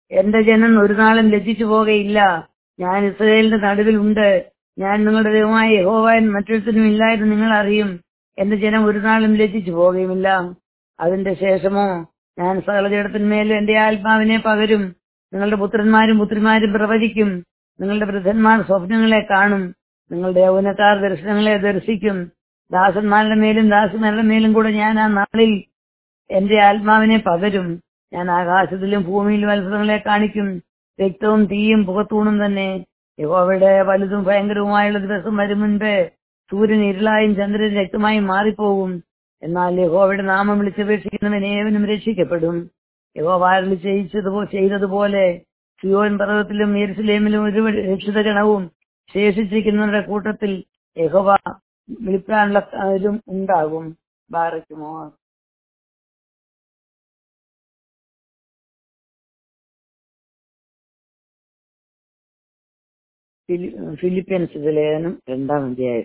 എന്റെ ജനം ഒരു നാളും ലജ്ജിച്ചു പോകയില്ല ഞാൻ ഇസ്രയേലിന്റെ നടുവിലുണ്ട് ഞാൻ നിങ്ങളുടെ ദൈവമായ യഹോവാൻ മറ്റൊരുത്തനും ഇല്ലായെന്ന് നിങ്ങൾ അറിയും എന്റെ ജനം ഒരു നാളും ലജ്ജിച്ചു പോകുകയുമില്ല അതിന്റെ ശേഷമോ ഞാൻ സകല ജഡത്തിന്മേലും എന്റെ ആത്മാവിനെ പകരും നിങ്ങളുടെ പുത്രന്മാരും പുത്രിമാരും പ്രവചിക്കും നിങ്ങളുടെ വൃദ്ധന്മാർ സ്വപ്നങ്ങളെ കാണും നിങ്ങളുടെ യൗവനക്കാർ ദർശനങ്ങളെ ദർശിക്കും ദാസന്മാരുടെ മേലും ദാസിമാരുടെ മേലും കൂടെ ഞാൻ ആ നാളിൽ എന്റെ ആത്മാവിനെ പകരും ഞാൻ ആകാശത്തിലും ഭൂമിയിലും അത്ഭുതങ്ങളെ കാണിക്കും രക്തവും തീയും പുകത്തൂണും തന്നെ യഹോവയുടെ വലുതും ഭയങ്കരവുമായുള്ള ദിവസം വരും മുൻപ് സൂര്യൻ ഇരുളായും ചന്ദ്രൻ രക്തമായും മാറിപ്പോകും എന്നാൽ യഹോവയുടെ നാമം വിളിച്ചപേക്ഷിക്കുന്നവൻ ഏവനും രക്ഷിക്കപ്പെടും യഹോവ അരുളി ചെയ്യിച്ചതുപോ ചെയ്തതുപോലെ സിയോൻ പർവ്വതത്തിലും യെരുസലേമിലും ഒരു രക്ഷിത ഗണവും ശേഷിച്ചിരിക്കുന്നവരുടെ കൂട്ടത്തിൽ യഹോവ വിളിക്കാനുള്ള കാര്യം ഉണ്ടാകും ബാറയ്ക്കുമോ ഫിലി- ഫിലിപ്പീൻസ് ലേഖനം രണ്ടാം അധ്യായം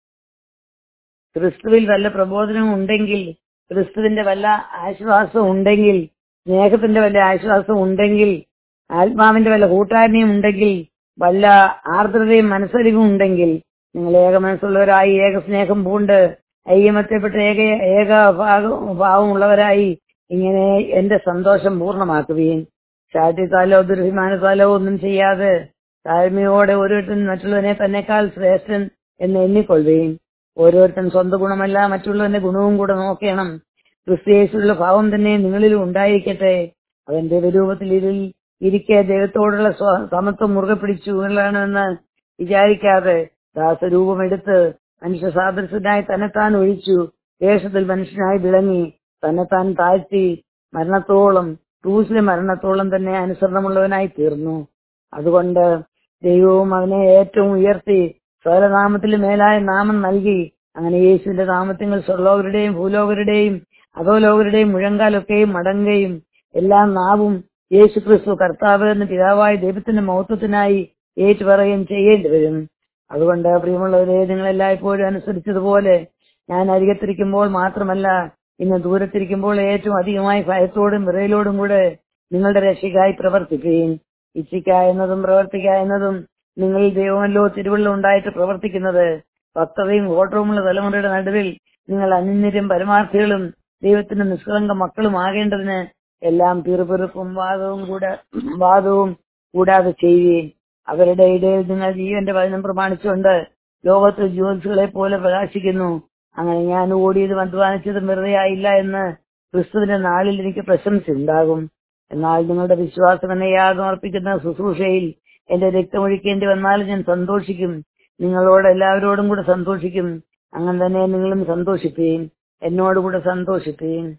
ക്രിസ്തുവിൽ വല്ല പ്രബോധനവും ഉണ്ടെങ്കിൽ ക്രിസ്തുവിന്റെ വല്ല ആശ്വാസവും ഉണ്ടെങ്കിൽ സ്നേഹത്തിന്റെ വല്ല ആശ്വാസവും ഉണ്ടെങ്കിൽ ആത്മാവിന്റെ വല്ല കൂട്ടായ്മയും ഉണ്ടെങ്കിൽ വല്ല ആർദ്രതയും മനസ്സലിവും ഉണ്ടെങ്കിൽ നിങ്ങൾ ഏക മനസ്സുള്ളവരായി ഏക സ്നേഹം പൂണ്ട് ഐകമത്യപ്പെട്ട ഏക ഏക ഭാഗ- ഭാവമുള്ളവരായി ഇങ്ങനെ എന്റെ സന്തോഷം പൂർണ്ണമാക്കുകയും ശാഠ്യത്താലോ ദുരഭിമാനത്താലോ ഒന്നും ചെയ്യാതെ താഴ്മയോടെ ഓരോരുത്തൻ മറ്റുള്ളവനെ തന്നെക്കാൾ ശ്രേഷ്ഠൻ എന്ന് എണ്ണിക്കൊള്ളുകയും ഓരോരുത്തൻ സ്വന്തം ഗുണമല്ല മറ്റുള്ളവന്റെ ഗുണവും കൂടെ നോക്കണം ക്രിസ്തയേശുള്ള ഭാവം തന്നെ നിങ്ങളിലും ഉണ്ടായിരിക്കട്ടെ അവന്റെ രൂപത്തിൽ ഇതിൽ ഇരിക്കെ ദൈവത്തോടുള്ള സ്വ- സമത്വം മുറുകെ പിടിച്ചു എന്നുള്ളതാണെന്ന് വിചാരിക്കാതെ ദാസരൂപമെടുത്ത് മനുഷ്യ സാദൃശ്യനായി തന്നെത്താൻ ഒഴിച്ചു ദേശത്തിൽ മനുഷ്യനായി വിളങ്ങി തന്നെത്താൻ താഴ്ത്തി മരണത്തോളം ക്രൂശിലെ മരണത്തോളം തന്നെ അനുസരണമുള്ളവനായി തീർന്നു അതുകൊണ്ട് ദൈവവും അവനെ ഏറ്റവും ഉയർത്തി സ്വരനാമത്തിൽ മേലായ നാമം നൽകി അങ്ങനെ യേശുവിന്റെ നാമത്തിൽ സ്വർലോകരുടെയും ഭൂലോകരുടെയും അധോലോകരുടെയും മുഴങ്കാലൊക്കെയും മടങ്ങുകയും എല്ലാ നാവും യേശു ക്രിസ്തു കർത്താവ് എന്ന പിതാവായ ദൈവത്തിന്റെ മഹത്വത്തിനായി ഏറ്റുപറയുകയും ചെയ്യേണ്ടി വരും അതുകൊണ്ട് പ്രിയമുള്ളവരെ നിങ്ങൾ എല്ലായ്പ്പോഴും അനുസരിച്ചതുപോലെ ഞാൻ അരികത്തിരിക്കുമ്പോൾ മാത്രമല്ല ഇന്ന് ദൂരത്തിരിക്കുമ്പോൾ ഏറ്റവും അധികമായി ഭയത്തോടും വിറയലോടും കൂടെ നിങ്ങളുടെ രക്ഷയ്ക്കായി പ്രവർത്തിക്കുകയും ഇച്ഛിക്ക എന്നതും പ്രവർത്തിക്ക എന്നതും നിങ്ങളിൽ ദൈവമല്ലോ തിരുവള്ളം ഉണ്ടായിട്ട് പ്രവർത്തിക്കുന്നത് ഭക്തതയും ഓട്ടവുമുള്ള തലമുറയുടെ നടുവിൽ നിങ്ങൾ അന്യരും പരമാർത്ഥികളും ദൈവത്തിന്റെ നിഷ്കളങ്ക മക്കളും ആകേണ്ടതിന് എല്ലാം പിറുപിറുപ്പും വാദവും കൂടെ വാദവും കൂടാതെ ചെയ്യുകയും അവരുടെ ഇടയിൽ നിങ്ങൾ ജീവന്റെ വചനം പ്രമാണിച്ചുകൊണ്ട് ലോകത്ത് ജ്യോതിസുകളെ പോലെ പ്രകാശിക്കുന്നു അങ്ങനെ ഞാൻ ഓടിയതും അധ്വാനിച്ചതും വെറുതെ ആയില്ല എന്ന് ക്രിസ്തുവിന്റെ നാളിൽ എനിക്ക് പ്രശംസയുണ്ടാകും എന്നാൽ നിങ്ങളുടെ വിശ്വാസം എന്നെ യാഗം അർപ്പിക്കുന്ന ശുശ്രൂഷയിൽ എന്റെ രക്തമൊഴിക്കേണ്ടി വന്നാലും ഞാൻ സന്തോഷിക്കും നിങ്ങളോട് എല്ലാവരോടും കൂടെ സന്തോഷിക്കും അങ്ങനെ തന്നെ നിങ്ങളും സന്തോഷിക്കുകയും എന്നോടുകൂടെ സന്തോഷിക്കുകയും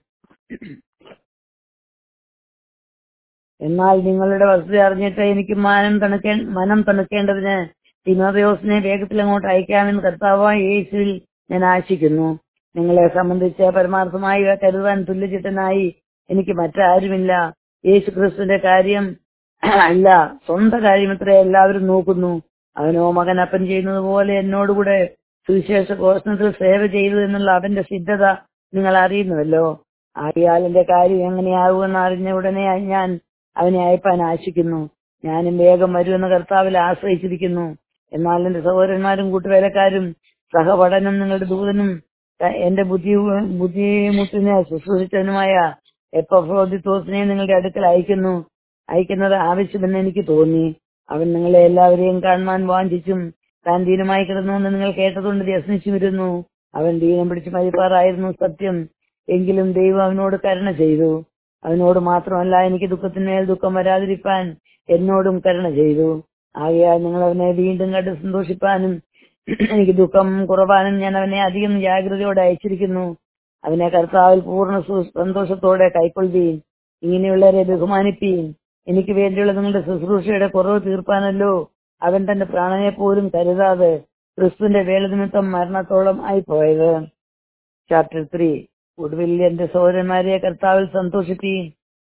എന്നാൽ നിങ്ങളുടെ വസ്തുത അറിഞ്ഞിട്ട് എനിക്ക് മാനം തണുക്കേ മനം തണുക്കേണ്ടതിന് തിമോദയോസിനെ വേഗത്തിൽ അങ്ങോട്ട് അയക്കാമെന്ന് കർത്താവായ യേശുവിൽ ഞാൻ ആശിക്കുന്നു നിങ്ങളെ സംബന്ധിച്ച് പരമാർത്ഥമായി കരുതാൻ തുല്യചിട്ടനായി എനിക്ക് മറ്റാരുമില്ല യേശു ക്രിസ്തുവിന്റെ കാര്യം അല്ല സ്വന്തം കാര്യമത്രേ എല്ലാവരും നോക്കുന്നു അവനോ മകൻ അപ്പൻ ചെയ്യുന്നത് പോലെ എന്നോടുകൂടെ സുവിശേഷ ഘോഷണത്തിൽ സേവ ചെയ്തു എന്നുള്ള അവന്റെ സിദ്ധത നിങ്ങൾ അറിയുന്നുവല്ലോ ആകിയാൽ എന്റെ കാര്യം എങ്ങനെയാകുമെന്ന് അറിഞ്ഞ ഉടനെ ഞാൻ അവനെ അയപ്പാൻ ആശിക്കുന്നു ഞാനും വേഗം വരുമെന്ന് കർത്താവിൽ ആശ്രയിച്ചിരിക്കുന്നു എന്നാൽ എന്റെ സഹോദരന്മാരും കൂട്ടുവേലക്കാരും സഹപഠനം നിങ്ങളുടെ ദൂതനും ത- എന്റെ ബുദ്ധി ബുദ്ധിമുട്ടിനെ ശുശ്രൂഷിച്ചവനുമായ എപ്പഫ്രോദിത്തോസിനെ നിങ്ങളുടെ അടുക്കൽ അയക്കുന്നു അയക്കുന്നത് ആവശ്യമെന്ന് എനിക്ക് തോന്നി അവൻ നിങ്ങളെ എല്ലാവരെയും കാണുവാൻ വാഞ്ചിച്ചും താൻ ദീനമായി കിടന്നുവെന്ന് നിങ്ങൾ കേട്ടതുകൊണ്ട് വ്യസനിച്ചു വരുന്നു അവൻ ദീനം പിടിച്ച് മരിപ്പാറായിരുന്നു സത്യം എങ്കിലും ദൈവം അവനോട് കരുണ ചെയ്തു അവനോട് മാത്രമല്ല എനിക്ക് ദുഃഖത്തിന്മേൽ ദുഃഖം വരാതിരിപ്പാൻ എന്നോടും കരുണ ചെയ്തു ആകയാൽ നിങ്ങൾ അവനെ വീണ്ടും കണ്ട് സന്തോഷിപ്പാനും എനിക്ക് ദുഃഖം കുറവാനും ഞാൻ അവനെ അധികം ജാഗ്രതയോടെ അയച്ചിരിക്കുന്നു അവനെ കർത്താവിൽ പൂർണ്ണ സു- സന്തോഷത്തോടെ കൈക്കൊള്ളുകയും ഇങ്ങനെയുള്ളവരെ ബഹുമാനിക്കുകയും എനിക്ക് വേണ്ടിയുള്ള നിങ്ങളുടെ ശുശ്രൂഷയുടെ കുറവ് തീർപ്പാനല്ലോ അവൻ തന്റെ പ്രാണനെ പോലും കരുതാതെ ക്രിസ്തുവിന്റെ വേല നിമിത്തം മരണത്തോളം ആയി പോയത് ചാപ്റ്റർ ത്രീ ഒടുവിൽ എന്റെ സഹോദരന്മാരെ കർത്താവിൽ സന്തോഷിക്കുകയും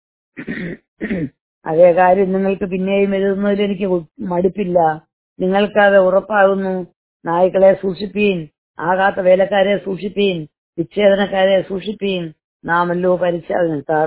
അതേ കാര്യം നിങ്ങൾക്ക് പിന്നെയും എഴുതുന്നതിൽ എനിക്ക് ഉ- മടുപ്പില്ല നിങ്ങൾക്കത് ഉറപ്പാകുന്നു നായ്ക്കളെ സൂക്ഷിപ്പീൻ ആകാത്ത വേലക്കാരെ സൂക്ഷിപ്പീൻ വിച്ഛേദനക്കാരെ സൂക്ഷിപ്പീൻ നാമല്ലോ പരിച്ഛേദനക്കാർ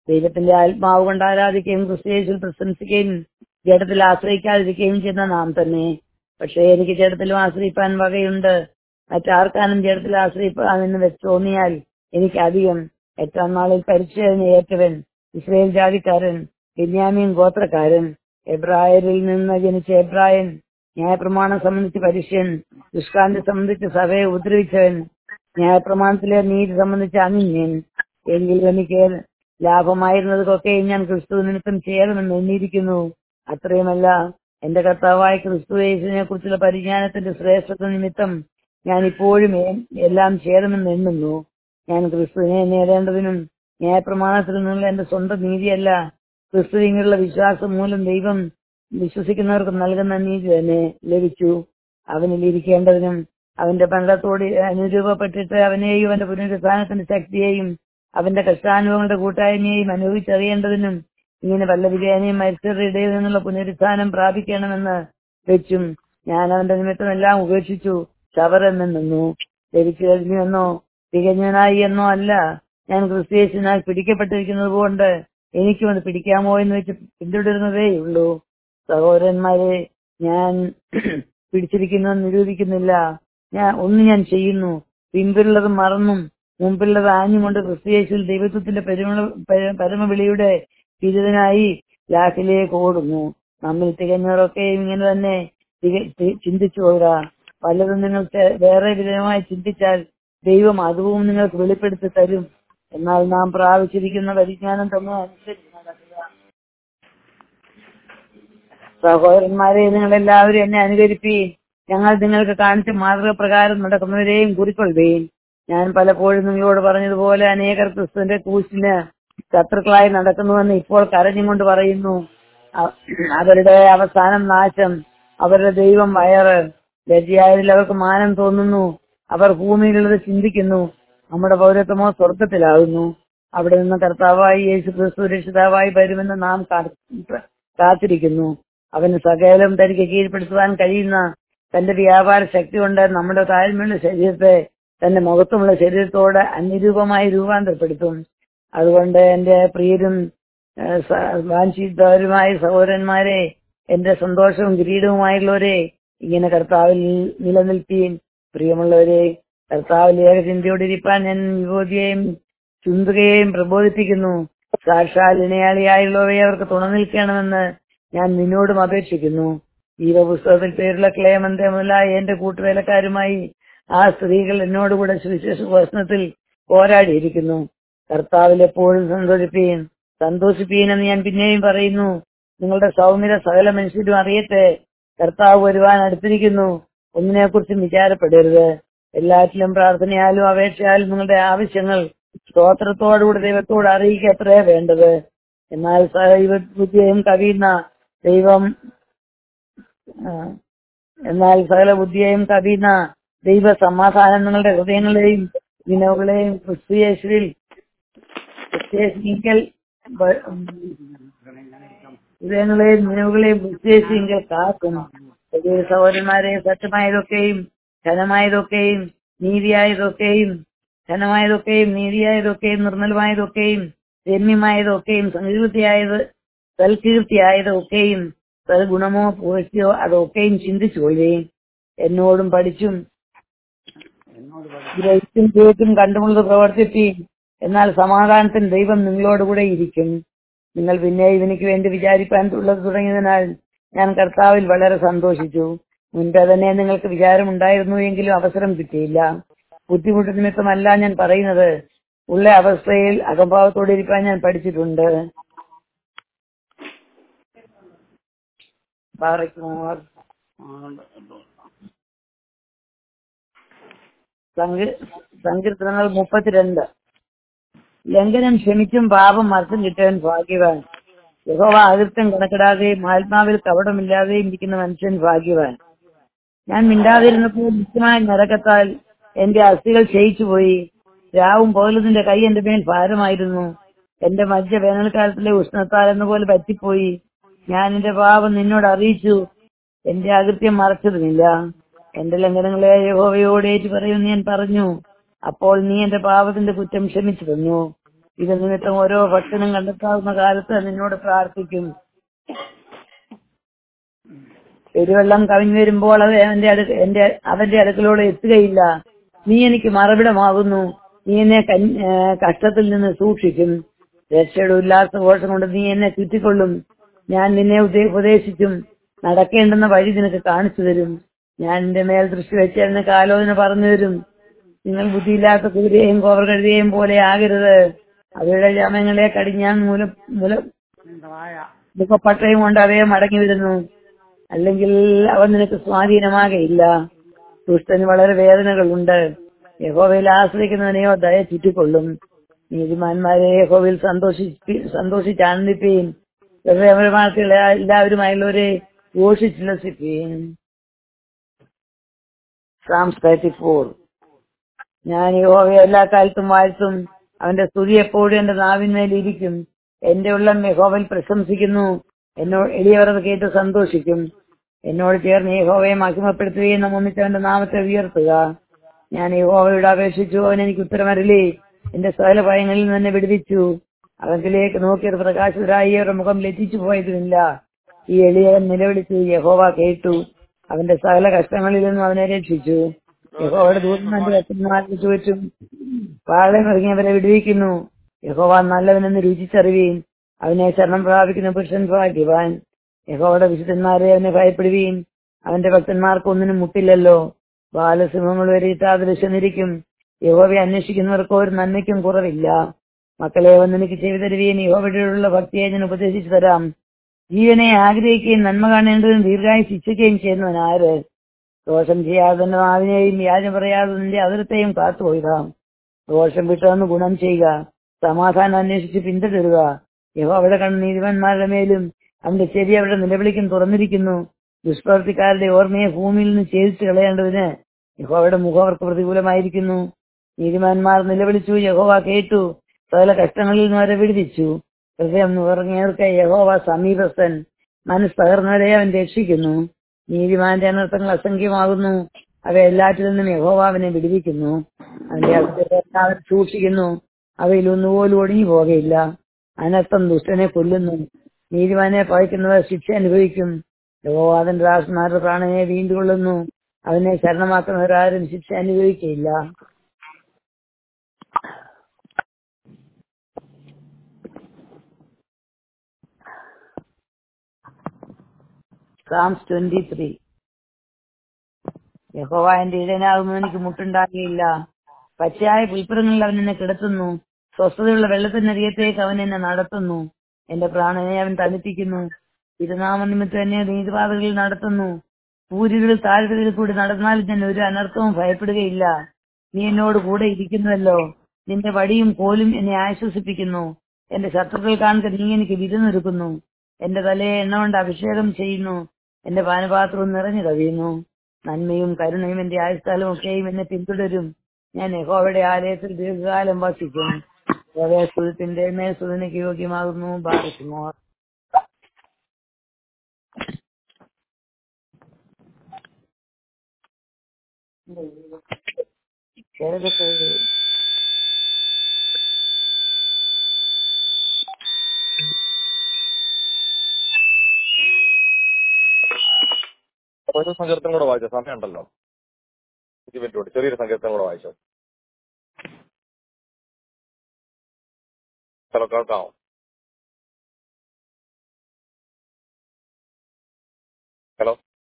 ദൈവത്തിന്റെ ആത്മാവ് കൊണ്ട് ആരാധിക്കുകയും ക്രിസ്തയേശുവിൽ പ്രശംസിക്കുകയും ജഡത്തിൽ ആശ്രയിക്കാതിരിക്കുകയും ചെയ്യുന്ന നാം തന്നെ പക്ഷേ എനിക്ക് ജഡത്തിലും ആശ്രയിപ്പാൻ വകയുണ്ട് മറ്റാർക്കാനും ജഡത്തിൽ ആശ്രയിപ്പാമെന്ന് വെച്ച് തോന്നിയാൽ എനിക്ക് അധികം എട്ടാം നാളിൽ പരിചയം ഏറ്റവൻ ഇസ്രയേൽ ജാതിക്കാരൻ ബെന്യാമീൻ ഗോത്രക്കാരൻ എബ്രായരിൽ നിന്ന് ജനിച്ച എബ്രായൻ ന്യായപ്രമാണം സംബന്ധിച്ച് പരുഷ്യൻ ദുഷ്കാന്തി സംബന്ധിച്ച് സഭയെ ഉപദ്രവിച്ചവൻ ന്യായപ്രമാണത്തിലെ നീതി സംബന്ധിച്ച് അനിന്യൻ എങ്കിലും എനിക്ക് ലാഭമായിരുന്നതൊക്കെയും ഞാൻ ക്രിസ്തു നിമിത്തം ചേരണമെന്ന് എണ്ണിയിരിക്കുന്നു അത്രയുമല്ല എന്റെ കർത്താവായ ക്രിസ്തു യേശുവിനെ കുറിച്ചുള്ള പരിജ്ഞാനത്തിന്റെ ശ്രേഷ്ഠത്വ നിമിത്തം ഞാൻ ഇപ്പോഴും എ- എല്ലാം ചേരുമെന്ന് എണ്ണുന്നു ഞാൻ ക്രിസ്തുവിനെ നേടേണ്ടതിനും ന്യായപ്രമാണത്തിൽ നിന്നുള്ള എന്റെ സ്വന്തം നീതിയല്ല ക്രിസ്തുവിനുള്ള വിശ്വാസം മൂലം ദൈവം വിശ്വസിക്കുന്നവർക്ക് നൽകുന്ന നീതി തന്നെ ലഭിച്ചു അവനിൽ ഇരിക്കേണ്ടതിനും അവന്റെ ബന്ധത്തോട് അനുരൂപപ്പെട്ടിട്ട് അവനെയും അവന്റെ പുനരുത്ഥാനത്തിന്റെ ശക്തിയെയും അവന്റെ കഷ്ടാനുഭവങ്ങളുടെ കൂട്ടായ്മയെയും അനുഭവിച്ചറിയേണ്ടതിനും ഇങ്ങനെ വല്ല വിജയനെയും മരിച്ചവരുടെ ഇടയിൽ നിന്നുള്ള പുനരുത്ഥാനം പ്രാപിക്കണമെന്ന് വെച്ചും ഞാൻ അവന്റെ നിമിത്തം എല്ലാം ഉപേക്ഷിച്ചു ചവറെന്ന് നിന്നു ലഭിച്ചു കഴിഞ്ഞു എന്നോ തികഞ്ഞവനായി എന്നോ അല്ല ഞാൻ ക്രിസ്തീയസിനാൽ പിടിക്കപ്പെട്ടിരിക്കുന്നത് കൊണ്ട് എനിക്കും അത് പിടിക്കാമോ എന്ന് വെച്ച് പിന്തുടരുന്നതേ ഉള്ളൂ സഹോദരന്മാരെ ഞാൻ പിടിച്ചിരിക്കുന്നത് നിരൂപിക്കുന്നില്ല ഞാൻ ഒന്ന് ഞാൻ ചെയ്യുന്നു പിമ്പിലുള്ളത് മറന്നും മുമ്പിലുള്ളത് ആഞ്ഞുകൊണ്ട് ക്രിസ്തീയേശുവിൽ ദൈവത്വത്തിന്റെ പെരുമ പര- പരമവിളിയുടെ തിരുവനായി ലാക്കിലേക്ക് ഓടുന്നു നമ്മിൽ തികഞ്ഞവരൊക്കെ ഇങ്ങനെ തന്നെ തിക- തി- ചിന്തിച്ചു പോവുക പലതും നിങ്ങൾ ചെ- വേറെ വിധമായി ചിന്തിച്ചാൽ ദൈവം അതുവും നിങ്ങൾക്ക് വെളിപ്പെടുത്തി തരും എന്നാൽ നാം പ്രാപിച്ചിരിക്കുന്ന പരിജ്ഞാനം തന്നെ അനുസരിച്ച് നടക്കുക സഹോദരന്മാരെ നിങ്ങൾ എല്ലാവരും എന്നെ അനുകരിപ്പീൻ ഞങ്ങൾ നിങ്ങൾക്ക് കാണിച്ച മാതൃക പ്രകാരം നടക്കുന്നവരെയും കുറിക്കൊള്ളുകയും ഞാൻ പലപ്പോഴും നിങ്ങളോട് പറഞ്ഞതുപോലെ അനേകർ ക്രിസ്തുവിന്റെ കൂശിന് ശത്രുക്കളായി നടക്കുന്നുവെന്ന് ഇപ്പോൾ കരഞ്ഞുകൊണ്ട് പറയുന്നു അ- അവരുടെ അവസാനം നാശം അവരുടെ ദൈവം വയറ് ലജ്ജയായതിൽ അവർക്ക് മാനം തോന്നുന്നു അവർ ഭൂമിയിലുള്ളത് ചിന്തിക്കുന്നു നമ്മുടെ പൗരത്വമോ സ്വർഗത്തിലാകുന്നു അവിടെ നിന്ന് കർത്താവായി യേശു ക്രിസ്തു രക്ഷിതാവായി വരുമെന്ന് നാം കാ- കാത്തിരിക്കുന്നു അവന് സകലം തനിക്ക് കീഴ്പ്പെടുത്തുവാൻ കഴിയുന്ന തന്റെ വ്യാപാര ശക്തി കൊണ്ട് നമ്മുടെ താഴ്മയുള്ള ശരീരത്തെ തന്റെ മുഖത്തുമുള്ള ശരീരത്തോട് അന്യരൂപമായി രൂപാന്തരപ്പെടുത്തും അതുകൊണ്ട് എന്റെ പ്രിയരും ഏഹ്, സ- വാഞ്ചിതവരുമായ സഹോദരന്മാരെ എന്റെ സന്തോഷവും കിരീടവുമായുള്ളവരെ ഇങ്ങനെ കർത്താവിൽ നിലനിൽപ്പീൻ പ്രിയമുള്ളവരെ കർത്താവിൽ ഏകചിന്തയോടിരിപ്പാൻ ഞാൻ വിഭൂതിയെയും ചിന്തുകയെയും പ്രബോധിപ്പിക്കുന്നു സാക്ഷാൽ ഇണയാളിയായുള്ളവയെ അവർക്ക് തുണ നിൽക്കണമെന്ന് ഞാൻ നിന്നോടും അപേക്ഷിക്കുന്നു ജീവപുസ്തകത്തിൽ പേരുള്ള ക്ലേമന്റെ മുതലായ എന്റെ കൂട്ടുവേലക്കാരുമായി ആ സ്ത്രീകൾ എന്നോടുകൂടെ സുവിശേഷ പ്രശ്നത്തിൽ പോരാടിയിരിക്കുന്നു കർത്താവിൽ എപ്പോഴും സന്തോഷിപ്പീൻ സന്തോഷിപ്പീൻ എന്ന് ഞാൻ പിന്നെയും പറയുന്നു നിങ്ങളുടെ സൗമ്യത സകല മനുഷ്യരും അറിയട്ടെ കർത്താവ് വരുവാൻ അടുത്തിരിക്കുന്നു ഒന്നിനെക്കുറിച്ചും വിചാരപ്പെടരുത് എല്ലാറ്റിലും പ്രാർത്ഥനയാലും അപേക്ഷയാലും നിങ്ങളുടെ ആവശ്യങ്ങൾ സ്തോത്രത്തോടുകൂടി ദൈവത്തോട് അറിയിക്കത്രേ വേണ്ടത് എന്നാൽ ദൈവ ബുദ്ധിയെയും കവിയുന്ന ദൈവം ആ, എന്നാൽ സകല ബുദ്ധിയെയും കവിയുന്ന ദൈവ സമാധാനം നിങ്ങളുടെ ഹൃദയങ്ങളെയും വിനവുകളെയും ക്രിസ്തുയേശുവിൽ ക്രിസ്തുയേശുവിങ്കൽ വ- ഹൃദയങ്ങളെയും വിനവുകളെയും ക്രിസ്തുയേശുവിങ്കൽ കാക്കും പ്രിയ സഹോദരന്മാരെ സത്യമായതൊക്കെയും ഘനമായതൊക്കെയും നീതിയായതൊക്കെയും ഘനമായതൊക്കെയും നീതിയായതൊക്കെയും നിർമ്മലമായതൊക്കെയും രമ്യമായതൊക്കെയും സങ്കീർത്തിയായത് സൽകീർത്തിയായതൊക്കെയും സൽഗുണമോ പൂഴ്ചയോ അതൊക്കെയും ചിന്തിച്ചു കൊള്ളുകയും എന്നോടും പഠിച്ചും ഗ്രഹിച്ചും കേട്ടും കണ്ടുമുള്ളത് പ്രവർത്തിപ്പീൻ എന്നാൽ സമാധാനത്തിന് ദൈവം നിങ്ങളോടുകൂടെ ഇരിക്കും നിങ്ങൾ പിന്നെ ഇവനിക്ക് വേണ്ടി വിചാരിപ്പാൻ ഉള്ളത് തുടങ്ങിയതിനാൽ ഞാൻ കർത്താവിൽ വളരെ സന്തോഷിച്ചു മുൻപേ തന്നെ നിങ്ങൾക്ക് വിചാരമുണ്ടായിരുന്നു എങ്കിലും അവസരം കിട്ടിയില്ല ബുദ്ധിമുട്ട് നിമിത്തമല്ല ഞാൻ പറയുന്നത് ഉള്ള അവസ്ഥയിൽ അകംഭാവത്തോടെ ഇരിക്കാൻ ഞാൻ പഠിച്ചിട്ടുണ്ട് ബാറയ്ക്കുമാർ സങ്കീ- സങ്കീർത്തനങ്ങൾ മുപ്പത്തിരണ്ട് ലംഘനം ക്ഷമിച്ചും പാപം മറച്ചും കിട്ടിയവൻ ഭാഗ്യവാൻ യഹോവ അകൃത്യം കണക്കിടാതെയും ആത്മാവിൽ കപടമില്ലാതെയും ഇരിക്കുന്ന മനുഷ്യൻ ഭാഗ്യവാൻ ഞാൻ മിണ്ടാതിരുന്നപ്പോൾ നിത്യമായ നരകത്താൽ എന്റെ അസ്ഥികൾ ക്ഷയിച്ചു പോയി രാവും പകലും നിന്റെ കൈ എന്റെ മേൽ ഭാരമായിരുന്നു എന്റെ മജ്ജ വേനൽക്കാലത്തിലെ ഉഷ്ണത്താൽ എന്നപോലെ പറ്റിപ്പോയി ഞാൻ എന്റെ പാപം നിന്നോട് അറിയിച്ചു എന്റെ അകൃത്യം മറച്ചതുമില്ല എന്റെ ലംഘനങ്ങളെ യഹോവയോട് ഏറ്റു പറയുമെന്ന് ഞാൻ പറഞ്ഞു അപ്പോൾ നീ എന്റെ പാപത്തിന്റെ കുറ്റം ക്ഷമിച്ചു തന്നു ഇത് നിമിത്തം ഓരോ ഭക്തനും കണ്ടെത്താവുന്ന കാലത്ത് നിന്നോട് പ്രാർത്ഥിക്കും പെരുവെള്ളം കവിഞ്ഞു വരുമ്പോൾ അത് എന്റെ അടുക്ക എന്റെ അവന്റെ അടുക്കലോട് എത്തുകയില്ല നീ എനിക്ക് മറവിടമാകുന്നു നീ എന്നെ കൻ- ഏ, കഷ്ടത്തിൽ നിന്ന് സൂക്ഷിക്കും രക്ഷയുടെ ഉല്ലാസഘോഷം കൊണ്ട് നീ എന്നെ ചുറ്റിക്കൊള്ളും ഞാൻ നിന്നെ ഉപദേ- ഉപദേശിക്കും നടക്കേണ്ടുന്ന വഴി നിനക്ക് കാണിച്ചു തരും ഞാൻ നിന്റെ മേൽ ദൃഷ്ടി വെച്ച് നിനക്ക് ആലോചന പറഞ്ഞു തരും നിങ്ങൾ ബുദ്ധിയില്ലാത്ത കുതിരയെയും കോവർ കഴുതിയെയും പോലെ ആകരുത് അവയുടെ ജാമ്യങ്ങളെ കടിഞ്ഞാൻ മൂല മൂല മുഖപ്പട്ടയും കൊണ്ട് അവയെ മടങ്ങി വരുന്നു അല്ലെങ്കിൽ അവൻ നിനക്ക് സ്വാധീനമാകയില്ല ദുഷ്ടന് വളരെ വേദനകളുണ്ട് യഹോവയിൽ ആശ്രയിക്കുന്നവനെയോ ദയ ചുറ്റിക്കൊള്ളും നീതിമാന്മാരെ യഹോവയിൽ സന്തോഷിപ്പി സന്തോഷിച്ചാനന്ദിപ്പീൻ ഹൃദയപരമാർത്ഥികളെ എല്ലാവരുമായുള്ളവരെ ഘോഷിച്ചുല്ലസിപ്പീൻ സാംസ് തേർട്ടി ഫോർ ഞാൻ യഹോവയെ എല്ലാ കാലത്തും വാഴ്ത്തും അവന്റെ സ്തുതി എപ്പോഴും എന്റെ നാവിന്മേൽ ഇരിക്കും എന്റെ ഉള്ളം യഹോവയിൽ പ്രശംസിക്കുന്നു എന്നോട് എളിയവർ അത് കേട്ട് സന്തോഷിക്കും എന്നോട് ചേർന്ന് യഹോവയെ മഹിമപ്പെടുത്തുകയും നാം ഒന്നിച്ച് അവന്റെ നാമത്തെ ഉയർത്തുക ഞാൻ യഹോവയോട് അപേക്ഷിച്ചു അവൻ എനിക്ക് ഉത്തരമരളി എന്റെ സകല ഭയങ്ങളിൽ നിന്ന് എന്നെ വിടുവിച്ചു അവങ്കിലേക്ക് നോക്കിയത് പ്രകാശിതരായി അവരുടെ മുഖം ലജ്ജിച്ചു പോയതുമില്ല ഈ എളിയവൻ നിലവിളിച്ചു യഹോവ കേട്ടു അവന്റെ സകല കഷ്ടങ്ങളിൽ നിന്നും അവനെ രക്ഷിച്ചു യഹോവയുടെ ദൂരം എന്റെ രക്തന്മാർക്ക് ചുറ്റും പാളയം ഇറങ്ങിയവരെ വിടുവിക്കുന്നു യഹോവ നല്ലവനെന്ന് രുചിച്ചറിവീൻ അവനെ ശരണം പ്രാപിക്കുന്ന പുരുഷൻ ഭാഗ്യവാൻ യഹോവയുടെ വിശുദ്ധന്മാരെ അവനെ ഭയപ്പെടുവീൻ അവന്റെ ഭക്തന്മാർക്ക് ഒന്നിനും മുട്ടില്ലല്ലോ ബാലസിംഹങ്ങൾ വരെ ഇട്ടാതെ വിശന്നിരിക്കും യഹോവയെ അന്വേഷിക്കുന്നവർക്ക് ഒരു നന്മയ്ക്കും കുറവില്ല മക്കളെ വന്ന് എനിക്ക് ചെയ്തു തരുവീൻ യഹോവയോടുള്ള ഭക്തിയെ ഞാൻ ഉപദേശിച്ചു തരാം ജീവനെ ആഗ്രഹിക്കുകയും നന്മ കാണേണ്ടതും ദീർഘായി ശിക്ഷിക്കുകയും ചെയ്യുന്നവൻ ആര് ദോഷം ചെയ്യാതെ തന്നെ നാവിനെയും വ്യാജം പറയാതെ നിന്റെ അതിർത്തേയും കാത്തുപോയിടാം ദോഷം വിട്ടുവന്ന് ഗുണം ചെയ്യുക സമാധാനം അന്വേഷിച്ച് പിന്തുടരുക യഹോ അവിടെ കണ്ട നീതിമാന്മാരുടെ മേലും അവന്റെ ചെവി അവരുടെ നിലവിളിക്കും തുറന്നിരിക്കുന്നു ദുഷ്പ്രവർത്തിക്കാരുടെ ഓർമ്മയെ ഭൂമിയിൽ നിന്ന് ഛേദിച്ചു കളയേണ്ടതിന് യഹോവയുടെ മുഖം അവർക്ക് പ്രതികൂലമായിരിക്കുന്നു നീതിമാന്മാർ നിലവിളിച്ചു യഹോവ കേട്ടു സകല കഷ്ടങ്ങളിൽ നിന്ന് അവരെ വിടുവിച്ചു ഹൃദയം നുറങ്ങിയവർക്ക് യഹോവ സമീപസ്ഥൻ മനസ്സ് തകർന്നവരെ അവൻ രക്ഷിക്കുന്നു നീതിമാന്റെ അനർത്ഥങ്ങൾ അസംഖ്യമാകുന്നു അവ എല്ലാറ്റിൽ നിന്നും യഹോവ അവനെ വിടുവിക്കുന്നു അവന്റെ അകത്തെ അവൻ സൂക്ഷിക്കുന്നു അവയിൽ ഒന്നുപോലും ഒടിഞ്ഞു പോകയില്ല അനർത്ഥം ദുഷ്ടനെ കൊല്ലുന്നു നീതിമാനെ പകയ്ക്കുന്നവർ ശിക്ഷ അനുഭവിക്കും യഹോവാദന്റെ ദാസന്മാരുടെ പ്രാണനെ വീണ്ടുകൊള്ളുന്നു അവനെ ശരണമാക്കുന്നവരാരും ശിക്ഷ അനുഭവിക്കയില്ല സാംസ് ട്വന്റി ത്രീ യഹോവ എന്റെ ഇടനാകുന്നു എനിക്ക് മുട്ടുണ്ടാകുകയില്ല പച്ചയായ പുൽപ്പുറങ്ങളിൽ അവൻ എന്നെ കിടത്തുന്നു സ്വസ്ഥതയുള്ള വെള്ളത്തിനരികത്തേക്ക് അവൻ എന്നെ നടത്തുന്നു എന്റെ പ്രാണനെ അവൻ തണുപ്പിക്കുന്നു തിരുനാമ നിമിത്തം എന്നെ നീതിപാതകളിൽ നടത്തുന്നു പൂരികളിൽ താഴ്വരയിൽ കൂടി നടന്നാലും ഞാൻ ഒരു അനർത്ഥവും ഭയപ്പെടുകയില്ല നീ എന്നോട് കൂടെ ഇരിക്കുന്നുവല്ലോ നിന്റെ വടിയും കോലും എന്നെ ആശ്വസിപ്പിക്കുന്നു എന്റെ ശത്രുക്കൾ കാണുക നീ എനിക്ക് വിരുന്നൊരുക്കുന്നു എന്റെ തലയെ എണ്ണ കൊണ്ട് അഭിഷേകം ചെയ്യുന്നു എന്റെ പാനപാത്രവും നിറഞ്ഞു കവിയുന്നു നന്മയും കരുണയും എന്റെ ആയുസ്ഥാലും ഒക്കെയും എന്നെ പിന്തുടരും ഞാൻ യഹോവയുടെ ആലയത്തിൽ ദീർഘകാലം വസിക്കും സ്തുതിന്റെ മേൽ സ്തുതിക്ക് യോഗ്യമാകുന്നു ബാലകുമാർ ഏതൊക്കെ ഒരു സങ്കീർത്തനം കൂടെ വായിച്ചോ സമയമുണ്ടല്ലോ എനിക്ക് പറ്റുള്ളൂ ചെറിയൊരു സങ്കീർത്തനം കൂടെ വായിച്ചോ ഹലോ കേൾക്കാമോ ഹലോ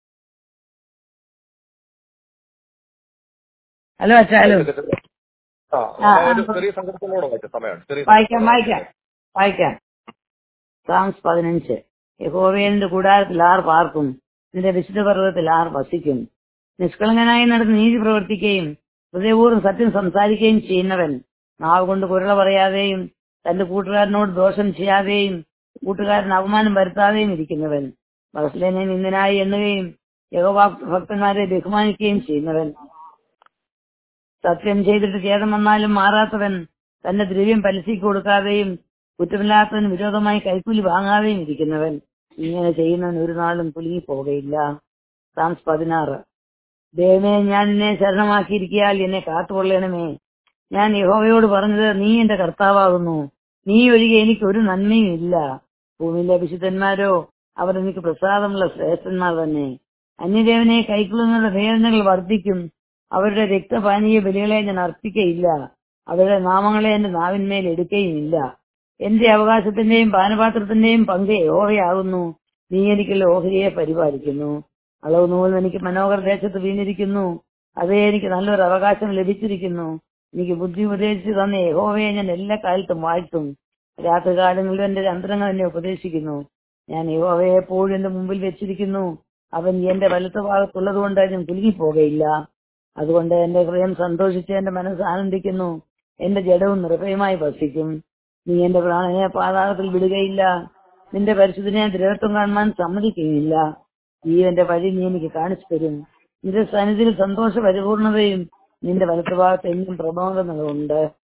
ഹലോ അച്ഛാ ഹലോ ആ ആ, ഒരു ആ. ചെറിയ സങ്കീർത്തനം കൂടെ വായിച്ചോ സമയമുണ്ട് ചെറിയ വായിക്കാം സങ്കീർത്തനം വായിക്കാം വായിക്കാം സാംസ് പതിനഞ്ച് യഹോവയുടെ കൂടാരത്തിൽ ആർ പാർക്കും നിന്റെ വിശുദ്ധ പർവ്വതത്തിൽ ആർ വസിക്കും നിഷ്കളങ്കനായി നടന്ന് നീതി പ്രവർത്തിക്കുകയും ഹൃദയപൂർവ്വം സത്യം സംസാരിക്കുകയും ചെയ്യുന്നവൻ നാവ് കൊണ്ട് കുരള പറയാതെയും തന്റെ കൂട്ടുകാരനോട് ദോഷം ചെയ്യാതെയും കൂട്ടുകാരൻ അപമാനം വരുത്താതെയും ഇരിക്കുന്നവൻ ബഹസ്ലേനെ നിന്ദനായി എണ്ണുകയും യഹോവ ഭക്തന്മാരെ ബഹുമാനിക്കുകയും ചെയ്യുന്നവൻ സത്യം ചെയ്തിട്ട് ഖേദം വന്നാലും മാറാത്തവൻ തന്റെ ദ്രവ്യം പലിശയ്ക്ക് കൊടുക്കാതെയും കുറ്റമില്ലാത്തവന് വിരോധമായി കൈക്കൂലി വാങ്ങാതെയും ഇരിക്കുന്നവൻ ഇങ്ങനെ ചെയ്യുന്നവൻ ഒരു നാളും കുലുങ്ങി പോകയില്ല സാംസ് പതിനാറ് ദൈവമേ ഞാൻ നിന്നെ ശരണമാക്കിയിരിക്കിയാൽ എന്നെ കാത്തുകൊള്ളണമേ ഞാൻ യഹോവയോട് പറഞ്ഞത് നീ എന്റെ കർത്താവാകുന്നു നീ ഒഴികെ എനിക്ക് ഒരു നന്മയും ഇല്ല ഭൂമിയിലെ വിശുദ്ധന്മാരോ അവർ എനിക്ക് പ്രസാദമുള്ള ശ്രേഷ്ഠന്മാർ തന്നെ അന്യദേവനെ കൈക്കൊള്ളുന്നവരുടെ വേദനകൾ വർദ്ധിക്കും അവരുടെ രക്തപാനീയ ബലികളെ ഞാൻ അർപ്പിക്കയില്ല അവരുടെ നാമങ്ങളെ എന്റെ നാവിന്മേൽ എടുക്കുകയുമില്ല എന്റെ അവകാശത്തിന്റെയും പാനപാത്രത്തിന്റെയും പങ്ക് യഹോവയാകുന്നു നീ എനിക്കുള്ള ഓഹരിയെ പരിപാലിക്കുന്നു അളവ് നൂൽ എനിക്ക് മനോഹര ദേശത്ത് വീണിരിക്കുന്നു അതേ എനിക്ക് നല്ലൊരു അവകാശം ലഭിച്ചിരിക്കുന്നു എനിക്ക് ബുദ്ധി ഉപദേശിച്ചു തന്ന യഹോവയെ ഞാൻ എല്ലാ കാലത്തും വാഴ്ത്തും രാത്രികാലങ്ങളിൽ എന്റെ അന്തരങ്ങൾ എന്നെ ഉപദേശിക്കുന്നു ഞാൻ യഹോവയെ എപ്പോഴും എന്റെ മുമ്പിൽ വെച്ചിരിക്കുന്നു അവൻ എന്റെ വലത്ത് ഭാഗത്തുള്ളത് കൊണ്ട് ഞാൻ കുലുങ്ങിപ്പോകയില്ല അതുകൊണ്ട് എന്റെ ഹൃദയം സന്തോഷിച്ച് എന്റെ മനസ്സ് ആനന്ദിക്കുന്നു എന്റെ ജഡവും നിർഭയമായി വസിക്കും നീ എന്റെ പ്രാണനെ പാതാളത്തിൽ വിടുകയില്ല നിന്റെ പരിശുദ്ധനെ ഞാൻ ദൃഢത്വം കാണുവാൻ സമ്മതിക്കുകയില്ല ജീവന്റെ വഴി നീ എനിക്ക് കാണിച്ചു തരും നിന്റെ സന്നിധിയിൽ സന്തോഷ പരിപൂർണതയും നിന്റെ വലത്തുഭാഗത്ത് എന്നും പ്രബോധനങ്ങളുണ്ട്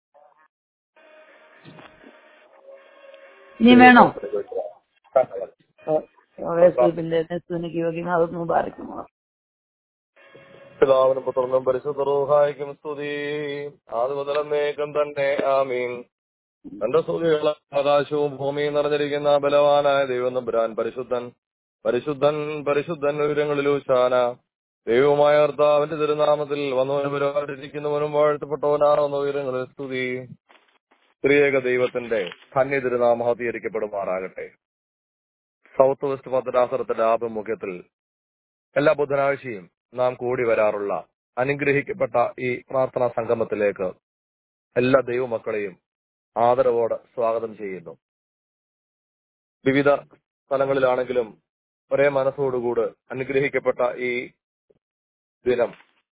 ഇനി വേണോ യോഗേശ്വരിപ്പിന്റെ നെസ്തുനിക്ക് യോഗ്യമാകുന്നു പാലിക്കുമോ പിതാവിനും പുത്രനും പരിശുദ്ധ റൂഹായിക്കും സ്തുതി ആദ്യ മുതലന്നേക്കും തന്നെ ആമീൻ തന്റെ സ്തുതികൾ ആകാശവും ഭൂമിയും നിറഞ്ഞിരിക്കുന്ന ബലവാനായ ദൈവം നമ്പുരാൻ പരിശുദ്ധൻ പരിശുദ്ധൻ പരിശുദ്ധൻ ഉയരങ്ങളിലൂശാന ദൈവമായ കർത്താവിന്റെ തിരുനാമത്തിൽ വന്നവനും വാഴ്ത്തപ്പെട്ടവനാണെന്ന ഉയരങ്ങളിൽ സ്തുതി സ്ത്രീയേക ദൈവത്തിന്റെ ധന്യ തിരുനാമഹീകരിക്കപ്പെടുമാറാകട്ടെ സൗത്ത് വെസ്റ്റ് ഭദ്രാസനത്തിന്റെ ആഭിമുഖ്യത്തിൽ എല്ലാ ബുധനാഴ്ചയും നാം കൂടി വരാറുള്ള അനുഗ്രഹിക്കപ്പെട്ട ഈ പ്രാർത്ഥനാ സംഗമത്തിലേക്ക് എല്ലാ ദൈവമക്കളെയും ആദരവോടെ സ്വാഗതം ചെയ്യുന്നു വിവിധ സ്ഥലങ്ങളിലാണെങ്കിലും ഒരേ മനസ്സോടുകൂട് അനുഗ്രഹിക്കപ്പെട്ട ഈ ദിനം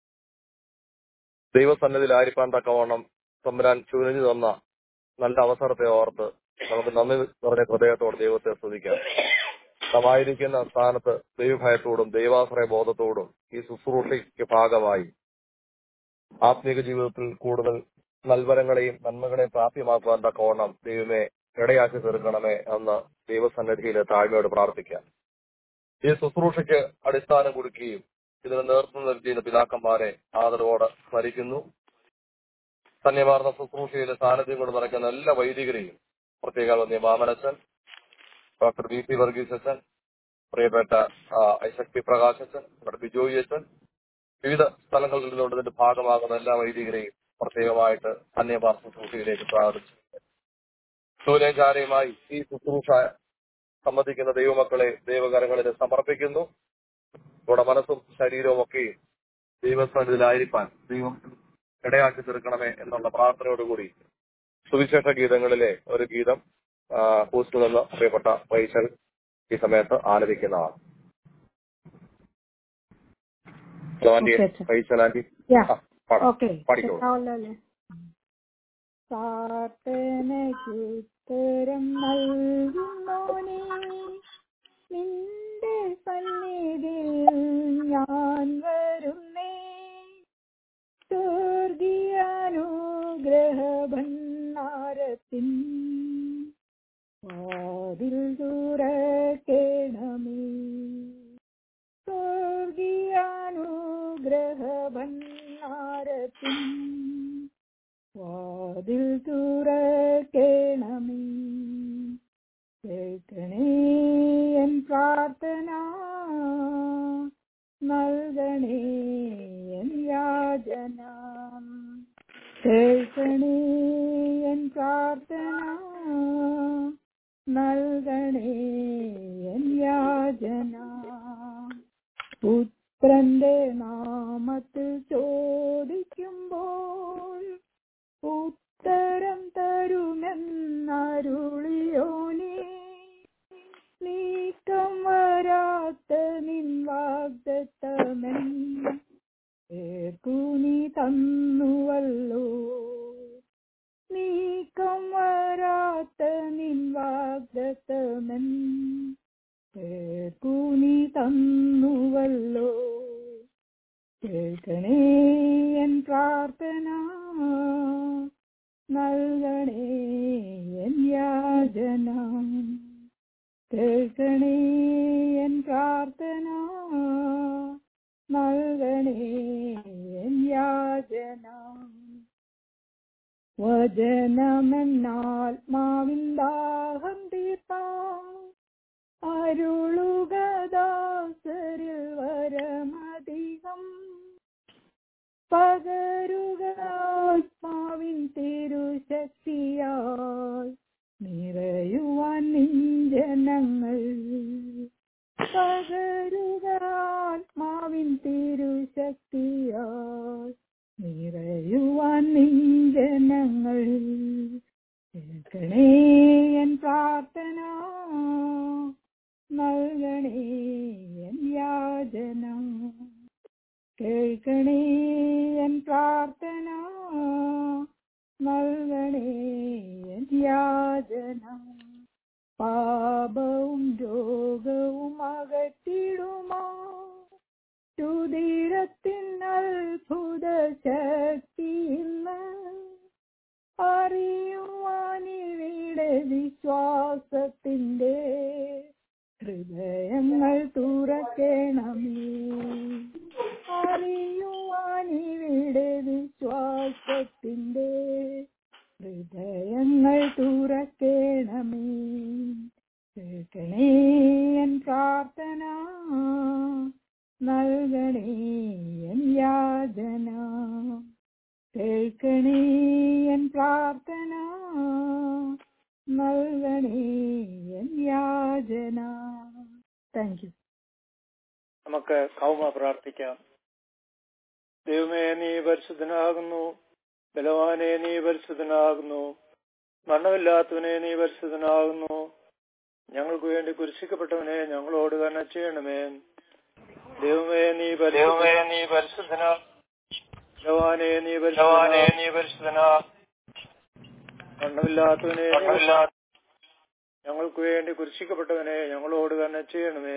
ദൈവസന്നിധിയിലായിരിക്കാൻ തക്കവണ്ണം തമ്പുരാൻ ചുരിഞ്ഞു തന്ന നല്ല അവസരത്തെ ഓർത്ത് നമുക്ക് നന്ദി നിറഞ്ഞ ഹൃദയത്തോട് ദൈവത്തെ സ്തുതിക്കാം നാം ആയിരിക്കുന്ന സ്ഥാനത്ത് ദൈവഭയത്തോടും ദൈവാശ്രയ ബോധത്തോടും ഈ ശുശ്രൂഷയ്ക്ക് ഭാഗമായി ആത്മീക ജീവിതത്തിൽ കൂടുതൽ നൽവരങ്ങളെയും നന്മകളെയും പ്രാപ്യമാക്കുവാൻ തക്കവണ്ണം ദൈവമേ ഇടയാക്കി തീർക്കണമേ എന്ന് ദൈവസന്നിധിയിൽ താഴ്മയോട് പ്രാർത്ഥിക്കാം ഈ ശുശ്രൂഷയ്ക്ക് അടിസ്ഥാനം കൊടുക്കുകയും ഇതിന് നേതൃത്വം നൽകിയ പിതാക്കന്മാരെ ആദരവോടെ സ്മരിക്കുന്നു ധന്യമാർന്ന ശുശ്രൂഷയിൽ സാന്നിധ്യം കൊണ്ട് നടക്കുന്ന എല്ലാ വൈദികരെയും പ്രത്യേക വന്യ മാമനച്ചൻ ഡോക്ടർ വി പി വർഗീസ് അച്ഛൻ പ്രിയപ്പെട്ട ആ, ഐസക് പി പ്രകാശ് അച്ഛൻ നമ്മുടെ ബിജോയി അച്ഛൻ വിവിധ സ്ഥലങ്ങളിൽ നിന്നുകൊണ്ട് ഇതിന്റെ ഭാഗമാകുന്ന എല്ലാ വൈദികരെയും പ്രത്യേകമായിട്ട് അന്യഭാഷ ശുശ്രൂഷയിലേക്ക് സ്വാഗതം ചെയ്യുന്നു സൂര്യചാരയുമായി ഈ ശുശ്രൂഷ സംബന്ധിക്കുന്ന ദൈവമക്കളെ ദൈവകരങ്ങളിൽ സമർപ്പിക്കുന്നു നമ്മുടെ മനസ്സും ശരീരവും ഒക്കെയും ദൈവസ്ഥാനത്തിലായിരിക്കാൻ ദൈവം ഇടയാക്കി തീർക്കണമേ എന്നുള്ള പ്രാർത്ഥനയോടുകൂടി സുവിശേഷ ഗീതങ്ങളിലെ ഒരു ഗീതം ആ, ഹൂസ്റ്റിൽ നിന്ന് പ്രിയപ്പെട്ട വൈശൽ ഈ സമയത്ത് ആലപിക്കുന്നതാണ് hello aunty Okay, sir. Vaishal aunty Yeah. ആ, പാടാം. ഓക്കെ പാടിക്കോളൂ പ്രാർത്ഥനയ്ക്കുത്തരം നൽകുന്നോനേ നിന്റെ സന്നിധിയിൽ ഞാൻ വരുന്നേ സ്വർഗീയാനുഗ്രഹഭണ്ണാരത്തിൻ വാതിൽ തുറക്കേണമേ സ്വർഗീയാനുഗ്രഹഭണ്ണാരത്തിൻ വാതിൽ തുറക്കേണമേ കേൾക്കണേ എൻ പ്രാർത്ഥന നൽകണേ എൻ യാചന കേൾക്കണേ എൻ പ്രാർത്ഥന നൽകണേ എൻ യാചന പുത്രന്റെ നാമത്തിൽ ചോദിക്കുമ്പോൾ ഉത്തരം തരുമെന്നരുളിയോനെ നീക്കം വരാത്ത നിൻ വാഗ്ദത്തമൻ ഏർക്കു നീ തന്നുവല്ലോ നീക്കം വരാത്ത നിൻ വാഗ്ദത്തമൻ ഏർക്കു നീ തന്നുവല്ലോ കേൾക്കണേ എൻ പ്രാർത്ഥന നൽകണേ എൻ യാചന കേൾക്കണേ എൻ പ്രാർത്ഥന നൽകണേ എൻ യാചന വചനമെന്നാത്മാവിൻ ദാഹം തീർത്താം അരുളുകദാസരിൽ വരമധികം പകരുകാത്മാവിൻ തിരുശക്തിയാൽ നിറയുവാൻ നിഞ്ജനങ്ങൾ പകരുകാത്മാവിൻ തിരുശക്തിയാൽ നിറയുവാൻ നിഞ്ജനങ്ങൾ കേൾക്കണേ എൻ പ്രാർത്ഥന നൽകണേ എൻ യാചന കേൾക്കണേ എൻ പ്രാർത്ഥന നൽകണേ എൻ യാചന പാപവും രോഗവും അകറ്റിടുമാ തുതിരത്തിൻ അത്ഭുത ശക്തി ഇന്ന് അറിയുവാനിവിടെ വിശ്വാസത്തിന്റെ ഹൃദയങ്ങൾ തുറക്കണമേ അറിയുവാനിവിടെ വിശ്വാസത്തിന്റെ ഹൃദയങ്ങൾ തുറക്കണമേ കേൾക്കണേ എൻ പ്രാർത്ഥന നൽകണേ എൻ യാചന കേൾക്കണേ എൻ പ്രാർത്ഥന നൽകണേ എൻ യാചന താങ്ക് യു നമുക്ക് കൗമ പ്രാർത്ഥിക്കാം ദൈവമേ നീ പരിശുദ്ധനാകുന്നു ബലവാനെ നീ പരിശുദ്ധനാകുന്നു മരണമില്ലാത്തവനെ നീ പരിശുദ്ധനാകുന്നു ഞങ്ങൾക്ക് വേണ്ടി കുരിശിക്കപ്പെട്ടവനെ ഞങ്ങളോട് തന്നെ ചെയ്യണമേ ദൈവമേ നീ ദൈവമേ നീ പരിശുദ്ധനാ ബലവാനെ നീ ബലവാനെ നീ പരിശുദ്ധനാ മരണമില്ലാത്തവനെ ഞങ്ങൾക്ക് വേണ്ടി കുരിശിക്കപ്പെട്ടവനെ ഞങ്ങളോട് തന്നെ ചെയ്യണമേ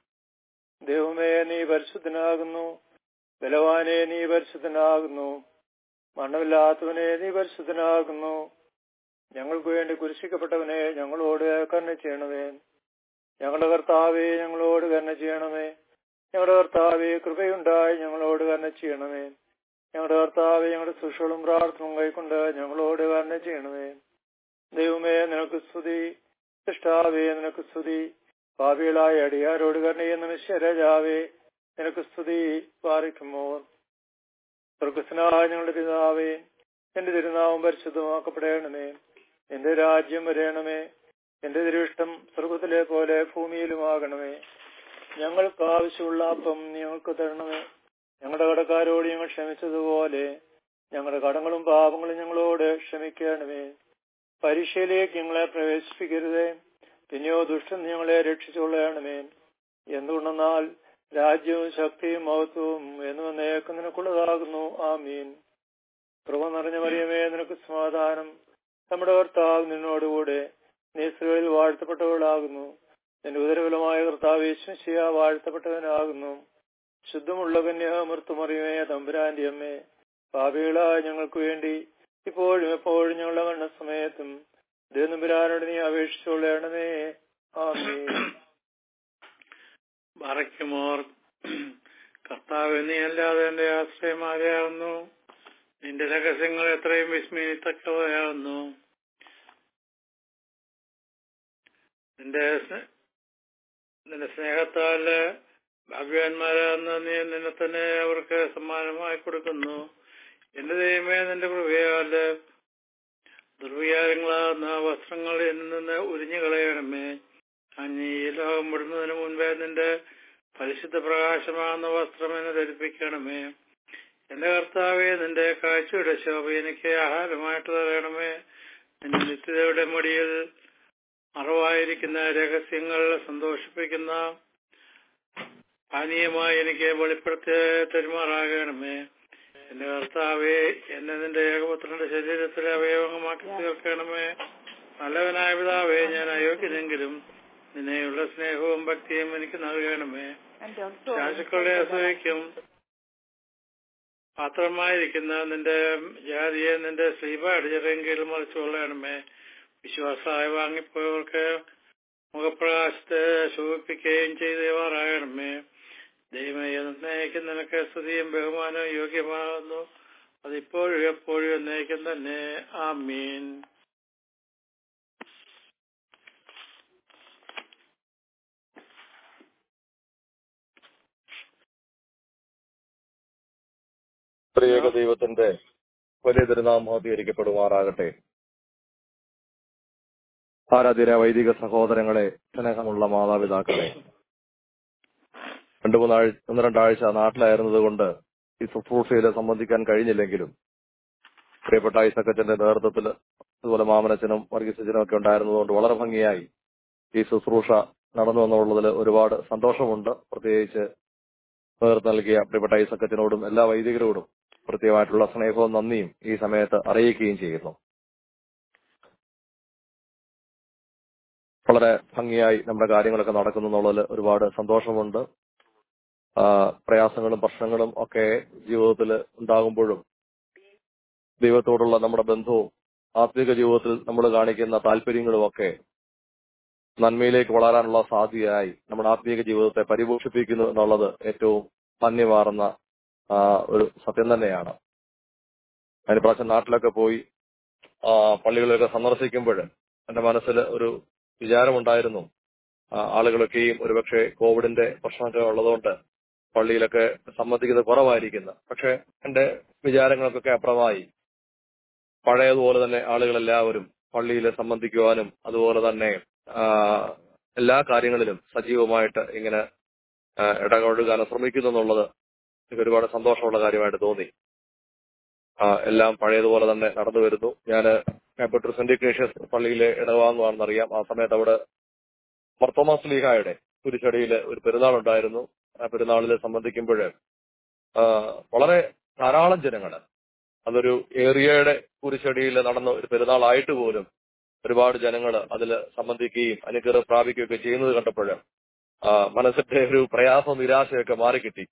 ദൈവമേ നീ പരിശുദ്ധനാകുന്നു ബലവാനെ നീ പരിശുദ്ധനാകുന്നു മണ്ണമില്ലാത്തവനെ നീ പരിശുദ്ധനാകുന്നു ഞങ്ങൾക്ക് വേണ്ടി കുരിശിക്കപ്പെട്ടവനെ ഞങ്ങളോട് കരുണ ചെയ്യണമേ ഞങ്ങളുടെ കർത്താവെ ഞങ്ങളോട് കരുണ ചെയ്യണമേ ഞങ്ങളുടെ കർത്താവെ കൃപയുണ്ടായി ഞങ്ങളോട് കരുണ ചെയ്യണമേ ഞങ്ങളുടെ കർത്താവെ ഞങ്ങളുടെ സുഷകളും പ്രാർത്ഥനയും കൈക്കൊണ്ട് ഞങ്ങളോട് കരുണ ചെയ്യണമേ ദൈവമേ നിനക്ക് സ്തുതി സൃഷ്ടാവേ നിനക്ക് സ്തുതി പാപികളായ അടിയാരോട് കരുണ ചെയ്യുന്ന മിശ്വരജാവേ നിനക്ക് സ്തുതി പാറിക്കുമോ സ്വർഗസ്നായ ഞങ്ങളുടെ പിതാവേ എന്റെ തിരുനാമം പരിശുദ്ധമാക്കപ്പെടണമേ എന്റെ രാജ്യം വരയണമേ എന്റെ തിരുവിഷ്ടം സ്വർഗത്തിലെ പോലെ ഭൂമിയിലുമാകണമേ ഞങ്ങൾക്ക് ആവശ്യമുള്ള അപ്പം ഞങ്ങൾക്ക് തരണമേ ഞങ്ങളുടെ കടക്കാരോട് ഞങ്ങൾ ക്ഷമിച്ചതുപോലെ ഞങ്ങളുടെ കടങ്ങളും പാപങ്ങളും ഞങ്ങളോട് ക്ഷമിക്കണമേ പരീക്ഷയിലേക്ക് ഞങ്ങളെ പ്രവേശിപ്പിക്കരുതേ പിന്നെയോ ദുഷ്ടൻ ഞങ്ങളെ രക്ഷിച്ചുകൊള്ളണമേ എന്തുകൊണ്ടെന്നാൽ രാജ്യവും ശക്തിയും മഹത്വവും എന്ന് നേക്ക് നിനക്കുള്ളതാകുന്നു ആമീൻ കൃപ നിറഞ്ഞ മറിയമേ നിനക്ക് സമാധാനം നമ്മുടെ കർത്താവ് നിന്നോടുകൂടെ നീ സ്ത്രീകളിൽ വാഴ്ത്തപ്പെട്ടവളാകുന്നു നിന്റെ ഉദരബലമായ കർത്താവ് യേശുശിയ വാഴ്ത്തപ്പെട്ടവനാകുന്നു ശുദ്ധമുള്ള കന്യാമൃത്തുമറിയമേ തമ്പുരാന്റെ അമ്മേ പാപികളായ ഞങ്ങൾക്ക് വേണ്ടി ഇപ്പോഴും എപ്പോഴും ഞങ്ങളുടെ മരണസമയത്തും ദേവനമ്പുരാനോട് നീ അപേക്ഷിച്ചുകൊള്ളണമേ ആമീൻ മറയ്ക്കുമോർ കർത്താവ് നീ അല്ലാതെ എന്റെ ആശ്രയമാരെയാവുന്നു നിന്റെ രഹസ്യങ്ങൾ എത്രയും വിസ്മയിത്തക്കവയാവുന്നു നിന്റെ സ്നേ- നിന്റെ സ്നേഹത്താല് ഭാഗ്യവാന്മാരാകുന്ന നീ നിന്നെ തന്നെ അവർക്ക് സമ്മാനമായി കൊടുക്കുന്നു എന്റെ ദൈവമേ നിന്റെ കൃപയാല് ദുർവികാരങ്ങളാകുന്ന വസ്ത്രങ്ങൾ എന്നിൽ നിന്ന് ഉരിഞ്ഞു കളയണമേ അഞ്ഞി ഈ ലോകം വിടുന്നതിന് മുൻപേ നിന്റെ പരിശുദ്ധ പ്രകാശമാകുന്ന വസ്ത്രം എന്നെ ധരിപ്പിക്കണമേ എന്റെ കർത്താവെ നിന്റെ കാഴ്ചയുടെ ശോഭ എനിക്ക് ആഹാരമായിട്ട് തരണമേ നിന്റെ നിത്യതയുടെ മുടിയിൽ മറവായിരിക്കുന്ന രഹസ്യങ്ങൾ സന്തോഷിപ്പിക്കുന്ന പാനീയമായി എനിക്ക് വെളിപ്പെടുത്തി തെരുമാറാകണമേ എന്റെ കർത്താവെ എന്നെ നിന്റെ ഏകപുത്രന്റെ ശരീരത്തിലെ അവയവമാക്കി തീർക്കണമേ നല്ലവനായ പിതാവേ ഞാൻ അയോഗ്യനെങ്കിലും നിന്നെയുള്ള സ്നേഹവും ഭക്തിയും എനിക്ക് നൽകണമേ ശാസുക്കളുടെ അസൂയയ്ക്കും പാത്രമായിരിക്കുന്ന നിന്റെ ജാതിയെ നിന്റെ ശ്രീപാട് ചെറിയെങ്കിൽ മറിച്ചു കൊള്ളണമേ വിശ്വാസമായി വാങ്ങിപ്പോയവർക്ക് മുഖപ്രകാശത്തെ ശോഭിപ്പിക്കുകയും ചെയ്തേവാറാകണമേ ദൈവമേ എന്നേക്കും നിനക്ക് സ്തുതിയും ബഹുമാനവും യോഗ്യമാകുന്നു അതിപ്പോഴും എപ്പോഴും എന്നേക്കും തന്നെ ആമീൻ ത്രിയേക ദൈവത്തിന്റെ വലിയ തിരുനാമോദീകരിക്കപ്പെടുമാറാകട്ടെ ആരാധ്യര വൈദിക സഹോദരങ്ങളെ സ്നേഹമുള്ള മാതാപിതാക്കളെ രണ്ടു മൂന്നാഴ്ച ഒന്ന് രണ്ടാഴ്ച നാട്ടിലായിരുന്നത് കൊണ്ട് ഈ ശുശ്രൂഷയിൽ സംബന്ധിക്കാൻ കഴിഞ്ഞില്ലെങ്കിലും പ്രിയപ്പെട്ട ഐസക്കച്ചന്റെ നേതൃത്വത്തിൽ അതുപോലെ മാമനച്ചനും വർഗീസച്ചനും ഒക്കെ ഉണ്ടായിരുന്നതുകൊണ്ട് വളരെ ഭംഗിയായി ഈ ശുശ്രൂഷ നടന്നു എന്നുള്ളതിൽ ഒരുപാട് സന്തോഷമുണ്ട് പ്രത്യേകിച്ച് നേതൃത്വം നൽകിയ പ്രിയപ്പെട്ട ഐസക്കച്ചനോടും എല്ലാ വൈദികരോടും പ്രത്യേകമായിട്ടുള്ള സ്നേഹവും നന്ദിയും ഈ സമയത്ത് അറിയിക്കുകയും ചെയ്യുന്നു വളരെ ഭംഗിയായി നമ്മുടെ കാര്യങ്ങളൊക്കെ നടക്കുന്നു എന്നുള്ളതിൽ ഒരുപാട് സന്തോഷമുണ്ട് ആ, പ്രയാസങ്ങളും പ്രശ്നങ്ങളും ഒക്കെ ജീവിതത്തിൽ ഉണ്ടാകുമ്പോഴും ദൈവത്തോടുള്ള നമ്മുടെ ബന്ധവും ആത്മീക ജീവിതത്തിൽ നമ്മൾ കാണിക്കുന്ന താല്പര്യങ്ങളും ഒക്കെ നന്മയിലേക്ക് വളരാനുള്ള സാധ്യതയായി നമ്മുടെ ആത്മീക ജീവിതത്തെ പരിപോഷിപ്പിക്കുന്നു എന്നുള്ളത് ഏറ്റവും ധന്യമാർന്ന ആ, ഒരു സത്യം തന്നെയാണ് അതിന് പ്രാവശ്യം നാട്ടിലൊക്കെ പോയി ആ, പള്ളികളൊക്കെ സന്ദർശിക്കുമ്പോൾ എന്റെ മനസ്സിൽ ഒരു വിചാരമുണ്ടായിരുന്നു ആ, ആളുകളൊക്കെയും ഒരുപക്ഷെ കോവിഡിന്റെ പ്രശ്നമൊക്കെ ഉള്ളതുകൊണ്ട് പള്ളിയിലൊക്കെ സംബന്ധിക്കുന്നത് കുറവായിരിക്കുന്നു പക്ഷെ എന്റെ വിചാരങ്ങൾക്കൊക്കെ അപ്പുറമായി പഴയതുപോലെ തന്നെ ആളുകളെല്ലാവരും പള്ളിയിൽ സംബന്ധിക്കുവാനും അതുപോലെ തന്നെ ആ, എല്ലാ കാര്യങ്ങളിലും സജീവമായിട്ട് ഇങ്ങനെ ആ, ഇടപഴകാനും ശ്രമിക്കുന്നു എന്നുള്ളത് എനിക്ക് ഒരുപാട് സന്തോഷമുള്ള കാര്യമായിട്ട് തോന്നി ആ, എല്ലാം പഴയതുപോലെ തന്നെ നടന്നു വരുന്നു ഞാൻ കാപ്പിട്ടർ സെന്റ് ഇഗ്നേഷ്യസ് പള്ളിയിലെ ഇടവാങ്ങുവാണെന്നറിയാം ആ സമയത്ത് അവിടെ മർത്തോമാസ് ലീഹായുടെ കുരിശടിയിൽ ഒരു പെരുന്നാൾ ഉണ്ടായിരുന്നു ആ പെരുന്നാളിൽ സംബന്ധിക്കുമ്പോൾ വളരെ ധാരാളം ജനങ്ങൾ അതൊരു ഏറിയയുടെ കുരിശടിയിൽ നടന്ന ഒരു പെരുന്നാളായിട്ട് പോലും ഒരുപാട് ജനങ്ങൾ അതിൽ സംബന്ധിക്കുകയും അനുഗ്രഹം പ്രാപിക്കുകയൊക്കെ ചെയ്യുന്നത് കണ്ടപ്പോൾ മനസ്സിന്റെ ഒരു പ്രയാസവും നിരാശയൊക്കെ മാറിക്കിട്ടി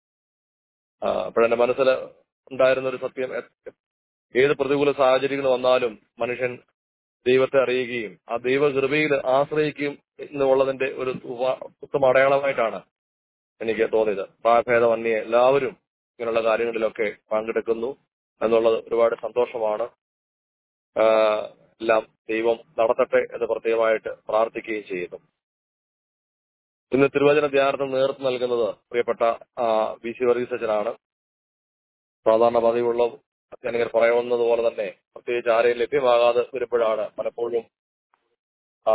ആ, അപ്പോഴെന്റെ മനസ്സിൽ ഉണ്ടായിരുന്ന ഒരു സത്യം എ- ഏത് പ്രതികൂല സാഹചര്യങ്ങൾ വന്നാലും മനുഷ്യൻ ദൈവത്തെ അറിയുകയും ആ ദൈവകൃപയിൽ ആശ്രയിക്കുകയും എന്നുള്ളതിന്റെ ഒരു ഉപ- ഉത്തമ അടയാളമായിട്ടാണ് എനിക്ക് തോന്നിയത് പ്രായഭേദമന്യേ എല്ലാവരും ഇങ്ങനെയുള്ള കാര്യങ്ങളിലൊക്കെ പങ്കെടുക്കുന്നു എന്നുള്ളത് ഒരുപാട് സന്തോഷമാണ് ആ, എല്ലാം ദൈവം നടത്തട്ടെ എന്ന് പ്രത്യേകമായിട്ട് പ്രാർത്ഥിക്കുകയും ചെയ്യുന്നു ഇന്ന് തിരുവചന ധ്യാനത്തിന് നേതൃത്വം നൽകുന്നത് പ്രിയപ്പെട്ട വി സി വർഗീസ് അച്ഛനാണ് സാധാരണ പതിവുള്ള ഞാനിങ്ങനെ പറയാവുന്നത് പോലെ തന്നെ പ്രത്യേകിച്ച് ആരെയും ലഭ്യമാകാതെ വരുമ്പോഴാണ് പലപ്പോഴും ആ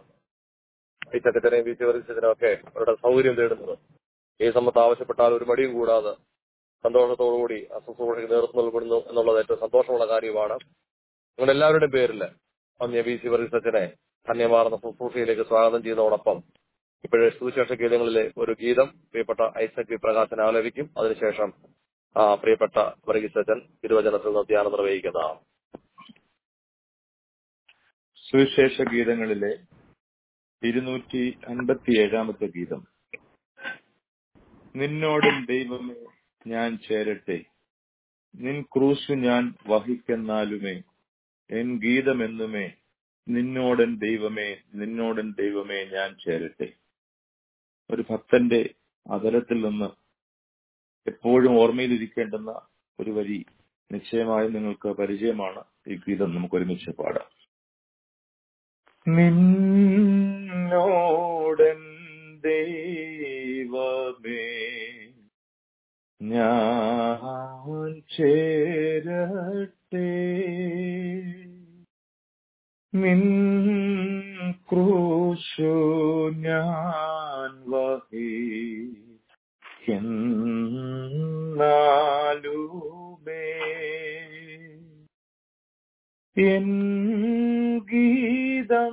ഈ സെക്രട്ടറിയും വി സി വർഗീസച്ചനും ഒക്കെ അവരുടെ സൗകര്യം തേടുന്നത് ഈ സമയത്ത് ആവശ്യപ്പെട്ടാൽ ഒരു മടിയും കൂടാതെ സന്തോഷത്തോടുകൂടി ആ ശുശ്രൂഷയ്ക്ക് നേതൃത്വം നൽകുന്നു എന്നുള്ളത് ഏറ്റവും സന്തോഷമുള്ള കാര്യമാണ് നിങ്ങളുടെ എല്ലാവരുടെയും പേരിൽ അന്യ വി സി വർഗീസച്ചനെ ധന്യമാർന്ന ശുശ്രൂഷയിലേക്ക് സ്വാഗതം ചെയ്യുന്നതോടൊപ്പം ഇപ്പോഴേ സുവിശേഷ ഗീതങ്ങളിലെ ഒരു ഗീതം പ്രിയപ്പെട്ട ഐസക് വി പ്രകാശൻ ആലപിക്കും അതിനുശേഷം ആ പ്രിയപ്പെട്ട വർഗീസച്ചൻ തിരുവചനത്തിൽ നിന്ന് ധ്യാനം നിർവഹിക്കുന്നതാണ് സുവിശേഷ ഗീതങ്ങളിലെ ഇരുന്നൂറ്റി അൻപത്തി ഏഴാമത്തെ ഗീതം നിന്നോടും ദൈവമേ ഞാൻ ചേരട്ടെ നിൻ ക്രൂശു ഞാൻ വഹിക്കെന്നാലുമേ എൻ ഗീതമെന്നുമേ നിന്നോടൻ ദൈവമേ നിന്നോടൻ ദൈവമേ ഞാൻ ചേരട്ടെ ഒരു ഭക്തന്റെ അതലത്തിൽ നിന്ന് എപ്പോഴും ഓർമ്മയിലിരിക്കേണ്ടുന്ന ഒരു വരി നിശ്ചയമായും നിങ്ങൾക്ക് പരിചയമാണ് ഈ ഗീതം നമുക്ക് ഒരുമിച്ച് പാടാം നിന്നോടൻ ദൈവമേ ഞാൻ ചേരട്ടെ നിൻ ക്രൂശു ഞാൻ വഹി എന്നാലുമേ എൻ ഗീതം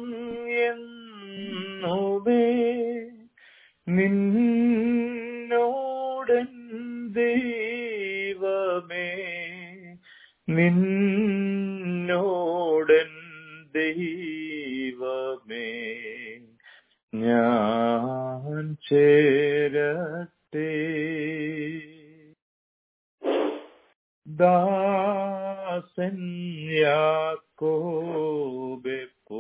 എന്നുമേ നിന്നോടൻ ദൈവമേ നിന്നോടൻ ദൈവമേ ഞാൻ ചേരട്ടെ ദാസൻ യാക്കോബെ പോ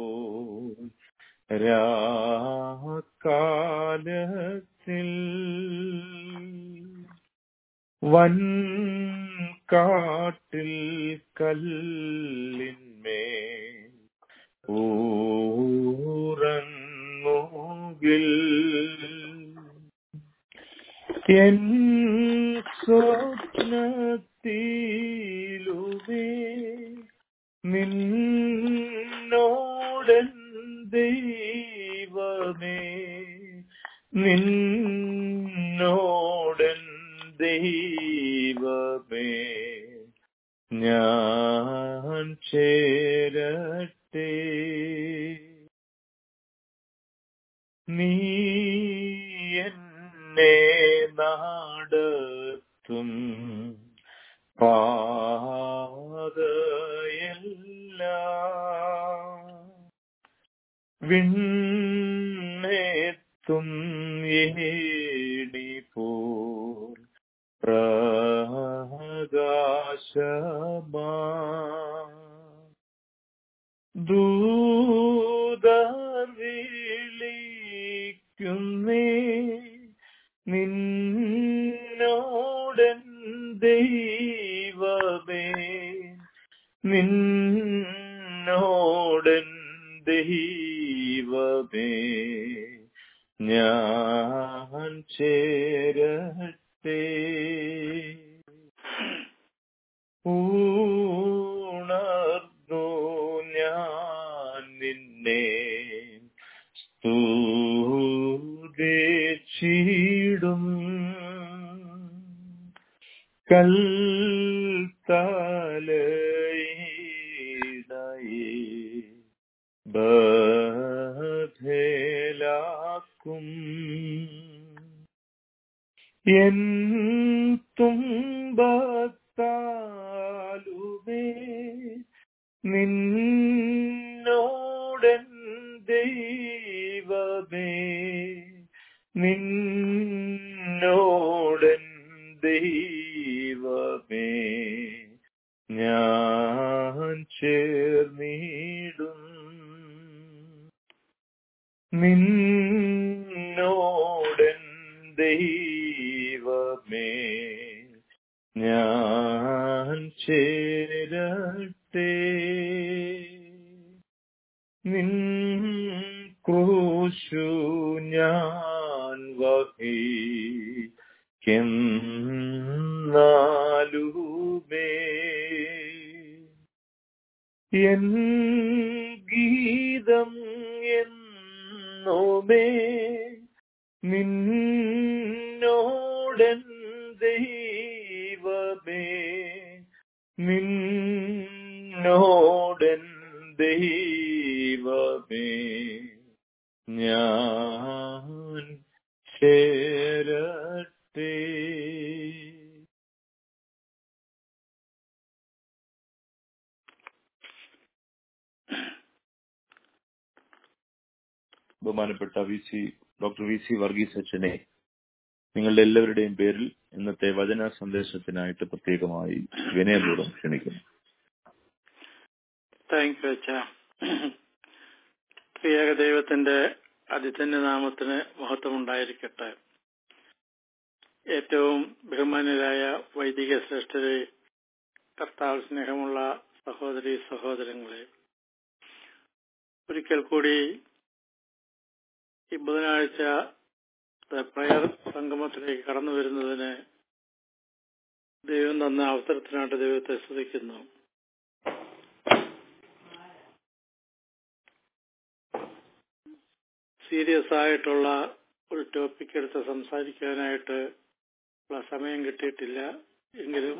രാക്കാലത്തിൽ വൻ കാട്ടിൽ കല്ലിന്മേൽ ഊറങ്ങുകിൽ എൻ സ്വപ്നത്തിലുമേ നിന്നോടൻ ദൈവമേ നിന്നോടൻ ദൈവമേ ഞാൻ ചേരട്ടെ നീ എന്നെ നാടത്തും പാതയെല്ലാം വിണ്ണേത്തും ഏണി പോൽ പ്രകാശമാ ദൂതർ വിളിക്കുന്നേ നിന്നോടൻ ദൈവമേ നിന്നോടൻ ദൈവമേ ഞാൻ ചേരട്ടെ ഉണർന്നു ഞാൻ നിന്നെ സ്തുതിച്ചിടും കൽത്തലയിടയെ ബധേലാക്കും എൻ തുമ്പത്താലുമേ നിന്നോടൻ ദൈവമേ നിന്നോടൻ ദൈവമേ ഞാൻ ചേർന്നിടും നിന്നോടൻ ദൈവമേ ഞാൻ ചേരട്ടെ നിൻ ക്രൂശു ഞാൻ വഹിക്കുന്നാലുമേ എൻ ഗീതം എന്നോമേ നിന്നോടൻ ദൈവമേ നിന്നോടൻ ദൈവമേ ഞാൻ ചേരട്ടെ ബഹുമാനപ്പെട്ട V C doctor V C Varghese അച്ഛനെ നിങ്ങളുടെ എല്ലാവരുടെയും പേരിൽ ഇന്നത്തെ വചന സന്ദേശത്തിനായിട്ട് പ്രത്യേകമായി വിനയപൂർവ്വം ക്ഷണിക്കുന്നു താങ്ക് യു അച്ഛ പ്രിയക ദൈവത്തിന്റെ അതിഥന്റെ നാമത്തിന് മഹത്വം ഉണ്ടായിരിക്കട്ടെ ഏറ്റവും ബഹുമാന്യരായ വൈദിക ശ്രേഷ്ഠരെ കർത്താവ് സ്നേഹമുള്ള സഹോദരി സഹോദരങ്ങളെ ഒരിക്കൽ കൂടി ഈ ബുധനാഴ്ച പ്രയർ സംഗമത്തിലേക്ക് കടന്നു വരുന്നതിന് ദൈവം തന്ന അവസരത്തിനായിട്ട് ദൈവത്തെ സ്തുതിക്കുന്നു സീരിയസ് ആയിട്ടുള്ള ഒരു ടോപ്പിക് എടുത്ത് സംസാരിക്കാനായിട്ട് ഉള്ള സമയം കിട്ടിയിട്ടില്ല എങ്കിലും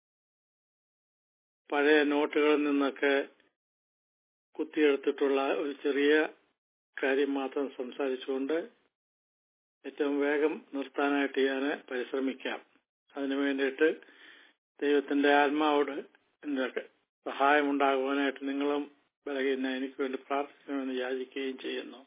പഴയ നോട്ടുകളിൽ നിന്നൊക്കെ കുത്തിയെടുത്തിട്ടുള്ള ഒരു ചെറിയ കാര്യം മാത്രം സംസാരിച്ചുകൊണ്ട് ഏറ്റവും വേഗം നിർത്താനായിട്ട് ഞാൻ പരിശ്രമിക്കാം അതിനു വേണ്ടിയിട്ട് ദൈവത്തിന്റെ ആത്മാവോട് എന്റെ സഹായമുണ്ടാകുവാനായിട്ട് നിങ്ങളും ബലഹീന എനിക്ക് വേണ്ടി പ്രാർത്ഥിക്കണമെന്ന് യാചിക്കുകയും ചെയ്യുന്നു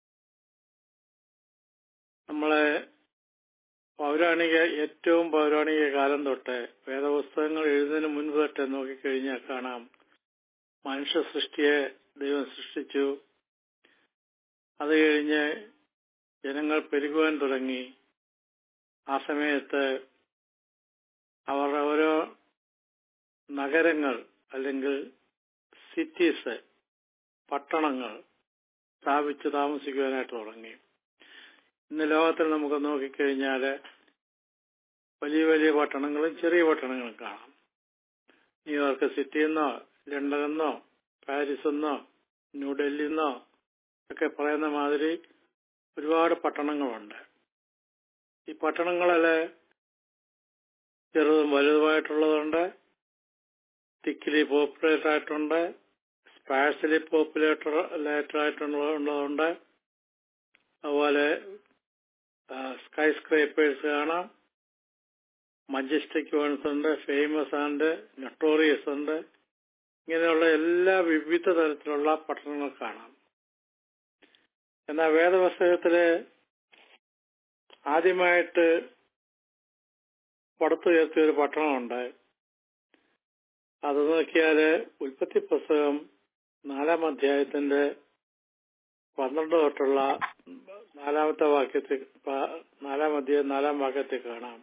നമ്മളെ പൗരാണിക ഏറ്റവും പൗരാണിക കാലം തൊട്ട് വേദപുസ്തകങ്ങൾ എഴുതുന്നതിന് മുൻപ് തൊട്ട് നോക്കിക്കഴിഞ്ഞാൽ കാണാം മനുഷ്യ സൃഷ്ടിയെ ദൈവം സൃഷ്ടിച്ചു അത് കഴിഞ്ഞ് ജനങ്ങൾ പെരുകുവാൻ തുടങ്ങി ആ സമയത്ത് അവരുടെ ഓരോ നഗരങ്ങൾ അല്ലെങ്കിൽ സിറ്റീസ് പട്ടണങ്ങൾ സ്ഥാപിച്ച് താമസിക്കുവാനായിട്ട് തുടങ്ങി ഇന്ന് ലോകത്തിൽ നമുക്ക് നോക്കിക്കഴിഞ്ഞാൽ വലിയ വലിയ പട്ടണങ്ങളും ചെറിയ പട്ടണങ്ങളും കാണാം ന്യൂയോർക്ക് സിറ്റി എന്നോ ലണ്ടൻ എന്നോ പാരീസ് എന്നോ ന്യൂഡൽഹി എന്നോ ഒക്കെ പറയുന്ന മാതിരി ഒരുപാട് പട്ടണങ്ങളുണ്ട് ഈ പട്ടണങ്ങളില് ചെറുതും വലുതുമായിട്ടുള്ളതുണ്ട് തിക്കിലി പോപ്പുലേറ്റ് ആയിട്ടുണ്ട് സ്പാഴ്സലി പോപ്പുലേറ്റർ ആയിട്ടുള്ളതുണ്ട് അതുപോലെ സ്കൈ സ്ക്രേപ്പേഴ്സ് കാണാം മജസ്റ്റിക് വൺസ് ഉണ്ട് ഫേമസ് ഉണ്ട് നൊട്ടോറിയസ് ഉണ്ട് ഇങ്ങനെയുള്ള എല്ലാ വിവിധ തരത്തിലുള്ള പട്ടണങ്ങൾ കാണാം എന്നാൽ വേദപുസ്തകത്തില് ആദ്യമായിട്ട് പടുത്തുയർത്തിയ ഒരു പട്ടണമുണ്ട് അത് നോക്കിയാല് ഉൽപ്പത്തി പുസ്തകം നാലാം അധ്യായത്തിന്റെ പന്ത്രണ്ട് തൊട്ടുള്ള നാലാമത്തെ വാക്യത്തിൽ നാലാം അധ്യായം നാലാം വാക്യത്തിൽ കാണാം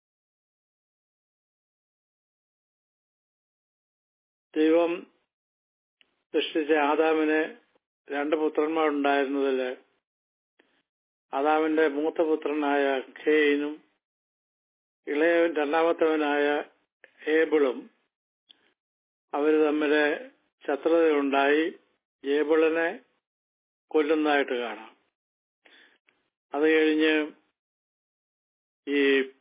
ദൈവം സൃഷ്ടിച്ച ആദാമിന് രണ്ട് പുത്രന്മാരുണ്ടായിരുന്നതില് ആദാമിന്റെ മൂത്ത പുത്രനായ ഖേനും ഇളയ രണ്ടാമത്തവനായ ഏബിളും അവര് തമ്മില് ശത്രുതയുണ്ടായി ഏബിളിനെ കൊല്ലുന്നതായിട്ട് കാണാം അത് കഴിഞ്ഞ് ഈ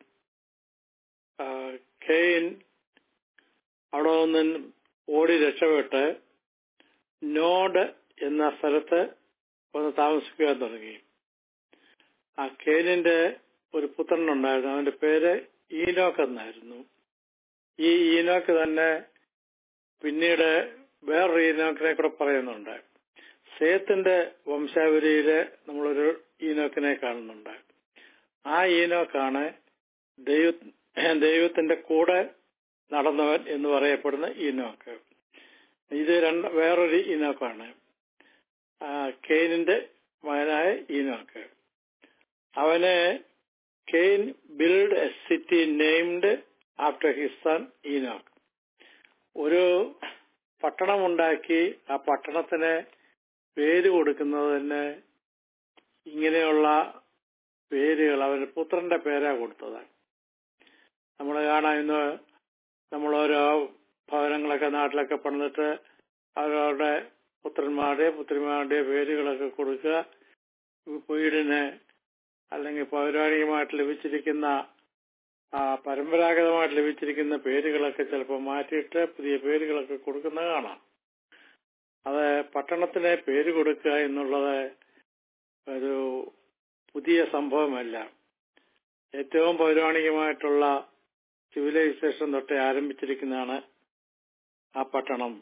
കെയിൻ അവിടെ നിന്ന് ഓടി രക്ഷപ്പെട്ട് നോഡ് എന്ന സ്ഥലത്ത് വന്ന് താമസിക്കുവാൻ തുടങ്ങി ആ കെയിനിന്റെ ഒരു പുത്രനുണ്ടായിരുന്നു അവന്റെ പേര് ഈനോക്ക് എന്നായിരുന്നു ഈ ഈനോക്ക് തന്നെ പിന്നീട് വേറൊരു ഈനോക്കിനെ കൂടെ പറയുന്നുണ്ട് സേത്തിന്റെ വംശാവലിയില് നമ്മളൊരു ഈനോക്കിനെ കാണുന്നുണ്ട് ആ ഈനോക്കാണ് ദൈവ ദൈവത്തിന്റെ കൂടെ നടന്നവൻ എന്ന് പറയപ്പെടുന്ന ഈനോക്ക് ഇത് രണ്ട് വേറൊരു ഈനോക്കാണ് കെയിനിന്റെ മകനായ ഈനോക്ക് അവന് Cain build a city named after his son Enoch ഒരു പട്ടണമുണ്ടാക്കി ആ പട്ടണത്തിന് പേര് കൊടുക്കുന്നത് തന്നെ ഇങ്ങനെയുള്ള പേരുകൾ അവന്റെ പുത്രന്റെ പേരാ കൊടുത്തത് നമ്മൾ കാണാം ഇന്ന് നമ്മൾ ഓരോ ഭവനങ്ങളൊക്കെ നാട്ടിലൊക്കെ പണിതിട്ട് അവരവരുടെ പുത്രന്മാരുടെ പുത്രിമാരുടെ പേരുകളൊക്കെ കൊടുക്കുക വീടിന് അല്ലെങ്കിൽ പൗരാണികമായിട്ട് ലഭിച്ചിരിക്കുന്ന ആ പരമ്പരാഗതമായിട്ട് ലഭിച്ചിരിക്കുന്ന പേരുകളൊക്കെ ചിലപ്പോൾ മാറ്റിയിട്ട് പുതിയ പേരുകളൊക്കെ കൊടുക്കുന്നത് കാണാം അത് പട്ടണത്തിന് പേര് കൊടുക്കുക എന്നുള്ളത് ഒരു പുതിയ സംഭവമല്ല ഏറ്റവും പൗരാണികമായിട്ടുള്ള സിവിലൈസേഷൻ തൊട്ടേ ആരംഭിച്ചിരിക്കുന്നതാണ് ആ പട്ടണം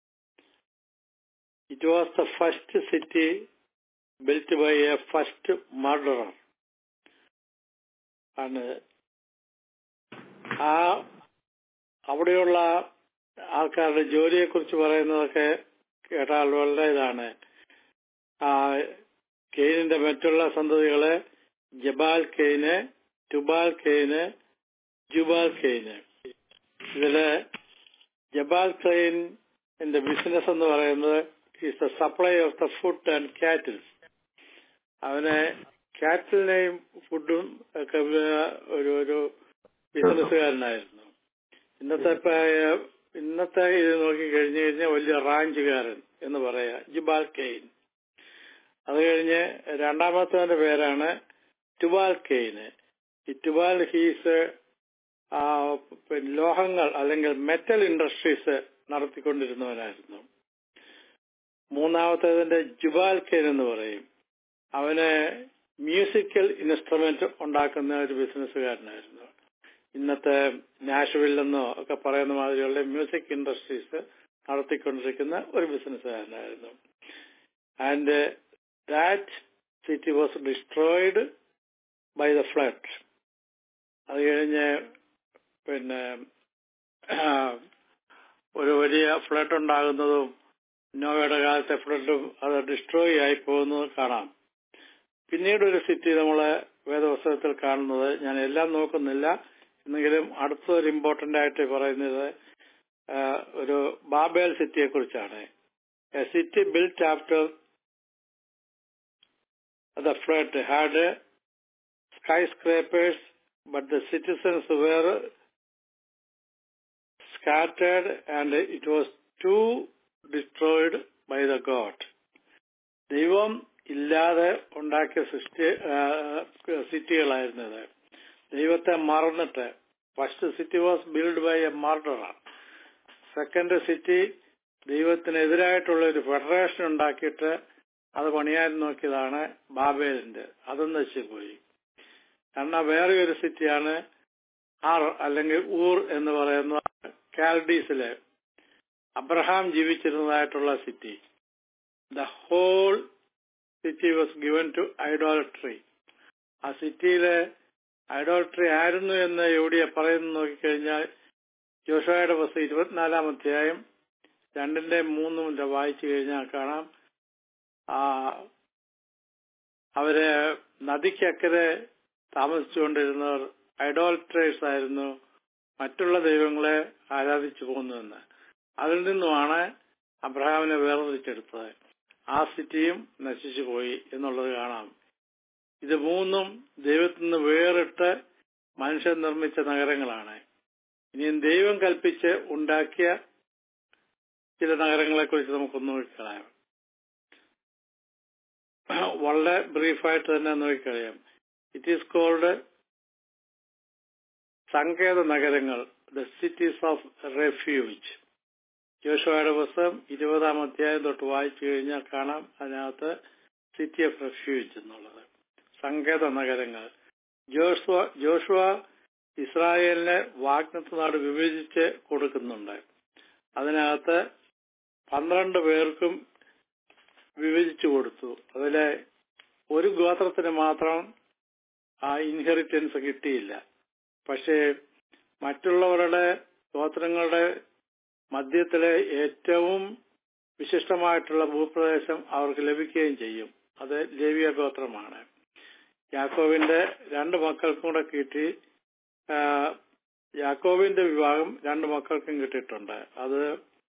it was the first city built by a first murderer ആണ് ആ അവിടെയുള്ള ആൾക്കാരുടെ ജോലിയെ കുറിച്ച് പറയുന്നതൊക്കെ കേട്ടാൽ വളരെ ഇതാണ് ആ കെയിനിന്റെ മറ്റുള്ള സന്തതികള് ജബാൽ കെയിന് ടുബാൽ കെയിന് ജുബാൽ കെയിന് ഇതില് ജബാൽ കെയിന്റെ ബിസിനസ് എന്ന് പറയുന്നത് is the supply of the food and cattles അവന് കാറ്റിലിനെയും ഫുഡും ഒക്കെ ഒരു ഒരു ബിസിനസ്സുകാരനായിരുന്നു ഇന്നത്തെ ഇന്നത്തെ ഇത് നോക്കി കഴിഞ്ഞു കഴിഞ്ഞാൽ വലിയ റാഞ്ചുകാരൻ എന്ന് പറയാ ജുബാൽ കെയിൻ അത് കഴിഞ്ഞ് രണ്ടാമത്തവന്റെ പേരാണ് ടുബാൽ കെയിന് ഈ ടുബാൽ ഹീസ് ലോഹങ്ങൾ അല്ലെങ്കിൽ മെറ്റൽ ഇൻഡസ്ട്രീസ് നടത്തിക്കൊണ്ടിരുന്നവനായിരുന്നു മൂന്നാമത്തേതിന്റെ ജുബാൽ കെയിൻ എന്ന് പറയും അവന് മ്യൂസിക്കൽ ഇൻസ്ട്രുമെന്റ് ഉണ്ടാക്കുന്ന ഒരു ബിസിനസ്സുകാരനായിരുന്നു ഇന്നത്തെ നാഷവില്ലെന്നോ ഒക്കെ പറയുന്ന മാതിരിയുള്ള മ്യൂസിക് ഇൻഡസ്ട്രീസ് നടത്തിക്കൊണ്ടിരിക്കുന്ന ഒരു ബിസിനസ്സുകാരനായിരുന്നു and that city was destroyed by the flood അത് കഴിഞ്ഞ് പിന്നെ ഒരു വലിയ ഫ്ലഡ് ഉണ്ടാകുന്നതും നോവയുടെ കാലത്തെ ഫ്ലഡും അത് ഡിസ്ട്രോയ് ആയി പോകുന്നതും കാണാം പിന്നീട് ഒരു സിറ്റി നമ്മള് വേദപുസ്തകത്തിൽ കാണുന്നത് ഞാൻ എല്ലാം നോക്കുന്നില്ല എന്നെങ്കിലും അടുത്തൊരു ഇമ്പോർട്ടന്റ് ആയിട്ട് പറയുന്നത് ഒരു ബാബേൽ സിറ്റിയെ കുറിച്ചാണ് a city built after the flood had skyscrapers, but the citizens were scattered and it was too destroyed by the God. ദൈവം ഇല്ലാതെ ഉണ്ടാക്കിയ സൃഷ്ടി സിറ്റികളായിരുന്നത് ദൈവത്തെ മറന്നിട്ട് first city was build by a murderer second city ദൈവത്തിനെതിരായിട്ടുള്ള ഒരു ഫെഡറേഷൻ ഉണ്ടാക്കിയിട്ട് അത് പണിയാൻ നോക്കിയതാണ് ബാബേലിന്റെ അതും നശിച്ചുപോയി കാരണം വേറെ ഒരു സിറ്റിയാണ് ആർ അല്ലെങ്കിൽ ഊർ എന്ന് പറയുന്ന കാൽഡീസിലെ അബ്രഹാം ജീവിച്ചിരുന്നതായിട്ടുള്ള city the whole city was given to idolatry ആ സിറ്റിയിലെ ഐഡോളട്രി ആയിരുന്നു എന്ന് എവിടെയാ പറയുന്നു നോക്കിക്കഴിഞ്ഞാൽ ജോഷയുടെ ബസ് ഇരുപത്തിനാലാം അധ്യായം രണ്ടിന്റെ മൂന്നും വായിച്ചു കഴിഞ്ഞാൽ കാണാം ആ അവര് നദിക്കക്കരെ താമസിച്ചുകൊണ്ടിരുന്നവർ ഐഡോൾട്രേഴ്സ് ആയിരുന്നു മറ്റുള്ള ദൈവങ്ങളെ ആരാധിച്ചു പോകുന്നതെന്ന് അതിൽ നിന്നുമാണ് അബ്രഹാമിനെ വേർതിരിച്ചെടുത്തത് ആ സിറ്റിയും നശിച്ചു പോയി എന്നുള്ളത് കാണാം ഇത് മൂന്നും ദൈവത്തിൽ നിന്ന് വേറിട്ട് മനുഷ്യൻ നിർമ്മിച്ച നഗരങ്ങളാണ് ഇനിയും ദൈവം കൽപ്പിച്ച് ഉണ്ടാക്കിയ ചില നഗരങ്ങളെ കുറിച്ച് നമുക്കൊന്ന് നോക്കിക്കളയാം വളരെ ബ്രീഫായിട്ട് തന്നെ നോക്കിക്കറിയാം ഇറ്റ് ഈസ് കോൾഡ് സങ്കേത നഗരങ്ങൾ ദ സിറ്റീസ് ഓഫ് റെഫ്യൂജ് ജോഷുവയുടെ പുസ്തകം ഇരുപതാം അധ്യായം തൊട്ട് വായിച്ചു കഴിഞ്ഞാൽ കാണാം അതിനകത്ത് സിറ്റി ഓഫ് റെഫ്യൂജ് എന്നുള്ളത് സങ്കേത നഗരങ്ങൾ ജോഷുവ ജോഷുവ ഇസ്രായേലിനെ വാഗ്നത്ത് നാട് വിഭജിച്ച് കൊടുക്കുന്നുണ്ട് അതിനകത്ത് പന്ത്രണ്ട് പേർക്കും വിഭജിച്ചു കൊടുത്തു അതിലെ ഒരു ഗോത്രത്തിന് മാത്രം ആ ഇൻഹെറിറ്റൻസ് കിട്ടിയില്ല പക്ഷേ മറ്റുള്ളവരുടെ ഗോത്രങ്ങളുടെ മധ്യത്തിലെ ഏറ്റവും വിശിഷ്ടമായിട്ടുള്ള ഭൂപ്രദേശം അവർക്ക് ലഭിക്കുകയും ചെയ്യും അത് ലേവിയ ഗോത്രമാണ് യാക്കോവിന്റെ രണ്ട് മക്കൾക്കും കൂടെ കിട്ടി യാക്കോവിന്റെ വിവാഹം രണ്ട് മക്കൾക്കും കിട്ടിയിട്ടുണ്ട് അത്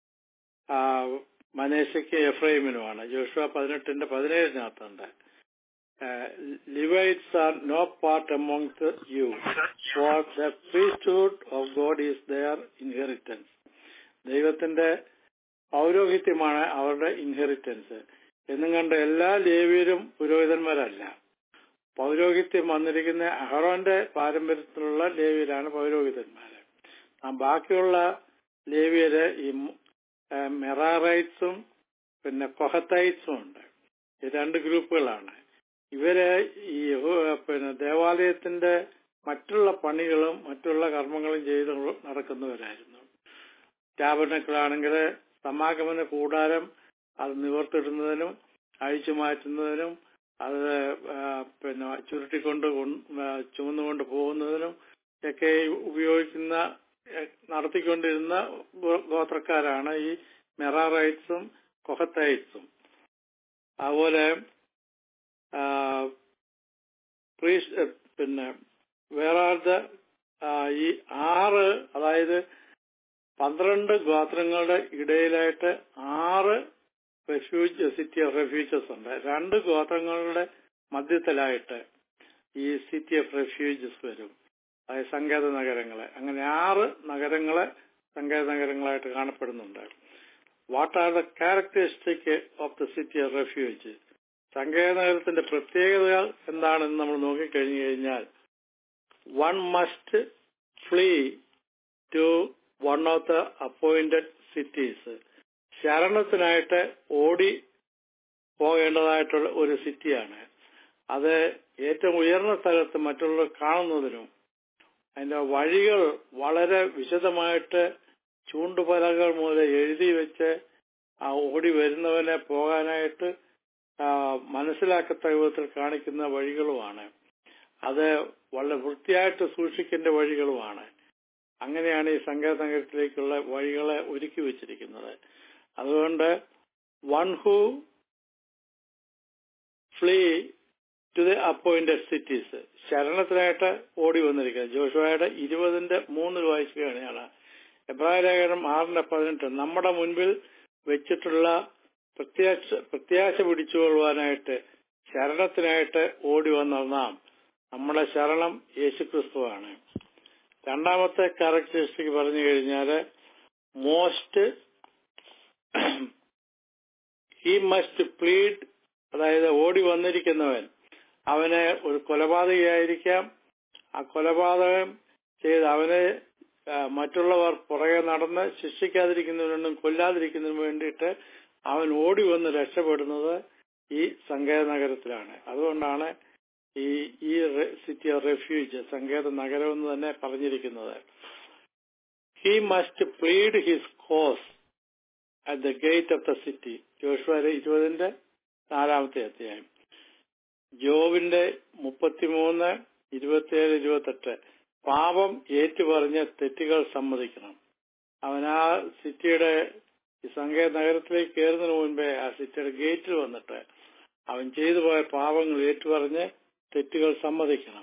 മനേശയ്ക്ക് എഫ്രൈമിനുമാണ് ജോഷുവ പതിനെട്ടിന്റെ പതിനേഴിനകത്തുണ്ട് Levites are no part among you for the priesthood of God is their inheritance ദൈവത്തിന്റെ പൗരോഹിത്യമാണ് അവരുടെ ഇൻഹെറിറ്റൻസ് എന്നും കണ്ട് എല്ലാ ലേവിയരും പുരോഹിതന്മാരല്ല പൗരോഹിത്യം വന്നിരിക്കുന്ന അഹറോന്റെ പാരമ്പര്യത്തിലുള്ള ലേവിയരാണ് പൗരോഹിതന്മാര് ബാക്കിയുള്ള ലേവിയര് ഈ മെറാറൈറ്റ്സും പിന്നെ കൊഹത്തൈറ്റ്സും ഉണ്ട് ഈ രണ്ട് ഗ്രൂപ്പുകളാണ് ഇവര് ഈ പിന്നെ ദേവാലയത്തിന്റെ മറ്റുള്ള പണികളും മറ്റുള്ള കർമ്മങ്ങളും ചെയ്ത് നടക്കുന്നവരായിരുന്നു ടാബർണക്കിളാണെങ്കിൽ സമാഗമന കൂടാരം അത് നിവർത്തിടുന്നതിനും അഴിച്ചു മാറ്റുന്നതിനും അത് പിന്നെ ചുരുട്ടിക്കൊണ്ട് ചുമന്നുകൊണ്ട് പോകുന്നതിനും ഒക്കെ ഉപയോഗിക്കുന്ന നടത്തിക്കൊണ്ടിരുന്ന ഗോത്രക്കാരാണ് ഈ മെറാറൈറ്റ്സും കൊഹത്തൈറ്റ്സും അതുപോലെ പിന്നെ വേറെ ഈ ആറ് അതായത് പന്ത്രണ്ട് ഗോത്രങ്ങളുടെ ഇടയിലായിട്ട് ആറ് റെഫ്യൂജ് സിറ്റി ഓഫ് റെഫ്യൂജസ് ഉണ്ട് രണ്ട് ഗോത്രങ്ങളുടെ മധ്യത്തിലായിട്ട് ഈ സിറ്റി ഓഫ് റെഫ്യൂജസ് വരും അതായത് സങ്കേത നഗരങ്ങളെ അങ്ങനെ ആറ് നഗരങ്ങളെ സങ്കേത നഗരങ്ങളായിട്ട് കാണപ്പെടുന്നുണ്ട് what are the characteristic of the city of refuge സങ്കേത നഗരത്തിന്റെ പ്രത്യേകതകൾ എന്താണെന്ന് നമ്മൾ നോക്കിക്കഴിഞ്ഞു കഴിഞ്ഞാൽ one must flee to one of the appointed cities ശരണത്തിനായിട്ട് ഓടി പോകേണ്ടതായിട്ടുള്ള ഒരു സിറ്റിയാണ് അത് ഏറ്റവും ഉയർന്ന സ്ഥലത്ത് മറ്റുള്ളവർ കാണുന്നതിനും അതിന്റെ വഴികൾ വളരെ വിശദമായിട്ട് ചൂണ്ടുപലകൾ മുതൽ എഴുതി വെച്ച് ആ ഓടി വരുന്നവനെ പോകാനായിട്ട് മനസ്സിലാക്കത്തക്ക വിധത്തിൽ കാണിക്കുന്ന വഴികളുമാണ് അത് വളരെ വൃത്തിയായിട്ട് സൂക്ഷിക്കേണ്ട വഴികളുമാണ് അങ്ങനെയാണ് ഈ സംഘ നഗരത്തിലേക്കുള്ള വഴികളെ ഒരുക്കി വെച്ചിരിക്കുന്നത് അതുകൊണ്ട് one who flee to the appointed cities ശരണത്തിനായിട്ട് ഓടി വന്നിരിക്കുന്നത് ജോഷുവയുടെ ഇരുപതിന്റെ മൂന്നിൽ വായിക്കുകയാണ് എബ്രാഹിം ലേഖനം ആറിന്റെ പതിനെട്ട് നമ്മുടെ മുൻപിൽ വെച്ചിട്ടുള്ള പ്രത്യാശ പ്രത്യാശ പിടിച്ചുകൊള്ളുവാനായിട്ട് ശരണത്തിനായിട്ട് ഓടി വന്ന നാം നമ്മുടെ ശരണം യേശുക്രിസ്തുവാണ് രണ്ടാമത്തെ ക്യാരക്ടറിസ്റ്റിക് പറഞ്ഞു കഴിഞ്ഞാല് മോസ്റ്റ് ഹി മസ്റ്റ് പ്ലീഡ് അതായത് ഓടി വന്നിരിക്കുന്നവൻ അവന് ഒരു കൊലപാതകയായിരിക്കാം ആ കൊലപാതകം ചെയ്ത് അവനെ ആ, മറ്റുള്ളവർ പുറകെ നടന്ന് ശിക്ഷിക്കാതിരിക്കുന്നതിനും കൊല്ലാതിരിക്കുന്നതിനും വേണ്ടിയിട്ട് അവൻ ഓടി വന്ന് രക്ഷപ്പെടുന്നത് ഈ സങ്കേത നഗരത്തിലാണ് അതുകൊണ്ടാണ് ഈ ഈ സിറ്റി ഓഫ് റെഫ്യൂജ് സങ്കേത നഗരം എന്ന് തന്നെ പറഞ്ഞിരിക്കുന്നത് he must plead his cause at the gate of the city Joshua ഇരുപതിന്റെ നാലാമത്തെ അധ്യായം ജോബിന്റെ മുപ്പത്തിമൂന്ന് ഇരുപത്തിയേഴ് ഇരുപത്തെട്ട് പാപം ഏറ്റുപറഞ്ഞ് തെറ്റുകൾ സമ്മതിക്കണം അവൻ ആ സിറ്റിയുടെ ഈ സങ്കേത നഗരത്തിലേക്ക് കയറുന്നതിന് മുൻപേ ആ സിറ്റിയുടെ ഗേറ്റിൽ വന്നിട്ട് അവൻ ചെയ്തു പോയ പാപങ്ങൾ ഏറ്റുപറഞ്ഞ് തെറ്റുകൾ സമ്മതിക്കണം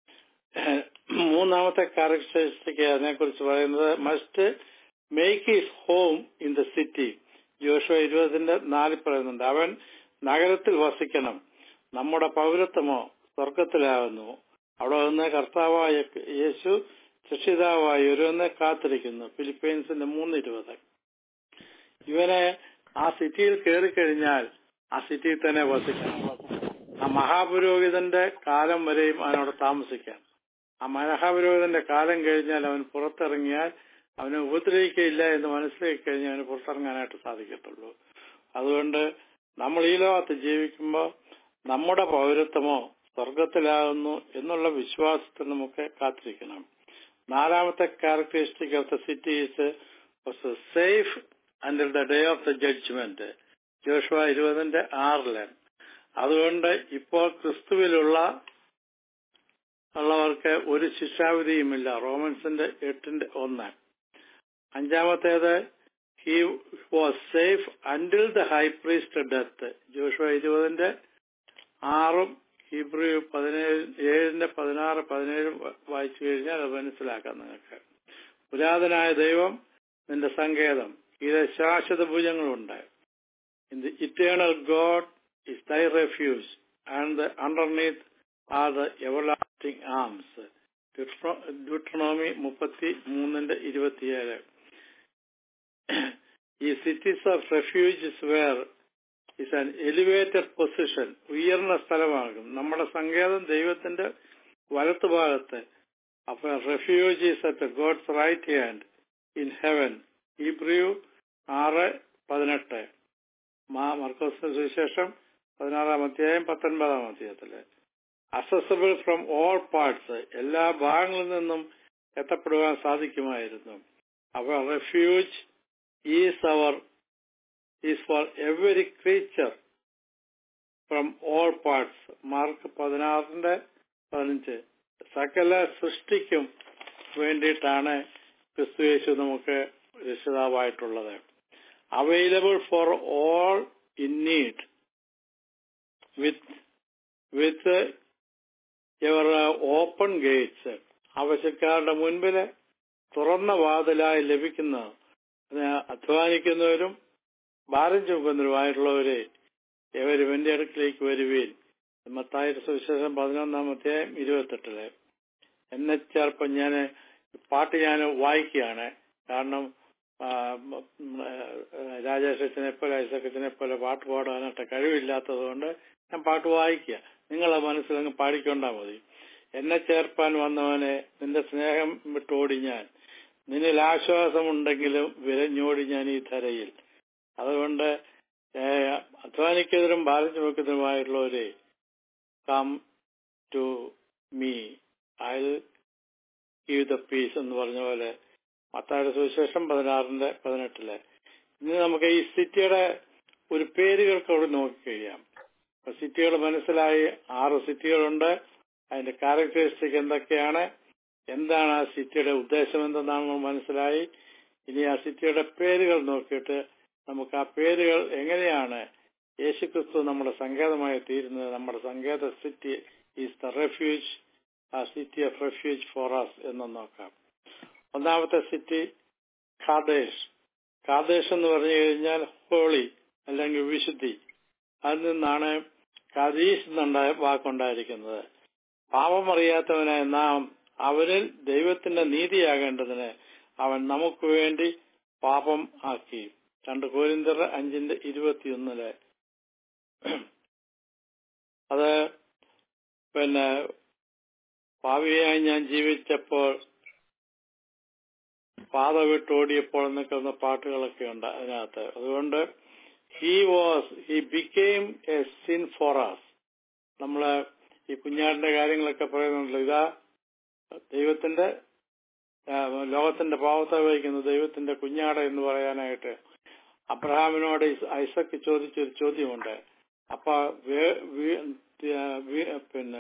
മൂന്നാമത്തെ ക്യാരക്ടറിസ്റ്റിക് അതിനെക്കുറിച്ച് പറയുന്നത് must make his home in the city Joshua ഇരുപതിന്റെ നാലിൽ പറയുന്നുണ്ട് അവൻ നഗരത്തിൽ വസിക്കണം നമ്മുടെ പൗരത്വമോ സ്വർഗത്തിലാകുന്നു അവിടെ നിന്ന് കർത്താവായ യേശു രക്ഷിതാവായി ഒരുവനെ കാത്തിരിക്കുന്നു ഫിലിപ്പീൻസിന്റെ മൂന്ന് ഇരുപത് ഇവനെ ആ സിറ്റിയിൽ കയറിക്കഴിഞ്ഞാൽ ആ സിറ്റിയിൽ തന്നെ വസിക്കണം ആ മഹാപുരോഹിതന്റെ കാലം വരെയും അവനവിടെ താമസിക്കാം ആ മഹാപുരോഹിതന്റെ കാലം കഴിഞ്ഞാൽ അവൻ പുറത്തിറങ്ങിയാൽ അവനെ ഉപദ്രവിക്കയില്ല എന്ന് മനസ്സിലാക്കി കഴിഞ്ഞാൽ അവന് പുറത്തിറങ്ങാനായിട്ട് സാധിക്കത്തുള്ളൂ അതുകൊണ്ട് നമ്മൾ ഈ ലോകത്ത് ജീവിക്കുമ്പോൾ നമ്മുടെ പൗരത്വമോ സ്വർഗത്തിലാകുന്നു എന്നുള്ള വിശ്വാസത്തിൽ നമുക്ക് കാത്തിരിക്കണം നാലാമത്തെ characteristic of the city is safe until the day of the judgement Joshua ഇരുപതിന്റെ ആറില് അതുകൊണ്ട് ഇപ്പോൾ ക്രിസ്തുവിലുള്ള ഉള്ളവർക്ക് ഒരു ശിക്ഷാവിധിയുമില്ല റോമൻസിന്റെ എട്ടിന്റെ ഒന്ന് അഞ്ചാമത്തേത് he was safe until the high priest death Joshua ഇരുപതിന്റെ ആറും ഹീബ്രു പതിനേഴ് ഏഴിന്റെ പതിനാറ് പതിനേഴും വായിച്ചു കഴിഞ്ഞാൽ അത് മനസ്സിലാക്കാം നിങ്ങൾക്ക് പുരാതനായ ദൈവം നിന്റെ സങ്കേതം ഇത് ശാശ്വത ഭുജങ്ങളുണ്ട് in the eternal God is thy refuge and the underneath are the everlasting arms Deuteronomy മുപ്പത്തി മൂന്നിന്റെ ഇരുപത്തിയേഴ് ഈ cities of refuges where is an elevated position ഉയർന്ന സ്ഥലമാകും നമ്മുടെ സങ്കേതം ദൈവത്തിന്റെ വലത്തുഭാഗത്ത് അപ്പൊ refuge is at God's right hand in heaven Hebrew ആറ് പതിനെട്ട് മാ മർക്കോസിന് സുവിശേഷം പതിനാറാം അധ്യായം പത്തൊൻപതാം അധ്യായത്തില് അസസബിൾ ഫ്രം ഓൾ പാർട്സ് എല്ലാ ഭാഗങ്ങളിൽ നിന്നും എത്തപ്പെടുവാൻ സാധിക്കുമായിരുന്നു അപ്പൊ refuge is our is for every creature from all parts mark പതിനാറിന്റെ പതിനഞ്ച് സകല സൃഷ്ടിക്കും വേണ്ടിയിട്ടാണ് ക്രിസ്തുയേശു നമുക്ക് രക്ഷിതാവായിട്ടുള്ളത് available for all in need with with ever open Gates ആവശ്യക്കാരുടെ മുൻപില് തുറന്ന വാതിലായി ലഭിക്കുന്ന അധ്വാനിക്കുന്നവരും ഭാരം ചുമക്കുന്നവരുമായിട്ടുള്ളവരെ ഇവരും എന്റെ അടുക്കിലേക്ക് വരുവീൻ മത്തായ സുവിശേഷം പതിനൊന്നാം അധ്യായം ഇരുപത്തെട്ടില് എന്നെ ചേർപ്പം ഞാൻ പാട്ട് ഞാൻ വായിക്കുകയാണ് കാരണം രാജേഷത്തിനെ പോലെ ഐസക്കത്തിനെ പോലെ പാട്ട് പാടാനായിട്ട് കഴിവില്ലാത്തത് കൊണ്ട് ഞാൻ പാട്ട് വായിക്കുക നിങ്ങളെ മനസ്സിലങ്ങ് പാടിക്കൊണ്ടാ മതി എന്നെ ചേർപ്പാൻ വന്നവനെ നിന്റെ സ്നേഹം വിട്ടോടി ഞാൻ നിന്നിൽ ആശ്വാസമുണ്ടെങ്കിലും വിരഞ്ഞോടി ഞാൻ ഈ ധരയിൽ അതുകൊണ്ട് അധ്വാനിക്കെതിരും ബാലൻസ് വെക്കുന്നതിനുമായിട്ടുള്ളവരെ come to me I give the peace എന്ന് പറഞ്ഞ പോലെ മത്തായുടെ സുവിശേഷം പതിനാറിന്റെ പതിനെട്ടില് ഇനി നമുക്ക് ഈ സിറ്റിയുടെ ഒരു പേരുകൾക്ക് അവിടെ നോക്കിക്കഴിയാം സിറ്റികൾ മനസ്സിലായി ആറ് സിറ്റികളുണ്ട് അതിന്റെ ക്യാരക്ടറിസ്റ്റിക് എന്തൊക്കെയാണ് എന്താണ് ആ സിറ്റിയുടെ ഉദ്ദേശം എന്തെന്നാണ് മനസ്സിലായി ഇനി ആ സിറ്റിയുടെ പേരുകൾ നോക്കിയിട്ട് നമുക്ക് ആ പേരുകൾ എങ്ങനെയാണ് യേശുക്രിസ്തു നമ്മുടെ സങ്കേതമായി തീരുന്നത് നമ്മുടെ സങ്കേത സിറ്റി ഈസ് ദ റെഫ്യൂജ് ആ city of refuge for us എന്ന് നോക്കാം ഒന്നാമത്തെ സിറ്റി ഖാദേശ് ഖാദേശ് എന്ന് പറഞ്ഞു കഴിഞ്ഞാൽ ഹോളി അല്ലെങ്കിൽ വിശുദ്ധി അതിൽ നിന്നാണ് കദീസ് എന്നുണ്ടായ വാക്കുണ്ടായിരിക്കുന്നത് പാപമറിയാത്തവനായ നാം അവനിൽ ദൈവത്തിന്റെ നീതിയാകേണ്ടതിന് അവൻ നമുക്ക് വേണ്ടി പാപം ആക്കി രണ്ട് കോരിന്തർ അഞ്ചിന്റെ ഇരുപത്തിയൊന്നില് അത് പിന്നെ ഭാവിയായി ഞാൻ ജീവിച്ചപ്പോൾ പാത വിട്ടോടിയപ്പോൾ എന്നൊക്കെ ഉള്ള പാട്ടുകളൊക്കെ ഉണ്ട് അതിനകത്ത് അതുകൊണ്ട് he was he became a sin for us നമ്മള് ഈ കുഞ്ഞാടിന്റെ കാര്യങ്ങളൊക്കെ പറയുന്നുണ്ടല്ലോ ഇതാ ദൈവത്തിന്റെ ആ, ലോകത്തിന്റെ പാവത്തെ വഹിക്കുന്ന ദൈവത്തിന്റെ കുഞ്ഞാട് എന്ന് പറയാനായിട്ട് അബ്രഹാമിനോട് ഇസ് ഐസക്ക് ചോദിച്ചൊരു ചോദ്യമുണ്ട് അപ്പൊ വേ- വീ- ആ, വീ- പിന്നെ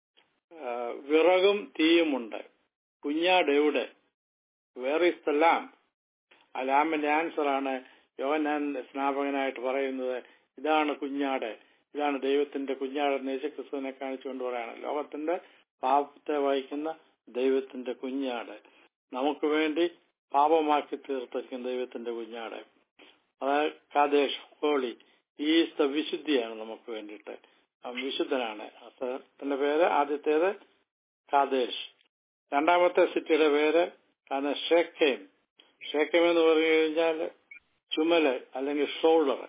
ആ, വിറകും തീയുമുണ്ട് കുഞ്ഞാട് എവിടെ വേർ ഇസ് ദ ലാം ആ ലാമിന്റെ ആൻസർ ആണ് യോഹന്നാൻ സ്നാപകനായിട്ട് പറയുന്നത് ഇതാണ് കുഞ്ഞാട് ഇതാണ് ദൈവത്തിന്റെ കുഞ്ഞാട് എന്ന് യേശുക്രിസ്തുവിനെ കാണിച്ചുകൊണ്ട് പറയാണ് ലോകത്തിന്റെ പാപത്തെ വഹിക്കുന്ന ദൈവത്തിന്റെ കുഞ്ഞാട് നമുക്ക് വേണ്ടി പാപമാക്കി തീർത്തിരിക്കുന്ന ദൈവത്തിന്റെ കുഞ്ഞാട് അതായത് കാദേശ് ഹോളി ഈസ് ദ വിശുദ്ധിയാണ് നമുക്ക് വേണ്ടിയിട്ട് അവൻ വിശുദ്ധനാണ് അദ്ദേഹത്തിന്റെ പേര് ആദ്യത്തേത് കാദേശ് രണ്ടാമത്തെ സിറ്റിയുടെ പേര് കാരണം ഷേക്കേം ഷേക്കേം എന്ന് പറഞ്ഞു കഴിഞ്ഞാൽ ചുമല് അല്ലെങ്കിൽ ഷോൾഡർ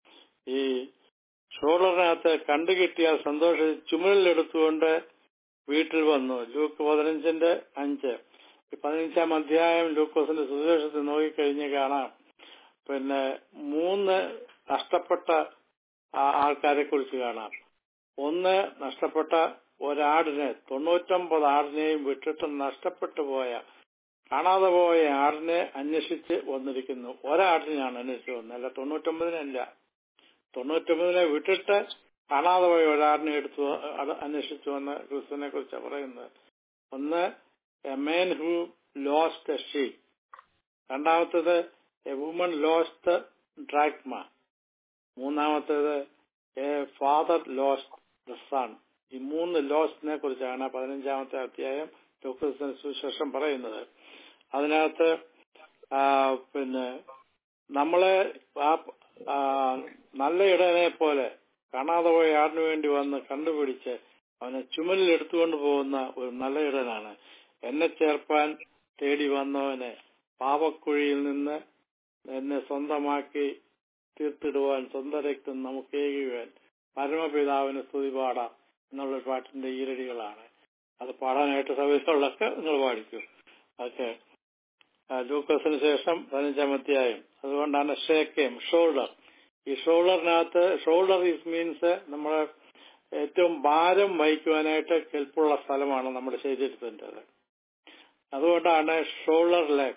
ഈ ഷോൾഡറിനകത്ത് കണ്ടുകിട്ടിയാൽ സന്തോഷം ചുമലിലെടുത്തുകൊണ്ട് വീട്ടിൽ വന്നു ലൂക്ക് പതിനഞ്ചിന്റെ അഞ്ച് ഈ പതിനഞ്ചാം അധ്യായം ലൂക്കോസിന്റെ സുവിശേഷത്തിൽ നോക്കിക്കഴിഞ്ഞ് കാണാം പിന്നെ മൂന്ന് നഷ്ടപ്പെട്ട ആ- ആൾക്കാരെ കുറിച്ച് കാണാം ഒന്ന് നഷ്ടപ്പെട്ട ഒരാടിനെ തൊണ്ണൂറ്റൊമ്പത് ആടിനെയും വിട്ടിട്ട് നഷ്ടപ്പെട്ടു പോയ കാണാതെ പോയ ആടിനെ അന്വേഷിച്ച് വന്നിരിക്കുന്നു ഒരാടിനെയാണ് അന്വേഷിച്ച് വന്നത് അല്ല തൊണ്ണൂറ്റൊമ്പതിനല്ല തൊണ്ണൂറ്റൊമ്പതിനെ വിട്ടിട്ട് കാണാതെ പോയ ഒരാടിനെ എടുത്തു വ- അത് അന്വേഷിച്ചു വന്ന ക്രിസ്തുവിനെ കുറിച്ചാണ് പറയുന്നത് ഒന്ന് a man who lost a sheep രണ്ടാമത്തേത് എ വുമൺ ലോസ്റ്റ് ഡ്രാഗ്മ മൂന്നാമത്തേത് a father lost the son ഈ മൂന്ന് ലോസ്റ്റിനെ കുറിച്ചാണ് പതിനഞ്ചാമത്തെ അധ്യായം ലൂക്കോസിന് സുശേഷം പറയുന്നത് അതിനകത്ത് ആ, പിന്നെ നമ്മളെ ആ ആ, നല്ല ഇടനെ പോലെ കാണാതെ പോയ ആടിനു വേണ്ടി വന്ന് കണ്ടുപിടിച്ച് അവനെ ചുമലിൽ എടുത്തുകൊണ്ട് പോകുന്ന ഒരു നല്ല ഇടനാണ് എന്നെ ചേർപ്പാൻ തേടി വന്നവനെ പാപക്കുഴിയിൽ നിന്ന് എന്നെ സ്വന്തമാക്കി തീർത്തിടുവാൻ സ്വന്തം രക്തം നമുക്ക് ഏകുവാൻ പരമപിതാവിന് സ്തുതി പാടാം എന്നുള്ള പാട്ടിന്റെ ഈരടികളാണ് അത് പാടാനായിട്ട് സൗകര്യമുള്ളൊക്കെ നിങ്ങൾ പാടിക്കും ഓക്കെ ലൂക്കസിന് ശേഷം പതിനഞ്ചാം അധ്യായം അതുകൊണ്ടാണ് ഷേക്കേം ഷോൾഡർ ഈ ഷോൾഡറിനകത്ത് ഷോൾഡർ ഈസ് മീൻസ് നമ്മളെ ഏറ്റവും ഭാരം വഹിക്കുവാനായിട്ട് കെൽപ്പുള്ള സ്ഥലമാണ് നമ്മുടെ ശരീരത്തിൻ്റെത് അതുകൊണ്ടാണ് ഷോൾഡറിലെ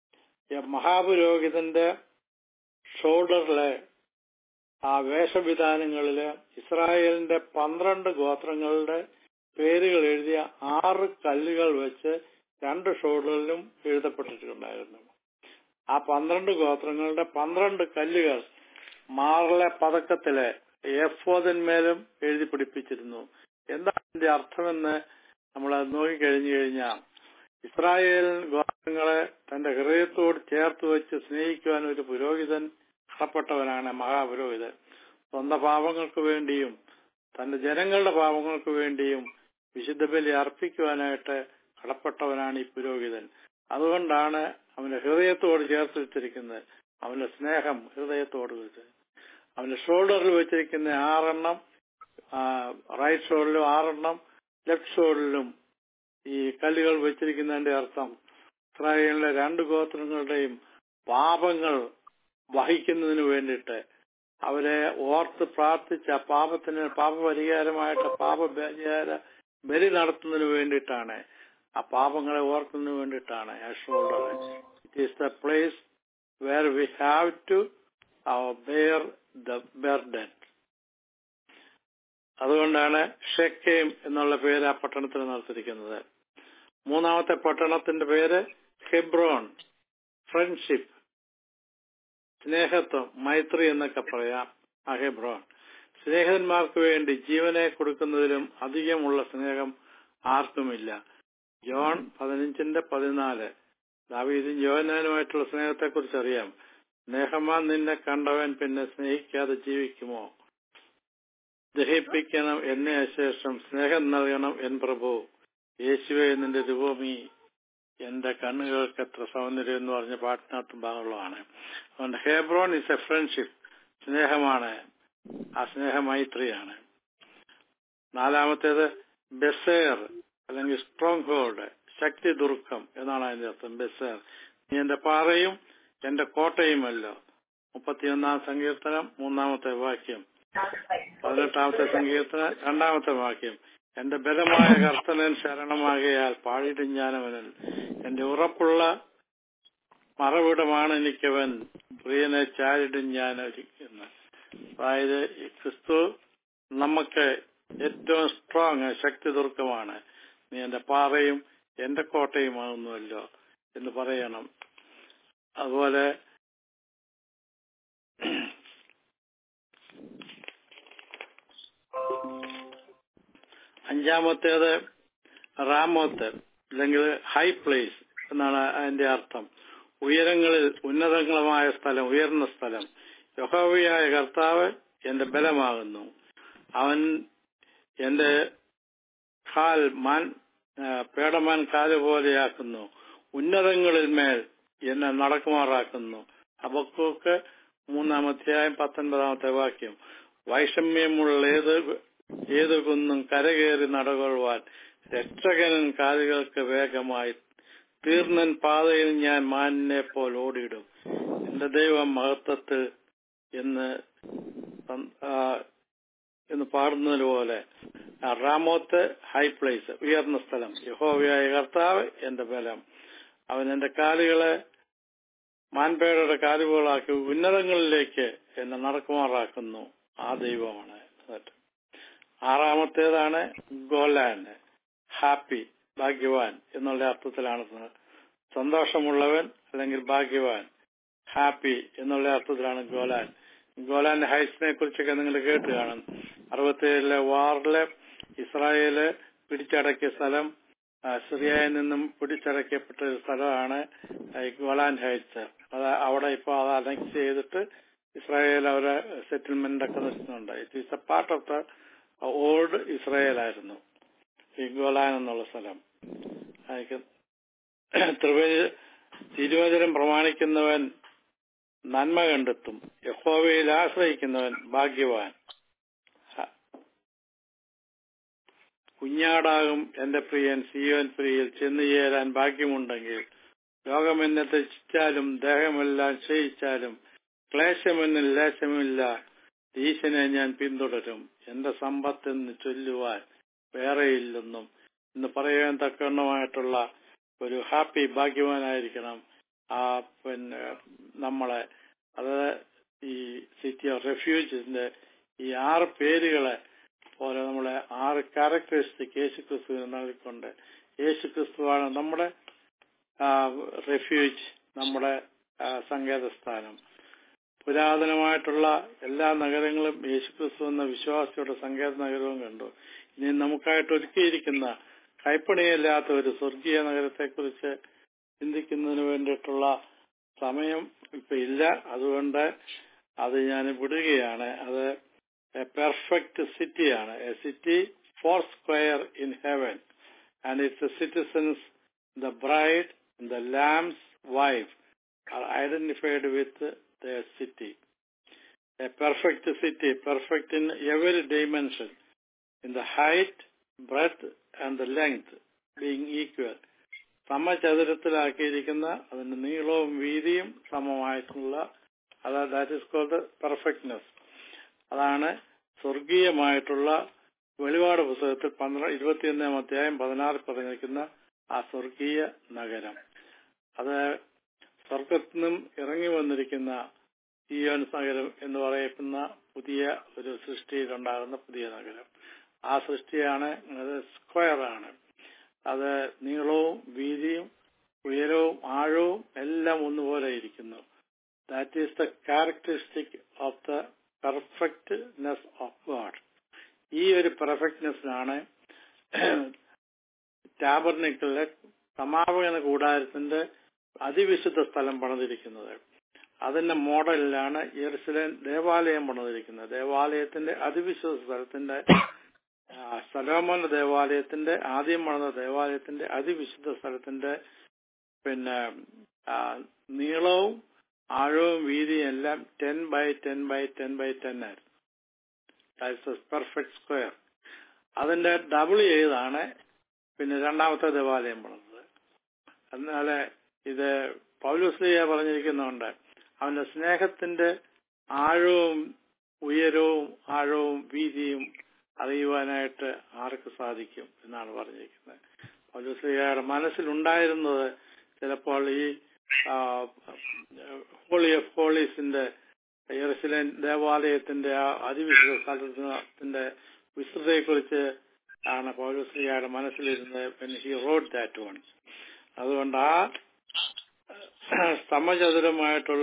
മഹാപുരോഹിതന്റെ ഷോൾഡറിലെ ആ വേഷവിധാനങ്ങളില് ഇസ്രായേലിന്റെ പന്ത്രണ്ട് ഗോത്രങ്ങളുടെ പേരുകൾ എഴുതിയ ആറ് കല്ലുകൾ വെച്ച് രണ്ട് ഷോൾഡറിലും എഴുതപ്പെട്ടിട്ടുണ്ടായിരുന്നു ആ പന്ത്രണ്ട് ഗോത്രങ്ങളുടെ പന്ത്രണ്ട് കല്ലുകൾ മാറിലെ പതക്കത്തില് എഫോദിന്മേലും എഴുതി പിടിപ്പിച്ചിരുന്നു എന്താണ് ഇതിന്റെ അർത്ഥമെന്ന് നമ്മൾ നോക്കിക്കഴിഞ്ഞു കഴിഞ്ഞാൽ ഇസ്രായേൽ ഗോത്രങ്ങളെ തന്റെ ഹൃദയത്തോട് ചേർത്ത് വെച്ച് സ്നേഹിക്കുവാൻ ഒരു പുരോഹിതൻ കടപ്പെട്ടവനാണ് മഹാപുരോഹിതൻ സ്വന്തം പാപങ്ങൾക്ക് വേണ്ടിയും തന്റെ ജനങ്ങളുടെ പാപങ്ങൾക്ക് വേണ്ടിയും വിശുദ്ധ ബലി അർപ്പിക്കുവാനായിട്ട് കടപ്പെട്ടവനാണ് ഈ പുരോഹിതൻ അതുകൊണ്ടാണ് അവന്റെ ഹൃദയത്തോട് ചേർത്ത് വെച്ചിരിക്കുന്നത് അവന്റെ സ്നേഹം ഹൃദയത്തോട് വെച്ച് അവന്റെ ഷോൾഡറിൽ വെച്ചിരിക്കുന്ന ആറെണ്ണം റൈറ്റ് ഷോൾഡറിലും ആറെണ്ണം ലെഫ്റ്റ് ഷോൾഡറിലും ഈ കല്ലുകൾ വെച്ചിരിക്കുന്നതിന്റെ അർത്ഥം ഇസ്രായേലിലെ രണ്ട് ഗോത്രങ്ങളുടെയും പാപങ്ങൾ വഹിക്കുന്നതിന് വേണ്ടിയിട്ട് അവരെ ഓർത്ത് പ്രാർത്ഥിച്ച പാപത്തിന് പാപപരിഹാരമായിട്ട് പാപപരിഹാര ബലി നടത്തുന്നതിന് വേണ്ടിയിട്ടാണ് ആ പാപങ്ങളെ ഓർക്കുന്നതിന് വേണ്ടിയിട്ടാണ് ആ shoulder it is the place where we have to bear the burden അതുകൊണ്ടാണ് ഷെക്കേം എന്നുള്ള പേര് ആ പട്ടണത്തിന് നടത്തിയിരിക്കുന്നത് മൂന്നാമത്തെ പട്ടണത്തിന്റെ പേര് ഹെബ്രോൺ ഫ്രണ്ട്ഷിപ്പ് സ്നേഹത്വം മൈത്രി എന്നൊക്കെ പറയാം ആ ഹെബ്രോൺ സ്നേഹിതന്മാർക്ക് വേണ്ടി ജീവനെ കൊടുക്കുന്നതിലും അധികമുള്ള സ്നേഹം ആർക്കുമില്ല ജോൺ പതിനഞ്ചിന്റെ പതിനാല് ദാവീദും യോഹനാനുമായിട്ടുള്ള സ്നേഹത്തെക്കുറിച്ച് അറിയാം സ്നേഹമാൻ നിന്നെ കണ്ടവൻ പിന്നെ സ്നേഹിക്കാതെ ജീവിക്കുമോ ദഹിപ്പിക്കണം എന്നെ ശേഷം സ്നേഹം നൽകണം എൻ പ്രഭു യേശുവെ നിന്റെ രൂപമീ എന്റെ കണ്ണുകൾക്ക് എത്ര സൗന്ദര്യം എന്ന് പറഞ്ഞ പാട്ടിനകത്ത് ഭാഗമുള്ളതാണ് അതുകൊണ്ട് ഹേബ്രോൺ ഇസ് എ ഫ്രണ്ട്ഷിപ്പ് സ്നേഹമാണ് ആ സ്നേഹമൈത്രിയാണ് നാലാമത്തേത് ബെസേർ അല്ലെങ്കിൽ സ്ട്രോങ് ഹോൾഡ് ശക്തി ദുർക്കം എന്നാണ് അതിന്റെ അർത്ഥം ബെസേർ നീ എന്റെ പാറയും എന്റെ കോട്ടയുമല്ലോ മുപ്പത്തിയൊന്നാം സങ്കീർത്തനം മൂന്നാമത്തെ വാക്യം പതിനെട്ടാമത്തെ സങ്കീർത്തനം രണ്ടാമത്തെ വാക്യം എന്റെ ബലമായ കർത്തനൻ ശരണമാകയാൽ പാടിയിടും ഞാനവനിൽ എന്റെ ഉറപ്പുള്ള മറവിടമാണ് എനിക്കവൻ പ്രിയനെ ചാരിടും ഞാൻ എന്ന് അതായത് ഈ ക്രിസ്തു നമുക്ക് ഏറ്റവും സ്ട്രോങ് ശക്തി ദുർഗമാണ് നീ എന്റെ പാറയും എന്റെ കോട്ടയുമാകുന്നുവല്ലോ എന്ന് പറയണം അതുപോലെ അഞ്ചാമത്തേത് റാമോത്ത് അല്ലെങ്കിൽ ഹൈ പ്ലേസ് എന്നാണ് അതിന്റെ അർത്ഥം ഉയരങ്ങളിൽ ഉന്നതങ്ങളുമായ സ്ഥലം ഉയർന്ന സ്ഥലം യഹോവയായ കർത്താവ് എന്റെ ബലമാകുന്നു അവൻ എന്റെ കാൽ മാൻ ആ, പേടമാൻ കാല് പോലെയാക്കുന്നു ഉന്നതങ്ങളിൽ മേൽ എന്നെ നടക്കുമാറാക്കുന്നു അബക്കൂക്ക് മൂന്നാം അധ്യായം പത്തൊൻപതാമത്തെ വാക്യം വൈഷമ്യമുള്ള ഏത് ഏത് കുന്നും കരകയറി നടകൊള്ളുവാൻ രക്ഷകനൻ കാലുകൾക്ക് വേഗമായി തീർന്നൻ പാതയിൽ ഞാൻ മാനിനെ പോൽ ഓടിയിടും എന്റെ ദൈവം മഹത്വത്തിൽ എന്ന് സം- ആ, എന്ന് പാടുന്നത് പോലെ ആ റാമോത്ത് ഹൈ പ്ലേസ് ഉയർന്ന സ്ഥലം യഹോവയായ കർത്താവ് എന്റെ ബലം അവൻ എന്റെ കാലുകളെ മാൻപേടയുടെ കാലുകളാക്കി ഉന്നതങ്ങളിലേക്ക് എന്നെ നടക്കുമാറാക്കുന്നു ആ ദൈവമാണ് എന്നിട്ട് ആറാമത്തേതാണ് ഗോലാൻഡ് ഹാപ്പി ഭാഗ്യവാൻ എന്നുള്ള അർത്ഥത്തിലാണ് ഇത്. സന്തോഷമുള്ളവൻ അല്ലെങ്കിൽ ഭാഗ്യവാൻ ഹാപ്പി എന്നുള്ള അർത്ഥത്തിലാണ് ഗോലാൻ ഗോലാൻ ഹൈറ്റ്സിനെ കുറിച്ചൊക്കെ നിങ്ങൾ കേട്ട് കാണും അറുപത്തിയേഴിലെ വാറില് ഇസ്രായേല് പിടിച്ചടക്കിയ സ്ഥലം ആ, സിറിയയിൽ നിന്നും പിടിച്ചടക്കപ്പെട്ട ഒരു സ്ഥലമാണ് ഈ ഗോലാൻ ഹൈറ്റ്സ് അത് അവിടെ ഇപ്പോൾ അത് അനക്സ് ചെയ്തിട്ട് ഇസ്രായേൽ അവരെ സെറ്റിൽമെന്റ് ഒക്കെ നിർത്തുന്നുണ്ട് it is a part of the old Israel ആയിരുന്നു ഈ ഗോലാൻ എന്നുള്ള സ്ഥലം അതൊക്കെ ത്രിവച- തിരുവചനം പ്രമാണിക്കുന്നവൻ നന്മ കണ്ടെത്തും യഹോവയിൽ ആശ്രയിക്കുന്നവൻ ഭാഗ്യവാൻ ഹ- കുഞ്ഞാടാകും എന്റെ പ്രിയൻ സിയോൻ പ്രിയയിൽ ചെന്നു ചേരാൻ ഭാഗ്യമുണ്ടെങ്കിൽ ലോകം എന്നെ തെറ്റിച്ചാലും ദേഹമെല്ലാം ക്ഷയിച്ചാലും ക്ലേശമെന്നിൽ ലേശമില്ല ഈശനെ ഞാൻ പിന്തുടരും എന്റെ സമ്പത്തെന്ന് ചൊല്ലുവാൻ വേറെയില്ലെന്നും എന്ന് പറയാൻ തക്കവണ്ണമായിട്ടുള്ള ഒരു ഹാപ്പി ഭാഗ്യവാനായിരിക്കണം ആ പിന്നെ നമ്മളെ അത് ഈ സിറ്റി ഓഫ് റെഫ്യൂജിന്റെ ഈ ആറ് പേരുകളെ പോലെ നമ്മളെ ആറ് ക്യാരക്ടറിസ്റ്റിക് യേശു ക്രിസ്തുവിനെ നൽകിക്കൊണ്ട് യേശു ക്രിസ്തുവാണ് നമ്മുടെ റെഫ്യൂജ് നമ്മുടെ ആ, സങ്കേതസ്ഥാനം പുരാതനമായിട്ടുള്ള എല്ലാ നഗരങ്ങളും യേശുക്രിസ്തു എന്ന വിശ്വാസിയുടെ സങ്കേത നഗരവും കണ്ടു ഇനി നമുക്കായിട്ട് ഒരുക്കിയിരിക്കുന്ന കൈപ്പണിയില്ലാത്ത ഒരു സ്വർഗീയ നഗരത്തെക്കുറിച്ച് ചിന്തിക്കുന്നതിന് വേണ്ടിയിട്ടുള്ള സമയം ഇപ്പൊ ഇല്ല അതുകൊണ്ട് അത് ഞാൻ വിടുകയാണ് അത് എ പെർഫെക്റ്റ് സിറ്റിയാണ് a city four square in heaven and its citizens the bride the lamb's wife are identified with their city. A perfect city, perfect in every dimension, in the height, breadth, and the length, being equal. സമചതുരത്തിലാക്കിയിരിക്കുന്ന അതിന്റെ നീളവും വീതിയും സമമായിട്ടുള്ള അത് that is called perfectness അതാണ് സ്വർഗീയമായിട്ടുള്ള വെളിപാട് പുസ്തകത്തിൽ പന്ത്രണ്ട് ഇരുപത്തിയൊന്നാം അധ്യായം പതിനാറ് പറഞ്ഞിരിക്കുന്ന ആ സ്വർഗീയ നഗരം അത് സ്വർഗത്തിൽ നിന്നും ഇറങ്ങി വന്നിരിക്കുന്ന സിയോൻ നഗരം എന്ന് പറയപ്പെടുന്ന പുതിയ ഒരു സൃഷ്ടിയിലുണ്ടാകുന്ന പുതിയ നഗരം ആ സൃഷ്ടിയാണ് അത് സ്ക്വയർ ആണ് അത് നീളവും വീതിയും ഉയരവും ആഴവും എല്ലാം ഒന്നുപോലെ ഇരിക്കുന്നു that is the characteristic of the perfectness of God ഈ ഒരു പെർഫെക്റ്റ്നെസ്സിനാണ് ടാബർനിക്കലിലെ സമാപന കൂടാരത്തിന്റെ അതിവിശുദ്ധ സ്ഥലം പണിതിരിക്കുന്നത് അതിന്റെ മോഡലിലാണ് യെറുസലേം ദേവാലയം പണിതിരിക്കുന്നത് ദേവാലയത്തിന്റെ അതിവിശുദ്ധ സ്ഥലത്തിന്റെ ആ, സലോമോന്റെ ദേവാലയത്തിന്റെ ആദ്യം പണിത ദേവാലയത്തിന്റെ അതിവിശുദ്ധ സ്ഥലത്തിന്റെ പിന്നെ ആ, നീളവും ആഴവും വീതിയും എല്ലാം ten by ten by ten by ten ആയിരുന്നു പെർഫെക്റ്റ് സ്ക്വയർ അതിന്റെ ഡബിൾ ചെയ്താണ് പിന്നെ രണ്ടാമത്തെ ദേവാലയം പണിതത് എന്നാല് ഇത് പൗലുസ്ലിയ പറഞ്ഞിരിക്കുന്നുണ്ട് അവന്റെ സ്നേഹത്തിന്റെ ആഴവും ഉയരവും ആഴവും വീതിയും അറിയുവാനായിട്ട് ആർക്ക് സാധിക്കും എന്നാണ് പറഞ്ഞിരിക്കുന്നത് പൗലുസ്ലിയയുടെ മനസ്സിലുണ്ടായിരുന്നത് ചിലപ്പോൾ ഈ ഹോളി ഓഫ് ഹോളീസിന്റെ യെറുസലേം ദേവാലയത്തിന്റെ ആ അതിവിശുദ്ധ സ്ഥലത്തിന്റെ വിസ്തൃതയെക്കുറിച്ച് ആണ് പൗലോസ്ലിയുടെ മനസ്സിലിരുന്നത് ഹി റോഡ് ദാറ്റ് വൺ അതുകൊണ്ട് ആ സമചതുരമായിട്ടുള്ള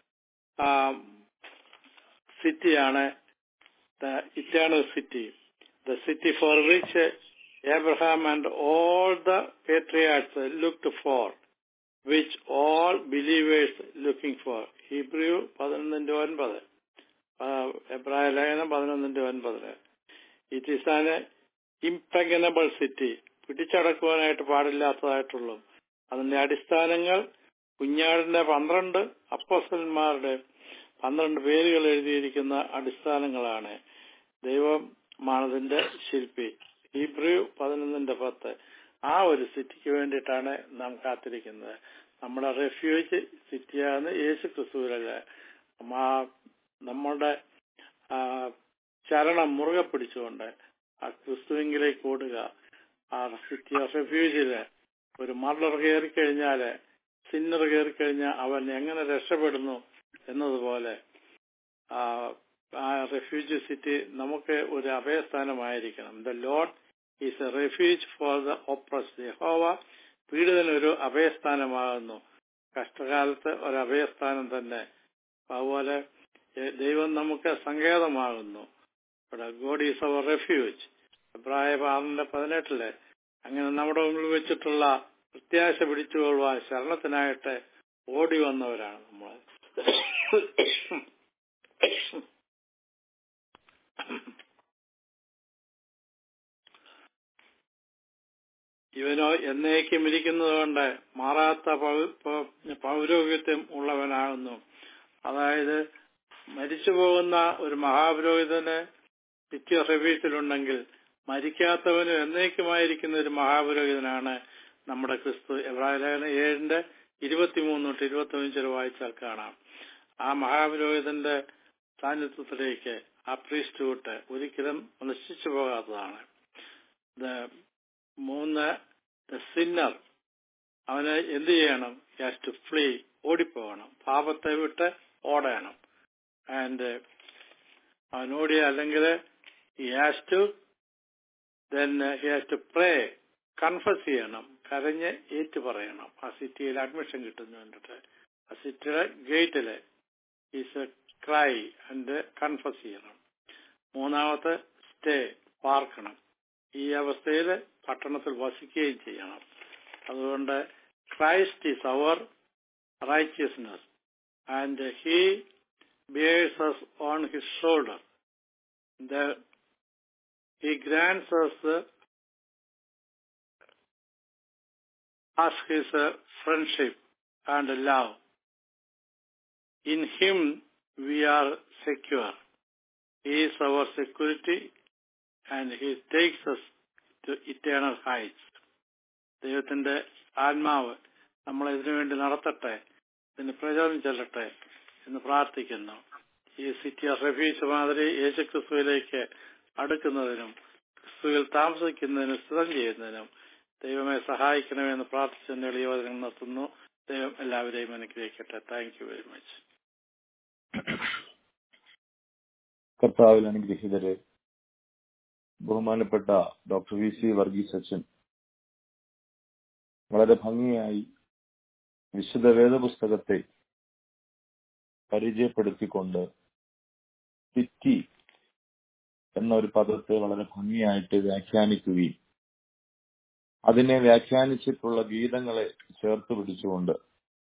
സിറ്റിയാണ് the eternal city the city for which Abraham and all the patriarchs looked for which all believers looking for Hebrew പതിനൊന്നിന്റെ ഒൻപത് എബ്രായ ലേഖനം പതിനൊന്നിന്റെ ഒൻപതില് it is an impregnable city പിടിച്ചടക്കുവാനായിട്ട് പാടില്ലാത്തതായിട്ടുള്ളൂ അതിന്റെ അടിസ്ഥാനങ്ങൾ കുഞ്ഞാടിന്റെ പന്ത്രണ്ട് അപ്പോസ്റ്റന്മാരുടെ പന്ത്രണ്ട് പേരുകൾ എഴുതിയിരിക്കുന്ന അടിസ്ഥാനങ്ങളാണ് ദൈവമാണതിന്റെ ശില്പി ഹീബ്രു പതിനൊന്നിന്റെ പത്ത് ആ ഒരു സിറ്റിക്ക് വേണ്ടിയിട്ടാണ് നാം കാത്തിരിക്കുന്നത് നമ്മുടെ റെഫ്യൂജ് സിറ്റിയാണ് യേശു ക്രിസ്തുവിലല്ല നമ്മുടെ ആ, ചരണം മുറുകെ പിടിച്ചുകൊണ്ട് ആ ക്രിസ്തുവിങ്കിലേക്ക് ഓടുക ആ സിറ്റി ഓഫ് റെഫ്യൂജില് ഒരു മർഡർ കയറി കഴിഞ്ഞാല് സിന്നർ കയറി കഴിഞ്ഞാൽ അവൻ എങ്ങനെ രക്ഷപ്പെടുന്നു എന്നതുപോലെ ആ, ആ റെഫ്യൂജി സിറ്റി നമുക്ക് ഒരു അഭയസ്ഥാനമായിരിക്കണം the lord is a refuge for the oppressed യഹോവ പീഡിതനൊരു അഭയസ്ഥാനമാകുന്നു കഷ്ടകാലത്ത് ഒരു അഭയസ്ഥാനം തന്നെ അതുപോലെ എ- ദൈവം നമുക്ക് സങ്കേതമാകുന്നു ഇവിടെ ഗോഡ് ഈസ് അവർ റെഫ്യൂജ് അഭിപ്രായ പാറിന്റെ പതിനെട്ടില് അങ്ങനെ നമ്മുടെ മുമ്പിൽ വെച്ചിട്ടുള്ള പ്രത്യാശ പിടിച്ചുകൊള്ളുവാൻ ശരണത്തിനായിട്ട് ഓടി വന്നവരാണ് നമ്മൾ ഇവനോ എന്നേക്കും ഇരിക്കുന്നതുകൊണ്ട് മാറാത്ത പൗ- പൗ- പൗരോഹിത്യം ഉള്ളവനാകുന്നു അതായത് മരിച്ചു പോകുന്ന ഒരു മഹാപുരോഹിതന് നിത്യ സർവീസിലുണ്ടെങ്കിൽ മരിക്കാത്തവന് എന്നേക്കുമായിരിക്കുന്ന ഒരു മഹാപുരോഹിതനാണ് നമ്മുടെ ക്രിസ്തു എബ്രാഹിം ഏഴിന്റെ ഇരുപത്തിമൂന്ന് തൊട്ട് ഇരുപത്തി വായിച്ചാൽ കാണാം ആ മഹാപുരോഹിതന്റെ സാന്നിധ്യത്തിലേക്ക് ആ പ്രീസ്റ്റ്ഹുഡ് ഒരിക്കലും നശിച്ചു പോകാത്തതാണ് ഇത് മൂന്ന് സിന്നർ അവന് എന്ത് ചെയ്യണം ഹാസ് ടു ഫ്ലീ ഓടിപ്പോകണം പാപത്തെ വിട്ട് ഓടണം ആൻഡ് അവൻ ഓടിയ അല്ലെങ്കിൽ he has to then he has to pray confess ചെയ്യണം കരഞ്ഞ് ഏറ്റു പറയണം ആ സിറ്റിയിൽ അഡ്മിഷൻ കിട്ടുന്നു വേണ്ടിട്ട് ആ സിറ്റിയുടെ ഗേറ്റില് ഈസ് ക്രൈ ആൻഡ് കൺഫസ് ചെയ്യണം മൂന്നാമത്തെ സ്റ്റേ പാർക്കണം ഈ അവസ്ഥയിൽ പട്ടണത്തിൽ വസിക്കുകയും ചെയ്യണം അതുകൊണ്ട് Christ is our righteousness and he bears us on his shoulder. The, he grants us uh, us his uh, friendship and love. In him we are secure. He is our security and he takes us to eternal heights. ദൈവത്തിന്റെ ആത്മാവ് നമ്മളെ ഇതിനു വേണ്ടി നടത്തട്ടെ ഇതിന് പ്രചോദനം ചെല്ലട്ടെ എന്ന് പ്രാർത്ഥിക്കുന്നു ഈ സിറ്റി ഓഫ് റെഫ്യൂജ് മാതിരി യേശു ക്രിസ്തുവിലേക്ക് അടുക്കുന്നതിനും ക്രിസ്തുവിൽ താമസിക്കുന്നതിനും സ്ഥിരം ചെയ്യുന്നതിനും ദൈവമെ സഹായിക്കണമെന്ന് പ്രാർത്ഥിച്ച് എളിയോദനം നിർത്തുന്നു ദൈവം എല്ലാവരെയും അനുഗ്രഹിക്കട്ടെ താങ്ക് യു വെരി മച്ച് കർത്താവിൽ അനുഗ്രഹീതരെ ബഹുമാനപ്പെട്ട ഡോക്ടർ വി സി വർഗീസ് അച്ഛൻ വളരെ ഭംഗിയായി വിശുദ്ധ വേദപുസ്തകത്തെ പരിചയപ്പെടുത്തിക്കൊണ്ട് സിറ്റി എന്നൊരു പദത്തെ വളരെ ഭംഗിയായിട്ട് വ്യാഖ്യാനിക്കുകയും അതിനെ വ്യാഖ്യാനിച്ചിട്ടുള്ള ഗീതങ്ങളെ ചേർത്ത് പിടിച്ചുകൊണ്ട്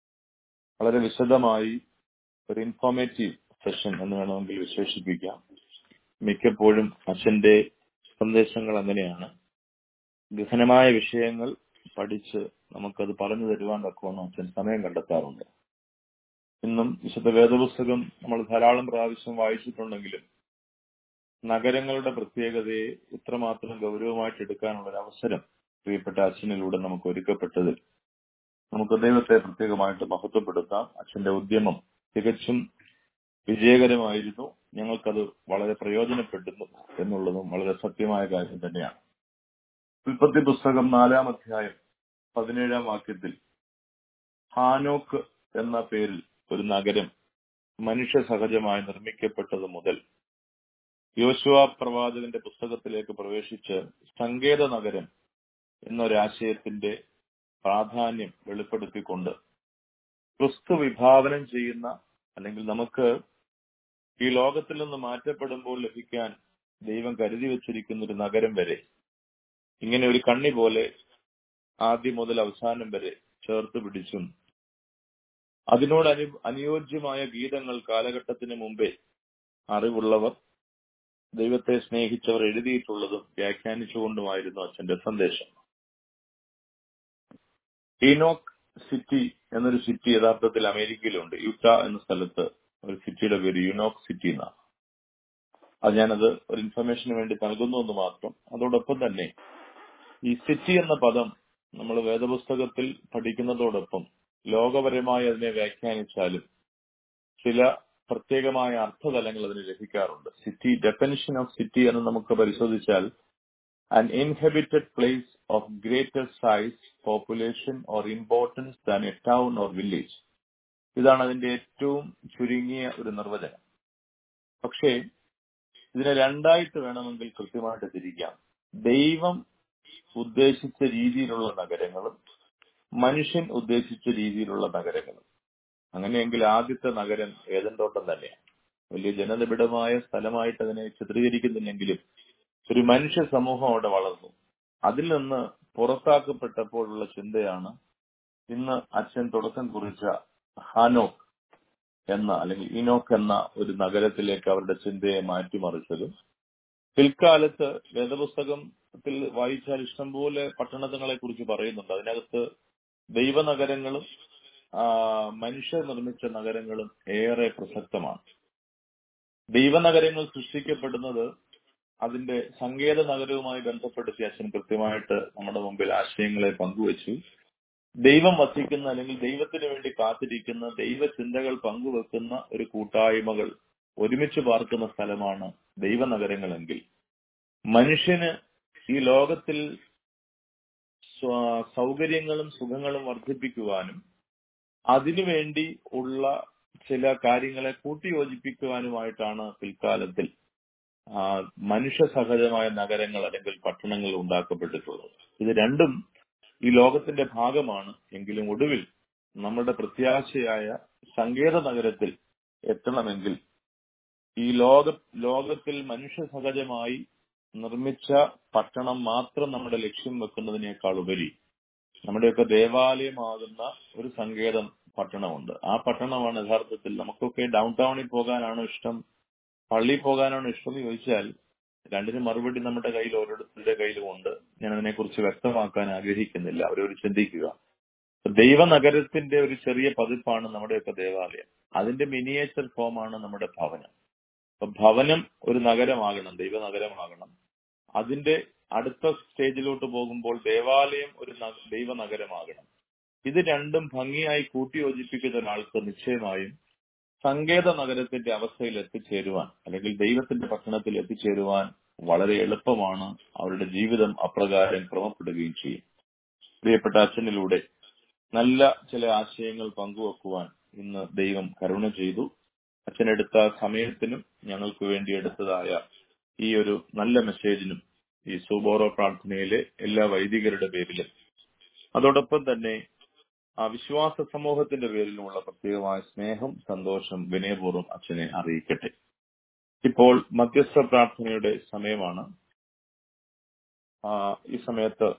വളരെ വിശദമായി ഒരു ഇൻഫോർമേറ്റീവ് സെഷൻ എന്ന് വേണമെങ്കിൽ വിശേഷിപ്പിക്കാം മിക്കപ്പോഴും അച്ഛന്റെ സന്ദേശങ്ങൾ അങ്ങനെയാണ് ഗഹനമായ വിഷയങ്ങൾ പഠിച്ച് നമുക്കത് പറഞ്ഞു തരുവാൻ തക്കവണ്ണം അച്ഛൻ സമയം കണ്ടെത്താറുണ്ട് ഇന്നും വിശുദ്ധ വേദപുസ്തകം നമ്മൾ ധാരാളം പ്രാവശ്യം വായിച്ചിട്ടുണ്ടെങ്കിലും നഗരങ്ങളുടെ പ്രത്യേകതയെ ഇത്രമാത്രം ഗൗരവമായിട്ട് എടുക്കാനുള്ള ഒരു അവസരം പ്രിയപ്പെട്ട അച്ഛനിലൂടെ നമുക്ക് ഒരുക്കപ്പെട്ടതിൽ നമുക്ക് ദൈവത്തെ പ്രത്യേകമായിട്ട് മഹത്വപ്പെടുത്താം അച്ഛന്റെ ഉദ്യമം തികച്ചും വിജയകരമായിരുന്നു ഞങ്ങൾക്കത് വളരെ പ്രയോജനപ്പെടുന്നു എന്നുള്ളതും വളരെ സത്യമായ കാര്യം തന്നെയാണ് ഉൽപ്പത്തി പുസ്തകം നാലാം അധ്യായം പതിനേഴാം വാക്യത്തിൽ ഹാനോക്ക് എന്ന പേരിൽ ഒരു നഗരം മനുഷ്യ സഹജമായി നിർമ്മിക്കപ്പെട്ടത് മുതൽ യോശുവ പ്രവാചകന്റെ പുസ്തകത്തിലേക്ക് പ്രവേശിച്ച് സങ്കേത നഗരം എന്നൊരാശയത്തിന്റെ പ്രാധാന്യം വെളിപ്പെടുത്തിക്കൊണ്ട് ക്രിസ്തു വിഭാവനം ചെയ്യുന്ന അല്ലെങ്കിൽ നമുക്ക് ഈ ലോകത്തിൽ നിന്ന് മാറ്റപ്പെടുമ്പോൾ ലഭിക്കാൻ ദൈവം കരുതി വെച്ചിരിക്കുന്ന ഒരു നഗരം വരെ ഇങ്ങനെ ഒരു കണ്ണി പോലെ ആദ്യം മുതൽ അവസാനം വരെ ചേർത്ത് പിടിച്ചും അതിനോട് അനു അനുയോജ്യമായ ഗീതങ്ങൾ കാലഘട്ടത്തിന് മുമ്പേ അറിവുള്ളവർ ദൈവത്തെ സ്നേഹിച്ചവർ എഴുതിയിട്ടുള്ളതും വ്യാഖ്യാനിച്ചുകൊണ്ടുമായിരുന്നു അച്ഛന്റെ സന്ദേശം ഈനോക്ക് സിറ്റി എന്നൊരു സിറ്റി യഥാർത്ഥത്തിൽ അമേരിക്കയിലുണ്ട് യുട്ട എന്ന സ്ഥലത്ത് ഒരു സിറ്റിയുടെ പേര് യുനോക്ക് സിറ്റി എന്നാണ് അത് ഞാനത് ഒരു ഇൻഫർമേഷന് വേണ്ടി നൽകുന്നു എന്ന് മാത്രം അതോടൊപ്പം തന്നെ ഈ സിറ്റി എന്ന പദം നമ്മൾ വേദപുസ്തകത്തിൽ പഠിക്കുന്നതോടൊപ്പം ലോകപരമായി അതിനെ വ്യാഖ്യാനിച്ചാലും ചില പ്രത്യേകമായ അർത്ഥതലങ്ങൾ അതിന് ലഭിക്കാറുണ്ട് സിറ്റി ഡെഫിനിഷൻ ഓഫ് സിറ്റി എന്ന് നമുക്ക് പരിശോധിച്ചാൽ an inhabited place of greater size, population or importance than a town or village. ഇതാണ് അതിന്റെ ഏറ്റവും ചുരുങ്ങിയ ഒരു നിർവചനം പക്ഷേ ഇതിനെ രണ്ടായിട്ട് വേണമെങ്കിൽ കൃത്യമായിട്ട് തിരിക്കാം ദൈവം ഉദ്ദേശിച്ച രീതിയിലുള്ള നഗരങ്ങളും മനുഷ്യൻ ഉദ്ദേശിച്ച രീതിയിലുള്ള നഗരങ്ങളും അങ്ങനെയെങ്കിൽ ആദ്യത്തെ നഗരം ഏതൻ തോട്ടം തന്നെയാണ് വലിയ ജനനിബിഡമായ സ്ഥലമായിട്ട് അതിനെ ചിത്രീകരിക്കുന്നില്ലെങ്കിലും ഒരു മനുഷ്യ സമൂഹം അവിടെ വളർന്നു അതിൽ നിന്ന് പുറത്താക്കപ്പെട്ടപ്പോഴുള്ള ചിന്തയാണ് ഇന്ന് അച്ഛൻ തുടക്കം കുറിച്ച ഹാനോക്ക് എന്ന അല്ലെങ്കിൽ ഇനോക്ക് എന്ന ഒരു നഗരത്തിലേക്ക് അവരുടെ ചിന്തയെ മാറ്റിമറിച്ചത് പിൽക്കാലത്ത് വേദപുസ്തകത്തിൽ വായിച്ചാൽ ഇഷ്ടംപോലെ പട്ടണങ്ങളെ കുറിച്ച് പറയുന്നുണ്ട് അതിനകത്ത് ദൈവനഗരങ്ങളും മനുഷ്യർ നിർമ്മിച്ച നഗരങ്ങളും ഏറെ പ്രസക്തമാണ് ദൈവനഗരങ്ങൾ സൃഷ്ടിക്കപ്പെടുന്നത് അതിന്റെ സങ്കേത നഗരവുമായി ബന്ധപ്പെടുത്തി അച്ഛൻ കൃത്യമായിട്ട് നമ്മുടെ മുമ്പിൽ ആശയങ്ങളെ പങ്കുവച്ചു ദൈവം വസിക്കുന്ന അല്ലെങ്കിൽ ദൈവത്തിന് വേണ്ടി കാത്തിരിക്കുന്ന ദൈവചിന്തകൾ പങ്കുവെക്കുന്ന ഒരു കൂട്ടായ്മകൾ ഒരുമിച്ച് പാർക്കുന്ന സ്ഥലമാണ് ദൈവനഗരങ്ങളെങ്കിൽ മനുഷ്യന് ഈ ലോകത്തിൽ സൗകര്യങ്ങളും സുഖങ്ങളും വർദ്ധിപ്പിക്കുവാനും അതിനുവേണ്ടി ഉള്ള ചില കാര്യങ്ങളെ കൂട്ടിയോജിപ്പിക്കുവാനുമായിട്ടാണ് പിൽക്കാലത്തിൽ മനുഷ്യ സഹജമായ നഗരങ്ങൾ അല്ലെങ്കിൽ പട്ടണങ്ങൾ ഉണ്ടാക്കപ്പെട്ടിട്ടുള്ളത് ഇത് രണ്ടും ഈ ലോകത്തിന്റെ ഭാഗമാണ് എങ്കിലും ഒടുവിൽ നമ്മുടെ പ്രത്യാശയായ സങ്കേത നഗരത്തിൽ എത്തണമെങ്കിൽ ഈ ലോക ലോകത്തിൽ മനുഷ്യ സഹജമായി നിർമ്മിച്ച പട്ടണം മാത്രം നമ്മുടെ ലക്ഷ്യം വെക്കുന്നതിനേക്കാൾ ഉപരി നമ്മുടെയൊക്കെ ദേവാലയമാകുന്ന ഒരു സങ്കേതം പട്ടണമുണ്ട് ആ പട്ടണമാണ് യഥാർത്ഥത്തിൽ നമുക്കൊക്കെ ഡൗൺ ടൗണിൽ പോകാനാണോ ഇഷ്ടം പള്ളിയിൽ പോകാനാണോ ഇഷ്ടം എന്ന് ചോദിച്ചാൽ രണ്ടിന് മറുപടി നമ്മുടെ കയ്യിൽ ഓരോരുത്തരുടെ കയ്യിലും ഉണ്ട് ഞാൻ അതിനെക്കുറിച്ച് വ്യക്തമാക്കാൻ ആഗ്രഹിക്കുന്നില്ല അവരൊരു ചിന്തിക്കുക ദൈവനഗരത്തിന്റെ ഒരു ചെറിയ പതിപ്പാണ് നമ്മുടെയൊക്കെ ദേവാലയം അതിന്റെ മിനിയേച്ചർ ഫോമാണ് നമ്മുടെ ഭവനം അപ്പൊ ഭവനം ഒരു നഗരമാകണം ദൈവനഗരമാകണം അതിന്റെ അടുത്ത സ്റ്റേജിലോട്ട് പോകുമ്പോൾ ദേവാലയം ഒരു ദൈവനഗരമാകണം ഇത് രണ്ടും ഭംഗിയായി കൂട്ടിയോജിപ്പിക്കുന്ന ഒരാൾക്ക് നിശ്ചയമായും സങ്കേത നഗരത്തിന്റെ അവസ്ഥയിൽ എത്തിച്ചേരുവാൻ അല്ലെങ്കിൽ ദൈവത്തിന്റെ പട്ടണത്തിൽ എത്തിച്ചേരുവാൻ വളരെ എളുപ്പമാണ് അവരുടെ ജീവിതം അപ്രകാരം ക്രമപ്പെടുകയും ചെയ്യും പ്രിയപ്പെട്ട അച്ഛനിലൂടെ നല്ല ചില ആശയങ്ങൾ പങ്കുവെക്കുവാൻ ഇന്ന് ദൈവം കരുണ ചെയ്തു അച്ഛനെടുത്ത സമയത്തിനും ഞങ്ങൾക്ക് വേണ്ടി എടുത്തതായ ഈ ഒരു നല്ല മെസ്സേജിനും ഈ സൂബോറോ പ്രാർത്ഥനയിലെ എല്ലാ വൈദികരുടെ പേരിലും അതോടൊപ്പം തന്നെ ആ വിശ്വാസ സമൂഹത്തിന്റെ പേരിലുമുള്ള പ്രത്യേകമായ സ്നേഹം സന്തോഷം വിനയപൂർവ്വം അച്ഛനെ അറിയിക്കട്ടെ ഇപ്പോൾ മധ്യസ്ഥ പ്രാർത്ഥനയുടെ സമയമാണ് ഈ സമയത്ത്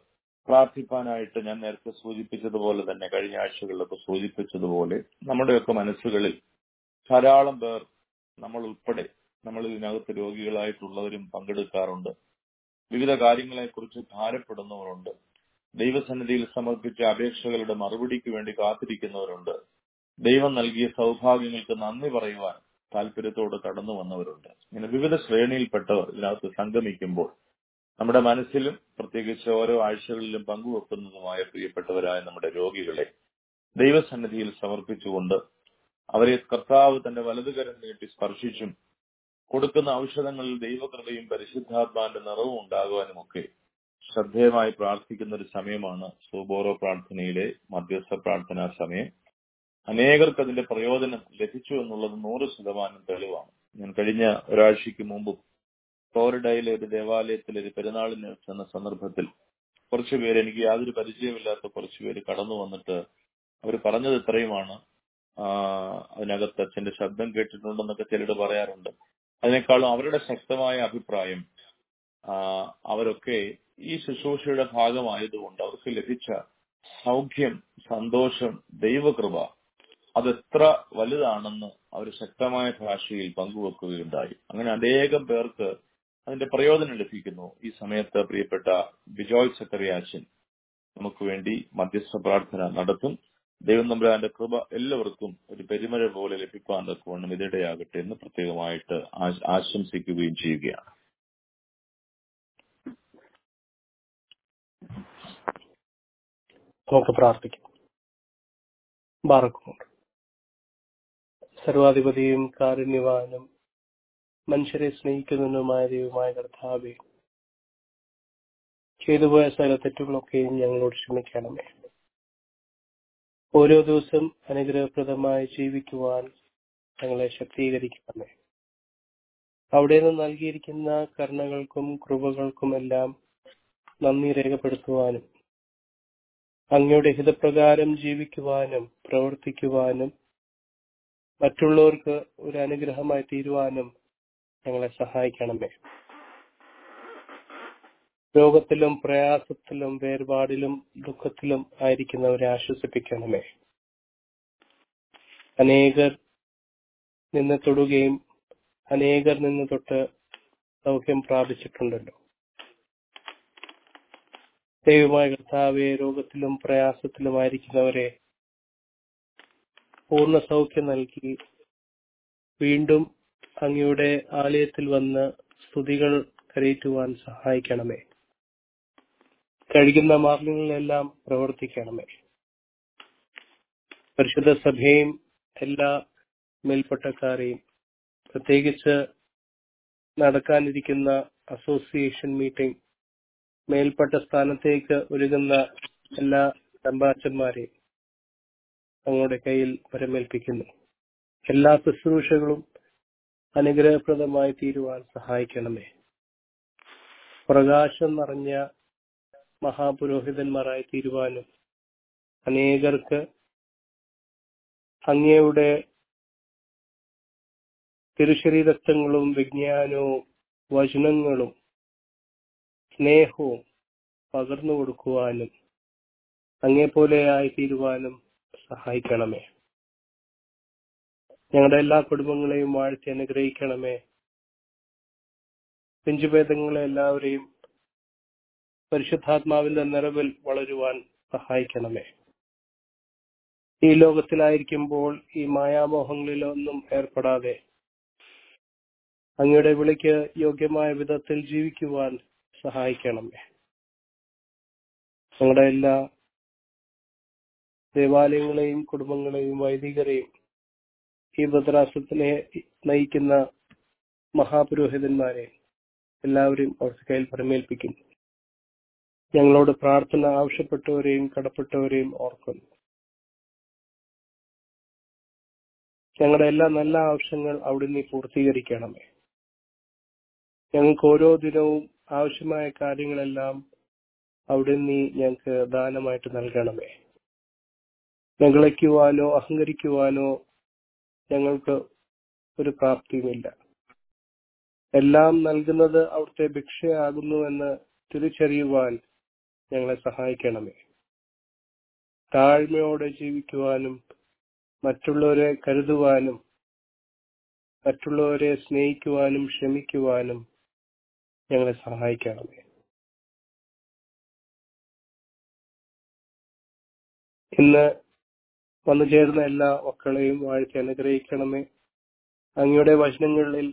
പ്രാർത്ഥിപ്പാനായിട്ട് ഞാൻ നേരത്തെ സൂചിപ്പിച്ചതുപോലെ തന്നെ കഴിഞ്ഞ ആഴ്ചകളിലൊക്കെ സൂചിപ്പിച്ചതുപോലെ നമ്മുടെയൊക്കെ മനസ്സുകളിൽ ധാരാളം പേർ നമ്മൾ ഉൾപ്പെടെ നമ്മൾ ഇതിനകത്ത് രോഗികളായിട്ടുള്ളവരും പങ്കെടുക്കാറുണ്ട് വിവിധ കാര്യങ്ങളെക്കുറിച്ച് ഭാരപ്പെടുന്നവരുണ്ട് ദൈവസന്നിധിയിൽ സമർപ്പിച്ച അപേക്ഷകളുടെ മറുപടിക്ക് വേണ്ടി കാത്തിരിക്കുന്നവരുണ്ട് ദൈവം നൽകിയ സൗഭാഗ്യങ്ങൾക്ക് നന്ദി പറയുവാൻ താല്പര്യത്തോട് കടന്നു വന്നവരുണ്ട് ഇങ്ങനെ വിവിധ ശ്രേണിയിൽപ്പെട്ടവർ ഇതിനകത്ത് സംഗമിക്കുമ്പോൾ നമ്മുടെ മനസ്സിലും പ്രത്യേകിച്ച് ഓരോ ആഴ്ചകളിലും പങ്കുവെക്കുന്നതുമായ പ്രിയപ്പെട്ടവരായ നമ്മുടെ രോഗികളെ ദൈവസന്നിധിയിൽ സമർപ്പിച്ചുകൊണ്ട് അവരെ കർത്താവ് തന്റെ വലതുകരം നീട്ടി സ്പർശിച്ചും കൊടുക്കുന്ന ഔഷധങ്ങളിൽ ദൈവകൃപയും പരിശുദ്ധാത്മാന്റെ നിറവും ഉണ്ടാകുവാനുമൊക്കെ ശ്രദ്ധേയമായി പ്രാർത്ഥിക്കുന്ന ഒരു സമയമാണ് സൂബോറോ പ്രാർത്ഥനയിലെ മധ്യസ്ഥ പ്രാർത്ഥനാ സമയം അനേകർക്ക് അതിന്റെ പ്രയോജനം ലഭിച്ചു എന്നുള്ളത് നൂറ് ശതമാനം തെളിവാണ് ഞാൻ കഴിഞ്ഞ ഒരാഴ്ചയ്ക്ക് മുമ്പും ഫ്ലോറിഡയിലെ ഒരു ദേവാലയത്തിൽ ഒരു പെരുന്നാളിന് ചെന്ന സന്ദർഭത്തിൽ കുറച്ചു പേര് എനിക്ക് യാതൊരു പരിചയമില്ലാത്ത കുറച്ചു പേര് കടന്നു വന്നിട്ട് അവർ പറഞ്ഞത് ഇത്രയുമാണ് ആ, അതിനകത്ത് അച്ഛന്റെ ശബ്ദം കേട്ടിട്ടുണ്ടെന്നൊക്കെ ചിലർ പറയാറുണ്ട് അതിനേക്കാളും അവരുടെ ശക്തമായ അഭിപ്രായം ആ, അവരൊക്കെ ഈ ശുശ്രൂഷയുടെ ഭാഗമായതുകൊണ്ട് അവർക്ക് ലഭിച്ച സൗഖ്യം സന്തോഷം ദൈവകൃപ അതെത്ര വലുതാണെന്ന് അവർ ശക്തമായ ഭാഷയിൽ പങ്കുവെക്കുകയുണ്ടായി അങ്ങനെ അനേകം പേർക്ക് അതിന്റെ പ്രയോജനം ലഭിക്കുന്നു ഈ സമയത്ത് പ്രിയപ്പെട്ട ബിജോയ് സക്കറിയാച്ചൻ നമുക്ക് വേണ്ടി മധ്യസ്ഥ പ്രാർത്ഥന നടത്തും ദൈവം നമ്പുരാന്റെ കൃപ എല്ലാവർക്കും ഒരു പെരുമഴ പോലെ ലഭിക്കാൻ തക്കവണ്ണം ഇതിടയാകട്ടെ എന്ന് പ്രത്യേകമായിട്ട് ആശ- ആശംസിക്കുകയും ചെയ്യുകയാണ് നമുക്ക് പ്രാർത്ഥിക്കാം ബാറക്കുമുണ്ട് സർവാധിപതിയും കാരുണ്യവാനും മനുഷ്യരെ സ്നേഹിക്കുന്നതിനുമായ ദൈവമായ കർത്താവെ ചെയ്തുപോയ സകല തെറ്റുകളൊക്കെയും ഞങ്ങളോട് ക്ഷമിക്കണമേ ഓരോ ദിവസം അനുഗ്രഹപ്രദമായി ജീവിക്കുവാൻ ഞങ്ങളെ ശക്തീകരിക്കണമേ അവിടെ നിന്ന് നൽകിയിരിക്കുന്ന കരുണകൾക്കും കൃപകൾക്കുമെല്ലാം നന്ദി രേഖപ്പെടുത്തുവാനും അങ്ങയുടെ ഹിതപ്രകാരം ജീവിക്കുവാനും പ്രവർത്തിക്കുവാനും മറ്റുള്ളവർക്ക് ഒരു അനുഗ്രഹമായി തീരുവാനും ഞങ്ങളെ സഹായിക്കണമേ രോഗത്തിലും പ്രയാസത്തിലും വേർപാടിലും ദുഃഖത്തിലും ആയിരിക്കുന്നവരെ ആശ്വസിപ്പിക്കണമേ അനേകർ നിന്ന് തൊടുകയും അനേകർ നിന്ന് തൊട്ട് സൗഖ്യം പ്രാപിച്ചിട്ടുണ്ടല്ലോ ദൈവമായ കർത്താവെ രോഗത്തിലും പ്രയാസത്തിലുമായിരിക്കുന്നവരെ പൂർണ്ണ സൗഖ്യം നൽകി വീണ്ടും അങ്ങയുടെ ആലയത്തിൽ വന്ന് സ്തുതികൾ കരയറ്റുവാൻ സഹായിക്കണമേ കഴിയുന്ന മാർഗങ്ങളിലെല്ലാം പ്രവർത്തിക്കണമേ പരിശുദ്ധ സഭയും എല്ലാ മേൽപ്പട്ടക്കാരെയും പ്രത്യേകിച്ച് നടക്കാനിരിക്കുന്ന അസോസിയേഷൻ മീറ്റിംഗ് മേൽപ്പെട്ട സ്ഥാനത്തേക്ക് ഒരുങ്ങുന്ന എല്ലാ ചമ്പാച്ചന്മാരെയും അങ്ങയുടെ കയ്യിൽ പരമേൽപ്പിക്കുന്നു എല്ലാ ശുശ്രൂഷകളും അനുഗ്രഹപ്രദമായി തീരുവാൻ സഹായിക്കണമേ പ്രകാശം നിറഞ്ഞ മഹാപുരോഹിതന്മാരായി തീരുവാനും അനേകർക്ക് അങ്ങയുടെ തിരുശരീരത്വങ്ങളും വിജ്ഞാനവും വചനങ്ങളും സ്നേഹവും പകർന്നു കൊടുക്കുവാനും അങ്ങേപോലെ ആയിത്തീരുവാനും സഹായിക്കണമേ ഞങ്ങളുടെ എല്ലാ കുടുംബങ്ങളെയും വാഴ്ത്തി അനുഗ്രഹിക്കണമേ പിഞ്ചുഭേദങ്ങളെ എല്ലാവരെയും പരിശുദ്ധാത്മാവിന്റെ നിറവിൽ വളരുവാൻ സഹായിക്കണമേ ഈ ലോകത്തിലായിരിക്കുമ്പോൾ ഈ മായാമോഹങ്ങളിലൊന്നും ഏർപ്പെടാതെ അങ്ങയുടെ വിളിക്ക് യോഗ്യമായ വിധത്തിൽ ജീവിക്കുവാൻ സഹായിക്കണമേ ഞങ്ങളുടെ എല്ലാ ദേവാലയങ്ങളെയും കുടുംബങ്ങളെയും വൈദികരെയും ഈ ഭദ്രാസത്തിനെ നയിക്കുന്ന മഹാപുരോഹിതന്മാരെ എല്ലാവരെയും അവർക്ക് കയ്യിൽ പരമേൽപ്പിക്കുന്നു ഞങ്ങളോട് പ്രാർത്ഥന ആവശ്യപ്പെട്ടവരെയും കടപ്പെട്ടവരെയും ഓർക്കുന്നു ഞങ്ങളുടെ എല്ലാ നല്ല ആവശ്യങ്ങൾ അവിടുന്ന് പൂർത്തീകരിക്കണമേ ഞങ്ങൾക്ക് ഓരോ ദിനവും ആവശ്യമായ കാര്യങ്ങളെല്ലാം അവിടുന്ന് ഞങ്ങൾക്ക് ദാനമായിട്ട് നൽകണമേ നിഗളിക്കുവാനോ അഹങ്കരിക്കുവാനോ ഞങ്ങൾക്ക് ഒരു പ്രാപ്തിയുമില്ല എല്ലാം നൽകുന്നത് അവിടുത്തെ ഭിക്ഷയാകുന്നുവെന്ന് തിരിച്ചറിയുവാൻ ഞങ്ങളെ സഹായിക്കണമേ താഴ്മയോടെ ജീവിക്കുവാനും മറ്റുള്ളവരെ കരുതുവാനും മറ്റുള്ളവരെ സ്നേഹിക്കുവാനും ക്ഷമിക്കുവാനും ഞങ്ങളെ സഹായിക്കണമേ ഇന്ന് വന്നു ചേർന്ന എല്ലാ മക്കളെയും വാഴ്ത്തി അനുഗ്രഹിക്കണമേ അങ്ങയുടെ വചനങ്ങളിൽ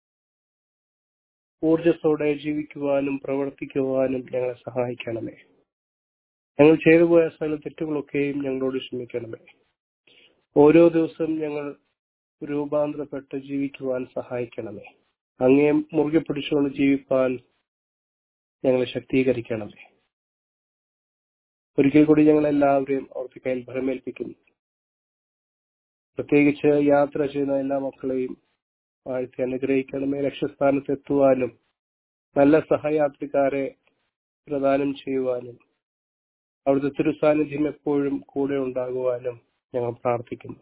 ഊർജത്തോടെ ജീവിക്കുവാനും പ്രവർത്തിക്കുവാനും ഞങ്ങളെ സഹായിക്കണമേ ഞങ്ങൾ ചെയ്തു പോയ സകല തെറ്റുകളൊക്കെയും ഞങ്ങളോട് ക്ഷമിക്കണമേ ഓരോ ദിവസം ഞങ്ങൾ രൂപാന്തരപ്പെട്ട് ജീവിക്കുവാൻ സഹായിക്കണമേ അങ്ങേ മുറുകെ പിടിച്ചുകൊണ്ട് ജീവിപ്പാൻ ഞങ്ങളെ ശക്തീകരിക്കണമേ ഒരിക്കൽ കൂടി ഞങ്ങൾ എല്ലാവരെയും അവർക്ക് കയ്യിൽ ഭരമേൽപ്പിക്കുന്നു പ്രത്യേകിച്ച് യാത്ര ചെയ്യുന്ന എല്ലാ മക്കളെയും വാഴ്ത്തി അനുഗ്രഹിക്കണമേ ലക്ഷ്യസ്ഥാനത്ത് എത്തുവാനും നല്ല സഹയാത്രികാരെ പ്രദാനം ചെയ്യുവാനും അവിടുത്തെ തിരുസാന്നിധ്യം എപ്പോഴും കൂടെ ഉണ്ടാകുവാനും ഞങ്ങൾ പ്രാർത്ഥിക്കുന്നു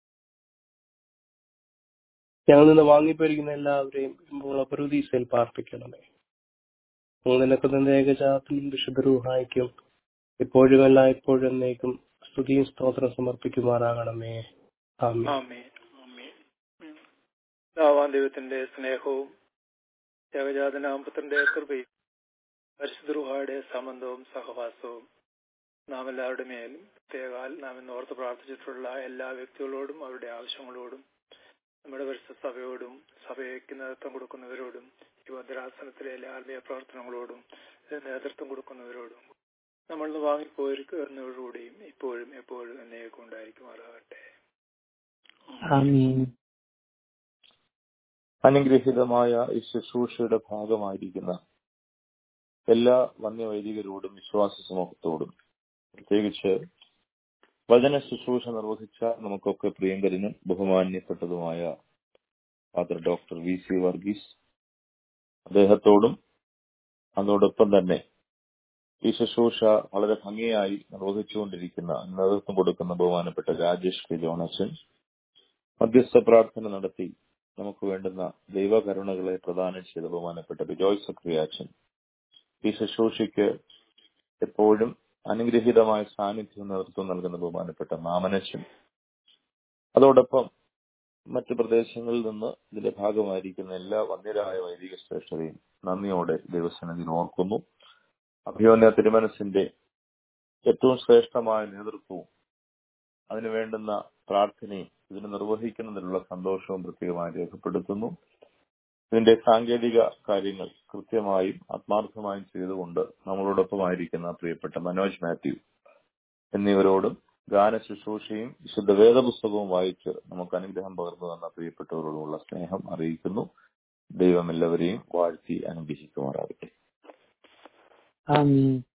ഞങ്ങൾ നിന്ന് വാങ്ങിപ്പോയിരിക്കുന്ന എല്ലാവരെയും ഇപ്പോൾ അപരുദീസയിൽ പാർപ്പിക്കണമേ നിനക്ക് നിന്റെ ഏകജാത്തിലും വിശുദ്ധ റൂഹായിക്കും എപ്പോഴും എല്ലാ എപ്പോഴും എന്നേക്കും സ്തുതിയും സ്തോത്രം സമർപ്പിക്കുമാറാകണമേ ആമീൻ ആമേൻ ആമേൻ ദാവാൻ ദൈവത്തിന്റെ സ്നേഹവും ജഗജാതനാമപുത്രന്റെ കൃപയും പരിശുദ്ധ സംബന്ധവും സഹവാസവും നാം എല്ലാവരുടെ മേലും പ്രത്യേകാൽ നാം ഇന്ന് ഓർത്ത് പ്രാർത്ഥിച്ചിട്ടുള്ള എല്ലാ വ്യക്തികളോടും അവരുടെ ആവശ്യങ്ങളോടും നമ്മുടെ പരിശുദ്ധ സഭയോടും സഭയ്ക്ക് നേതൃത്വം കൊടുക്കുന്നവരോടും ഈ ഭദ്രാസനത്തിലെ എല്ലാ ആത്മീയ പ്രവർത്തനങ്ങളോടും ഇതിന് നേതൃത്വം കൊടുക്കുന്നവരോടും നമ്മൾ ഇന്ന് വാങ്ങിപ്പോയിരിക്കുന്നവരോടുകൂടിയും ഇപ്പോഴും എപ്പോഴും എന്നേക്കും ഉണ്ടായിരിക്കുമാറാകട്ടെ ആമീൻ അനുഗ്രഹീതമായ ഈ ശുശ്രൂഷയുടെ ഭാഗമായിരിക്കുന്ന എല്ലാ വന്യവൈദികരോടും വിശ്വാസ സമൂഹത്തോടും പ്രത്യേകിച്ച് വചന ശുശ്രൂഷ നിർവഹിച്ച നമുക്കൊക്കെ പ്രിയങ്കരനും ബഹുമാന്യപ്പെട്ടതുമായ father doctor V C Varghese അദ്ദേഹത്തോടും അതോടൊപ്പം തന്നെ ഈ ശുശ്രൂഷ വളരെ ഭംഗിയായി നിർവഹിച്ചുകൊണ്ടിരിക്കുന്ന നേതൃത്വം കൊടുക്കുന്ന ബഹുമാനപ്പെട്ട രാജേഷ് കെ ജോണസൻ മധ്യസ്ഥ പ്രാർത്ഥന നടത്തി നമുക്ക് വേണ്ടുന്ന ദൈവകരുണകളെ പ്രദാനം ചെയ്ത ബഹുമാനപ്പെട്ട ബിജോയ് സക്രിയാച്ചൻ ഈ ശുശ്രൂഷയ്ക്ക് എപ്പോഴും അനുഗ്രഹീതമായ സാന്നിധ്യം നേതൃത്വം നൽകുന്ന ബഹുമാനപ്പെട്ട മാമനച്ചൻ അതോടൊപ്പം മറ്റ് പ്രദേശങ്ങളിൽ നിന്ന് ഇതിന്റെ ഭാഗമായിരിക്കുന്ന എല്ലാ വന്യരായ വൈദിക ശ്രേഷ്ഠതയും നന്ദിയോടെ ദൈവസന്നിധിയിൽ ഓർക്കുന്നു അഭിയോന്യ തിരുമനസിന്റെ ഏറ്റവും ശ്രേഷ്ഠമായ നേതൃത്വവും അതിനു വേണ്ടുന്ന പ്രാർത്ഥനയും ഇതിന് നിർവഹിക്കുന്നതിനുള്ള സന്തോഷവും പ്രത്യേകമായി രേഖപ്പെടുത്തുന്നു ഇതിന്റെ സാങ്കേതിക കാര്യങ്ങൾ കൃത്യമായും ആത്മാർത്ഥമായും ചെയ്തുകൊണ്ട് നമ്മളോടൊപ്പമായിരിക്കുന്ന പ്രിയപ്പെട്ട മനോജ് മാത്യു എന്നിവരോടും ഗാന ശുശ്രൂഷയും വിശുദ്ധ വേദപുസ്തകവും വായിച്ച് നമുക്ക് അനുഗ്രഹം പകർന്നു തന്ന പ്രിയപ്പെട്ടവരോടുമുള്ള സ്നേഹം അറിയിക്കുന്നു ദൈവം എല്ലാവരെയും വാഴ്ത്തി അനുഗ്രഹിക്കുമാറാകട്ടെ ആമീൻ